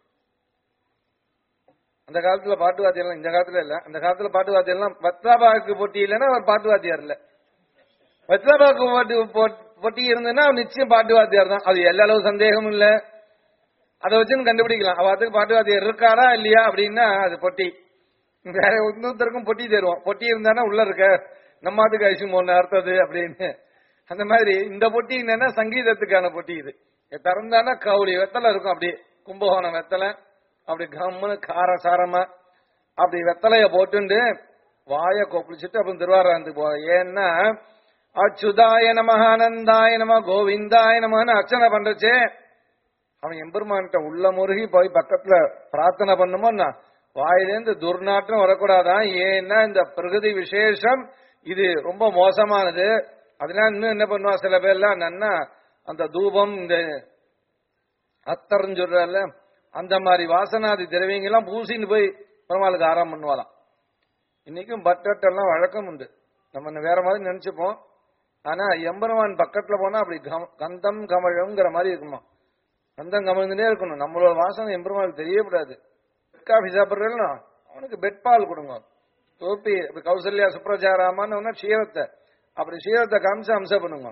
[SPEAKER 1] அந்த காலத்துல பாட்டு வாத்தியம் இந்த காலத்துல இல்ல அந்த காலத்துல பாட்டு வாத்தியம் எல்லாம் வத்லாபாக்கு போட்டி இல்லைன்னா அவர் பாட்டு வாத்தியார் இல்ல வத்லாபாக்கு போட்டி போ- போட்டி இருந்ததுன்னா அவர் நிச்சயம் பாட்டு வாத்தியார் தான் அது எல்லா அளவு சந்தேகமும் இல்ல அதை வச்சுன்னு கண்டுபிடிக்கலாம் அவத்துக்கு பாட்டு வாத்தியார் இருக்காரா இல்லையா அப்படின்னா அது பொட்டி வேற இன்னொருத்தருக்கும் பொட்டி தருவோம் பொட்டி இருந்தானா உள்ள இருக்க நம்மாத்துக்கு ஐசும் ஒண்ணு அர்த்தது அப்படின்னு அந்த மாதிரி இந்த பொட்டி என்னன்னா சங்கீதத்துக்கான பொட்டி இது திறந்தானா கவுளி வெத்தலை இருக்கும் அப்படியே கும்பகோணம் வெத்தலை அப்படி கம்முன்னு கார சாரமா அப்படி வெத்தலைய போட்டுண்டு வாய கொப்பளிச்சுட்டு அப்புறம் திருவாராந்துக்கு போ ஏன்னா அச்சுதாய நம ஆனந்தாய நம கோவிந்தாய நமன்னு அர்ச்சனை பண்றச்சே அவன் எம்பெருமான்கிட்ட உள்ள முருகி போய் பக்கத்துல பிரார்த்தனை பண்ணுமோன்னா வாயிலேருந்து துர்நாற்றம் வரக்கூடாதான் ஏன்னா இந்த பிரகதி விசேஷம் இது ரொம்ப மோசமானது அதனால இன்னும் என்ன பண்ணுவா சில பேர்லாம் நன்னா அந்த தூபம் இந்த அத்தர்ன்னு சொல்றல அந்த மாதிரி வாசனாதி திரவியங்கள்லாம் பூசின்னு போய் பெருமாளுக்கு ஆராம் பண்ணுவாளாம் இன்னைக்கும் பட்டட் எல்லாம் வழக்கம் உண்டு நம்ம வேற மாதிரி நினைச்சுப்போம் ஆனா எம்பெருமான் பக்கத்துல போனா அப்படி கம்- கந்தம் கமழம்ங்கிற மாதிரி இருக்குமா கந்தம் கமழ்ந்துட்டே இருக்கணும் நம்மளோட வாசனை எம்பெருமானுக்கு தெரியக்கூடாது காஃபி சாப்பிடுறேன்னா அவனுக்கு பெட் பால் கொடுங்க தோப்பி இப்ப கௌசல்யா சுப்ரஜாராமான்னு க்ஷீரத்தை அப்படி க்ஷீரத்தை காமிச்சு அம்சம் பண்ணுங்க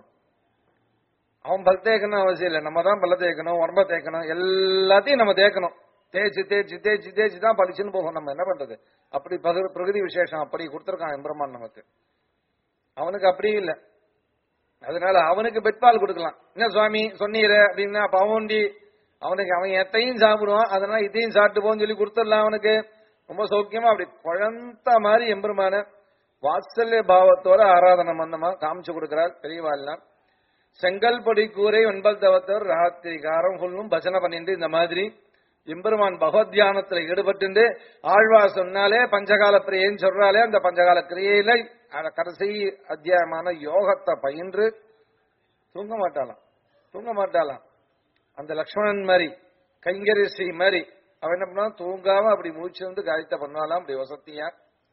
[SPEAKER 1] அவன் பல் தேய்க்கணும் அவசியம் இல்லை நம்ம தான் பல்ல தேய்க்கணும் உடம்ப தேய்க்கணும் எல்லாத்தையும் நம்ம தேய்க்கணும் தேய்ச்சி தேய்ச்சி தேய்ச்சி தேய்ச்சி தான் பளிச்சுன்னு போகும் நம்ம என்ன பண்றது அப்படி பகு- பிரகதி விசேஷம் அப்படி கொடுத்துருக்கான் எம்பெருமான் நமக்கு அவனுக்கு அப்படி இல்லை அதனால அவனுக்கு பெட்பால் கொடுக்கலாம் என்ன சுவாமி சொன்னீரு அப்படின்னா அப்ப அவன்டி அவனுக்கு அவன் எத்தையும் சாப்பிடுவான் அதனால இதையும் சாப்பிட்டு போன்னு சொல்லி கொடுத்துடலாம் அவனுக்கு ரொம்ப சௌக்கியமா அப்படி குழந்த மாதிரி எம்பெருமான வாத்சல்ய பாவத்தோட ஆராதனை பண்ணமா காமிச்சு கொடுக்கிறார் பெரியவாள்லாம் செங்கல்படி கூரை ஒன்பல் தவத்தவர் ராத்திரி காரம் ஃபுல்லும் பஜனை பண்ணிட்டு இந்த மாதிரி எம்பெருமான் பகவத் தியானத்துல ஈடுபட்டு ஆழ்வா சொன்னாலே பஞ்சகால பிரியன்னு சொல்றாலே அந்த பஞ்சகால கிரியையில அந்த கடைசி அத்தியாயமான யோகத்தை பயின்று தூங்க மாட்டாளாம் தூங்க மாட்டாளாம் அந்த லக்ஷ்மணன் மாதிரி கைங்கரி ஸ்ரீ மாதிரி அவன் என்ன பண்ணா தூங்காம அப்படி மூச்சு வந்து காயத்தை பண்ணுவாளாம் அப்படி வசத்தியா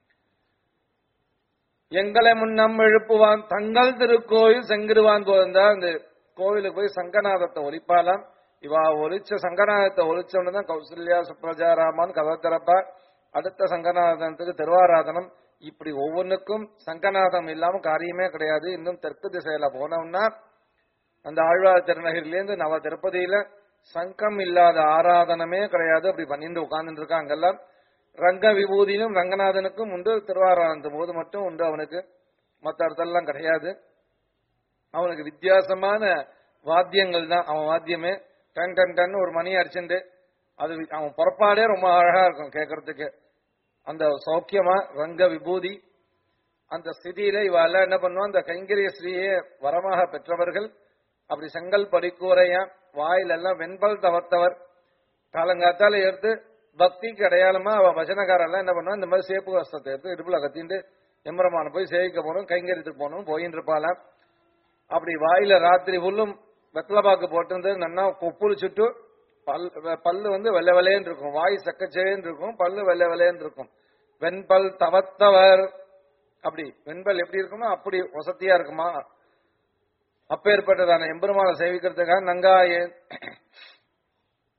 [SPEAKER 1] எங்களை முன்னம் எழுப்புவான் தங்கள் திருக்கோயில் செங்கிடுவான் போயிருந்தா இந்த கோவிலுக்கு போய் சங்கநாதத்தை ஒலிப்பாலாம் இவா ஒலிச்ச சங்கநாதத்தை ஒலிச்சோன்னு தான் கௌசல்யா சுப்ரஜாராமான் கதை திறப்பா அடுத்த சங்கநாதனத்துக்கு திருவாராதனம் இப்படி ஒவ்வொன்றுக்கும் சங்கநாதம் இல்லாம காரியமே கிடையாது இன்னும் தெற்கு திசையில போனோம்னா அந்த ஆழ்வார் திருநகரிலேருந்து நவ திருப்பதியில சங்கம் இல்லாத ஆராதனமே கிடையாது அப்படி பண்ணிட்டு உட்கார்ந்துட்டு இருக்காங்க அங்கெல்லாம் ரங்க விபூதியிலும் ரங்கநாதனுக்கும் உண்டு திருவாராதனத்து போது மட்டும் உண்டு அவனுக்கு மற்ற இடத்தெல்லாம் கிடையாது அவனுக்கு வித்தியாசமான வாத்தியங்கள் தான் அவன் வாத்தியமே டன் டன் டன் ஒரு மணி அடிச்சுட்டு அது வி- அவன் புறப்பாடே ரொம்ப அழகா இருக்கும் கேட்கறதுக்கு அந்த சௌக்கியமா ரங்க விபூதி அந்த ஸ்திதியில இவெல்லாம் என்ன பண்ணுவான் அந்த கைங்கரிய ஸ்ரீயே வரமாக பெற்றவர்கள் அப்படி செங்கல் படிக்கூரையா வாயில எல்லாம் வெண்பல் தவர்த்தவர் காலங்காத்தால எடுத்து பக்திக்கு அடையாளமா அவ வசனக்காரெல்லாம் என்ன பண்ணுவா இந்த மாதிரி சேப்பு வஸ்திரத்தை எடுத்து இடுப்புல கத்திட்டு எம்பரமான போய் சேவிக்க போகணும் கைங்கரியத்துக்கு போகணும் போயின்னு இருப்பாளாம் அப்படி வாயில ராத்திரி ஃபுல்லும் வெத்தலைப்பாக்கு போட்டிருந்து நன்னா கொப்புளு சுட்டு பல் வெ- பல்லு வந்து வெள்ளை வெள்ளையன்னு இருக்கும் வாய் சக்கச்சேன்னு இருக்கும் பல்லு வெள்ளை வெள்ளையன்னு இருக்கும் வெண்பல் தவத்தவர் அப்படி வெண்பல் எப்படி இருக்குமோ அப்படி வசதியா இருக்குமா அப்பேற்பட்டதான எம்பெருமானை சேவிக்கிறதுக்காக நங்காயே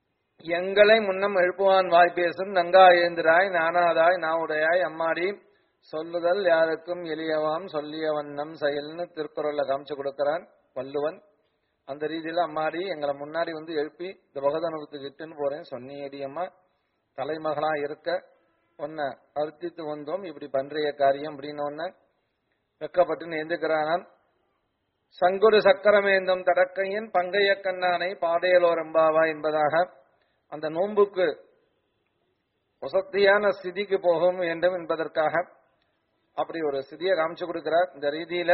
[SPEAKER 1] எங்களை முன்னம் எழுப்புவான் வாய் பேசும் நங்கா ஏந்திராய் நானாதாய் நாவுடையாய் அம்மாடி சொல்லுதல் யாருக்கும் எளியவாம் சொல்லிய வண்ணம் செயல்னு திருக்குறள்ல காமிச்சு கொடுக்கிறான் வள்ளுவன் அந்த ரீதியில அம்மாடி எங்களை முன்னாடி வந்து எழுப்பி இந்த பகதனுக்கு இட்டுன்னு போறேன் சொன்னியடி அம்மா தலைமகளா இருக்க உன்னை அர்த்தித்து வந்தோம் இப்படி பண்றிய காரியம் அப்படின்னு ஒன்ன வெக்கப்பட்டு எந்திருக்கிறானாம் சங்குரு சக்கரமேந்தும் தடக்கையின் பங்கைய கண்ணானை பாடையலோரம்பாவா என்பதாக அந்த நோன்புக்கு வசத்தியான ஸ்திதிக்கு போகும் வேண்டும் என்பதற்காக அப்படி ஒரு ஸ்திதியை காமிச்சு கொடுக்கிறார் இந்த ரீதியில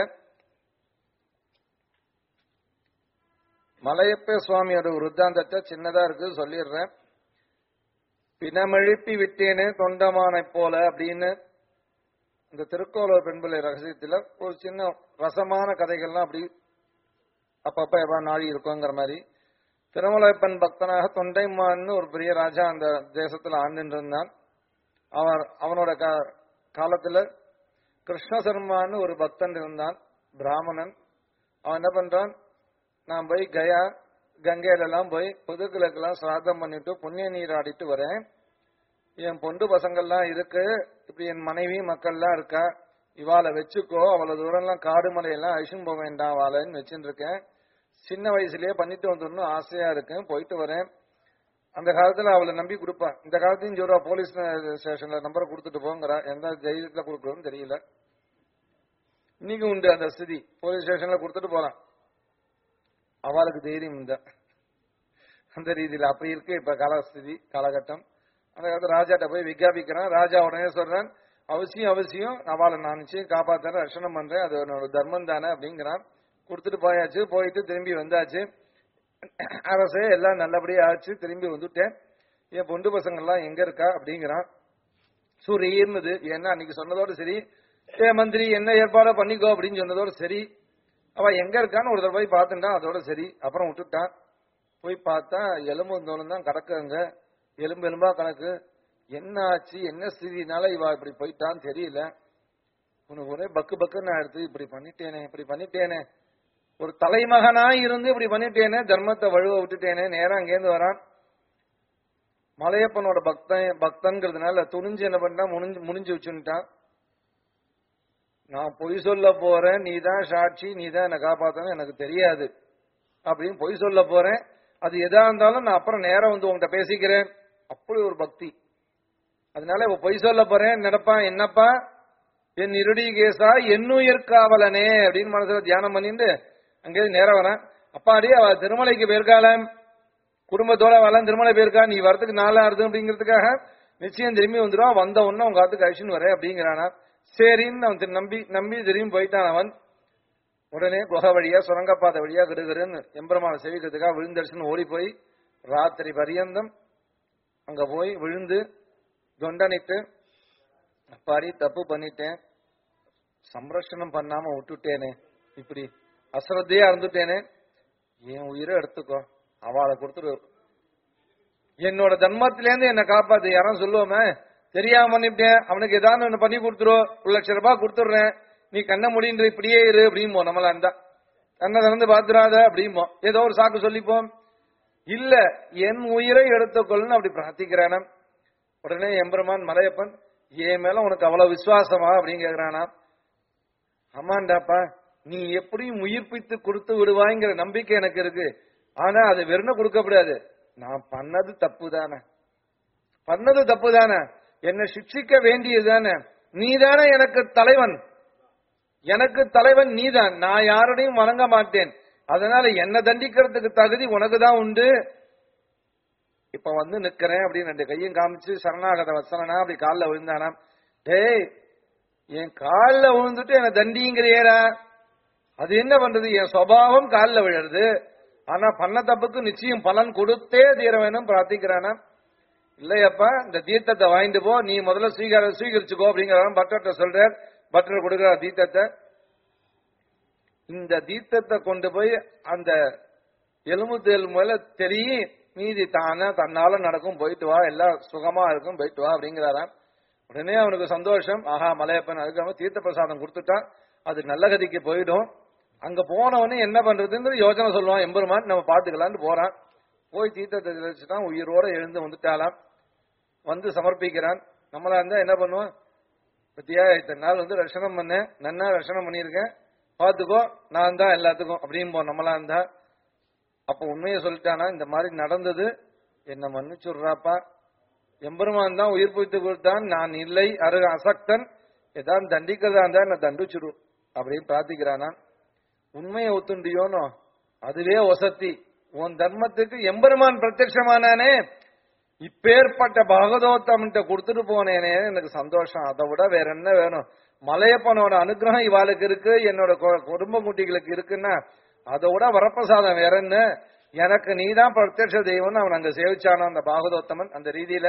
[SPEAKER 1] மலையப்ப சுவாமியோட விருத்தாந்தத்தை சின்னதா இருக்கு சொல்லிடுறேன் பிணமெழுப்பி விட்டேனே தொண்டமானை போல அப்படின்னு இந்த திருக்கோளூர் பெண்பிள்ளை ரகசியத்துல ஒரு சின்ன ரசமான கதைகள்லாம் அப்படி அப்பப்ப எப்ப நாடி இருக்குங்கிற மாதிரி திருமலைப்பன் பக்தனாக தொண்டைமான்னு ஒரு பெரிய ராஜா அந்த தேசத்துல ஆண்டுன்னு இருந்தான் அவர் அவனோட கா- காலத்துல கிருஷ்ணசர்மான்னு ஒரு பக்தன் இருந்தான் பிராமணன் அவன் என்ன பண்றான் நான் போய் கயா கங்கையில எல்லாம் போய் பொதுக்களுக்கெல்லாம் சிராதம் பண்ணிட்டு புண்ணிய நீர் ஆடிட்டு வரேன் என் பொண்டு பசங்கள்லாம் இருக்கு இப்படி என் மனைவி மக்கள்லாம் இருக்கா இவாளை வச்சுக்கோ அவ்வளவு தூரம்லாம் காடு மலையெல்லாம் அழிச்சும் போக வேண்டாம் அவளைன்னு வச்சுட்டு இருக்கேன் சின்ன வயசுலயே பண்ணிட்டு வந்துடணும் ஆசையா இருக்கேன் போயிட்டு வரேன் அந்த காலத்துல அவளை நம்பி கொடுப்பேன் இந்த காலத்தையும் சொல்றா போலீஸ் ஸ்டேஷன்ல நம்பரை கொடுத்துட்டு போங்கிறா எந்த தைரியத்துல கொடுக்குறோன்னு தெரியல இன்னைக்கு உண்டு அந்த ஸ்திதி போலீஸ் ஸ்டேஷன்ல கொடுத்துட்டு போலாம் அவளுக்கு தைரியம் இந்த அந்த ரீதியில அப்படி இருக்கு இப்ப காலஸ்திதி காலகட்டம் அந்த காலத்துல ராஜாட்ட போய் விஜாபிக்கிறான் ராஜா உடனே சொல்றான் அவசியம் அவசியம் அவளை நான் நிச்சயம் காப்பாத்துறேன் ரட்சணம் பண்றேன் அது என்னோட தர்மம் தானே அப்படிங்கிறான் கொடுத்துட்டு போயாச்சு போயிட்டு திரும்பி வந்தாச்சு அரசே எல்லாம் நல்லபடியா ஆச்சு திரும்பி வந்துட்டேன் என் பொண்டு பசங்க எல்லாம் எங்க இருக்கா அப்படிங்கிறான் சூரியன்னுது ஏன்னா அன்னைக்கு சொன்னதோட சரி ஏ மந்திரி என்ன ஏற்பாடோ பண்ணிக்கோ அப்படின்னு சொன்னதோட சரி அவ எங்க இருக்கான்னு ஒரு தடவை போய் பார்த்துட்டான் அதோட சரி அப்புறம் விட்டுட்டான் போய் பார்த்தா எலும்பு தோணும் தான் கிடக்குங்க எலும்பு எலும்பா கணக்கு என்ன ஆச்சு என்ன ஸ்திதினால இவ இப்படி போயிட்டான்னு தெரியல உனக்கு ஒரே பக்கு பக்குன்னு ஆயிடுது இப்படி பண்ணிட்டேனே இப்படி பண்ணிட்டேனே ஒரு தலைமகனா இருந்து இப்படி பண்ணிட்டேனே தர்மத்தை வழுவ விட்டுட்டேனே நேரா அங்கேருந்து வரான் மலையப்பனோட பக்தன் பக்தங்கிறதுனால துணிஞ்சு என்ன பண்ணா முடிஞ்சு முடிஞ்சு வச்சுட்டான் நான் பொய் சொல்ல போறேன் நீ தான் சாட்சி நீ தான் என்னை காப்பாத்தணும் எனக்கு தெரியாது அப்படின்னு பொய் சொல்ல போறேன் அது எதா இருந்தாலும் நான் அப்புறம் நேரம் வந்து உங்ககிட்ட பேசிக்கிறேன் அப்படி ஒரு பக்தி அதனால இப்ப பொய் சொல்ல போறேன் நடப்பான் என்னப்பா என் இருடி கேசா என்னுயிர் காவலனே அப்படின்னு மனசுல தியானம் பண்ணிட்டு அங்கேயிருந்து நேரம் வரேன் அப்பாடி அவ திருமலைக்கு போயிருக்காளாம் குடும்பத்தோட வரலாம் திருமலை போயிருக்கா நீ வரதுக்கு நாளா இருக்கு அப்படிங்கிறதுக்காக நிச்சயம் திரும்பி வந்துடுவான் வந்த உடனே உங்க ஆத்துக்கு அழிச்சுன்னு வரேன் அப்படிங்கிறானா சரின்னு அவன் திரு- நம்பி நம்பி திரும்பி போயிட்டான் அவன் உடனே குகை வழியா சுரங்கப்பாதை வழியா கிடுகிடுன்னு எம்பெருமான செவிக்கிறதுக்காக விழுந்தடிச்சுன்னு ஓடி போய் ராத்திரி பரியந்தம் அங்க போய் விழுந்து தொண்டனிட்டு அப்பாடி தப்பு பண்ணிட்டேன் சம்ரட்சணம் பண்ணாம விட்டுட்டேனே இப்படி அசிரத்தையா இருந்துட்டேனே என் உயிரை எடுத்துக்கோ அவளை கொடுத்துரு என்னோட தர்மத்திலேருந்து என்ன காப்பாத்து யாரும் சொல்லுவோமே தெரியாம பண்ணிவிட்டேன் அவனுக்கு ஏதாவது ஒண்ணு பண்ணி கொடுத்துரும் ஒரு லட்சம் ரூபாய் கொடுத்துடுறேன் நீ கண்ண முடின்ற இப்படியே இரு அப்படிமோ நம்மளா இருந்தா கண்ணை திறந்து பாத்துறாத அப்படிமோ ஏதோ ஒரு சாக்கு சொல்லிப்போம் இல்ல என் உயிரை எடுத்துக்கொள்ளுன்னு அப்படி பிரார்த்திக்கிறானாம் உடனே எம்பெருமான் மலையப்பன் என் மேல உனக்கு அவ்வளவு விசுவாசமா அப்படின்னு கேக்குறானாம் ஆமாண்டாப்பா நீ எப்படியும் உயிர்ப்பித்து கொடுத்து விடுவாய்ங்கிற நம்பிக்கை எனக்கு இருக்கு ஆனா அது வெறும் கொடுக்கப்படாது நான் பண்ணது தப்பு தானே பண்ணது தப்பு தானே என்னை சிக்ஷிக்க வேண்டியது தானே நீ தானே எனக்கு தலைவன் எனக்கு தலைவன் நீதான் நான் யாருடையும் வணங்க மாட்டேன் அதனால என்ன தண்டிக்கிறதுக்கு தகுதி உனக்கு தான் உண்டு இப்ப வந்து நிக்கிறேன் அப்படின்னு ரெண்டு கையும் காமிச்சு சரணாகத வசனா அப்படி காலில் விழுந்தானாம் டேய் என் காலில் விழுந்துட்டு என்ன தண்டிங்கிறியேடா அது என்ன பண்றது என் சுபாவம் காலில் விழுறது ஆனா பண்ண தப்புக்கு நிச்சயம் பலன் கொடுத்தே தீர வேணும் பிரார்த்திக்கிறானா இல்லையப்பா இந்த தீர்த்தத்தை வாங்கிட்டு போ நீ முதல்ல ஸ்வீகார ஸ்வீகரிச்சுக்கோ அப்படிங்கிறான் பட்டர்கிட்ட சொல்றார் பட்டர் கொடுக்குற தீர்த்தத்தை இந்த தீர்த்தத்தை கொண்டு போய் அந்த எலும்பு தேல் மேல தெரியும் மீதி தானே தன்னால நடக்கும் போயிட்டு வா எல்லாம் சுகமா இருக்கும் போயிட்டு வா அப்படிங்கிறாராம் உடனே அவனுக்கு சந்தோஷம் ஆஹா மலையப்பன் அதுக்கு தீர்த்த பிரசாதம் கொடுத்துட்டான் அது நல்ல கதிக்கு போயிடும் அங்க போனவனே என்ன பண்றதுன்னு யோசனை சொல்லுவான் எம்பெருமான் நம்ம பாத்துக்கலாம்னு போறான் போய் தீர்த்தத்தை தெளிச்சுட்டான் உயிரோட எழுந்து வந்துட்டாலாம் வந்து சமர்ப்பிக்கிறான் நம்மளா இருந்தா என்ன பண்ணுவோம் பத்தியா இத்தனை நாள் வந்து ரஷணம் பண்ணேன் நன்னா ரஷணம் பண்ணியிருக்கேன் பார்த்துக்கோ நான் தான் எல்லாத்துக்கும் அப்படின்னு நம்மளா இருந்தா அப்ப உண்மையை சொல்லிட்டானா இந்த மாதிரி நடந்தது என்ன மன்னிச்சுடுறாப்பா எம்பெருமான் தான் உயிர் புய்த்து கொடுத்தான் நான் இல்லை அரு அசக்தன் ஏதாவது தண்டிக்கிறதா இருந்தா என்ன தண்டிச்சுடு அப்படின்னு பிரார்த்திக்கிறானா உண்மையை ஒத்துண்டியோனோ அதுவே ஒசத்தி உன் தர்மத்துக்கு எம்பெருமான் பிரத்யட்சமானானே இப்பேற்பட்ட பாகதோத்தம்கிட்ட கொடுத்துட்டு போனேனே எனக்கு சந்தோஷம் அதை விட வேற என்ன வேணும் மலையப்பனோட அனுகிரகம் இவாளுக்கு இருக்கு என்னோட கொ- குடும்ப குட்டிகளுக்கு இருக்குன்னா அதை விட வரப்பிரசாதம் வேற என்ன எனக்கு நீதான் பிரத்யட்ச தெய்வம்னு அவன் அங்க சேவிச்சானோ அந்த பாகதோத்தமன் அந்த ரீதியில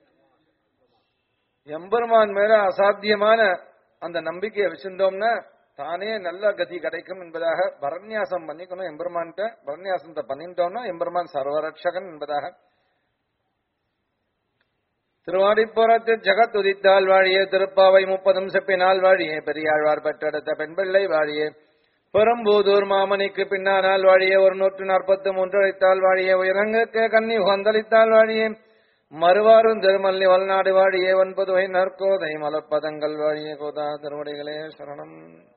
[SPEAKER 1] எம்பெருமான் மேல அசாத்தியமான அந்த நம்பிக்கையை வச்சிருந்தோம்னா தானே நல்ல கதி கிடைக்கும் என்பதாக பரநியாசம் பண்ணிக்கணும் எம்பெருமான்கிட்ட பரநியாசத்தை பண்ணிட்டோம்னா எம்பெருமான் சர்வரட்சகன் என்பதாக திருவாடிப்புறத்து ஜகத் உதித்தால் வாழியே திருப்பாவை முப்பதும் செப்பினால் வாழியே பெரியாழ்வார் பெற்றெடுத்த பெண்பிள்ளை வாழியே பெரும்பூதூர் மாமணிக்கு பின்னானால் வாழியே ஒரு நூற்று நாற்பத்தி மூன்று அழைத்தால் வாழியே உயரங்குக்கு கன்னி உகந்தளித்தால் வாழியே மறுவாரும் திருமல்லி வல்நாடு வாழியே ஒன்பது வகை நற்கோதை மலப்பதங்கள் வாழியே கோதா திருவடிகளே சரணம்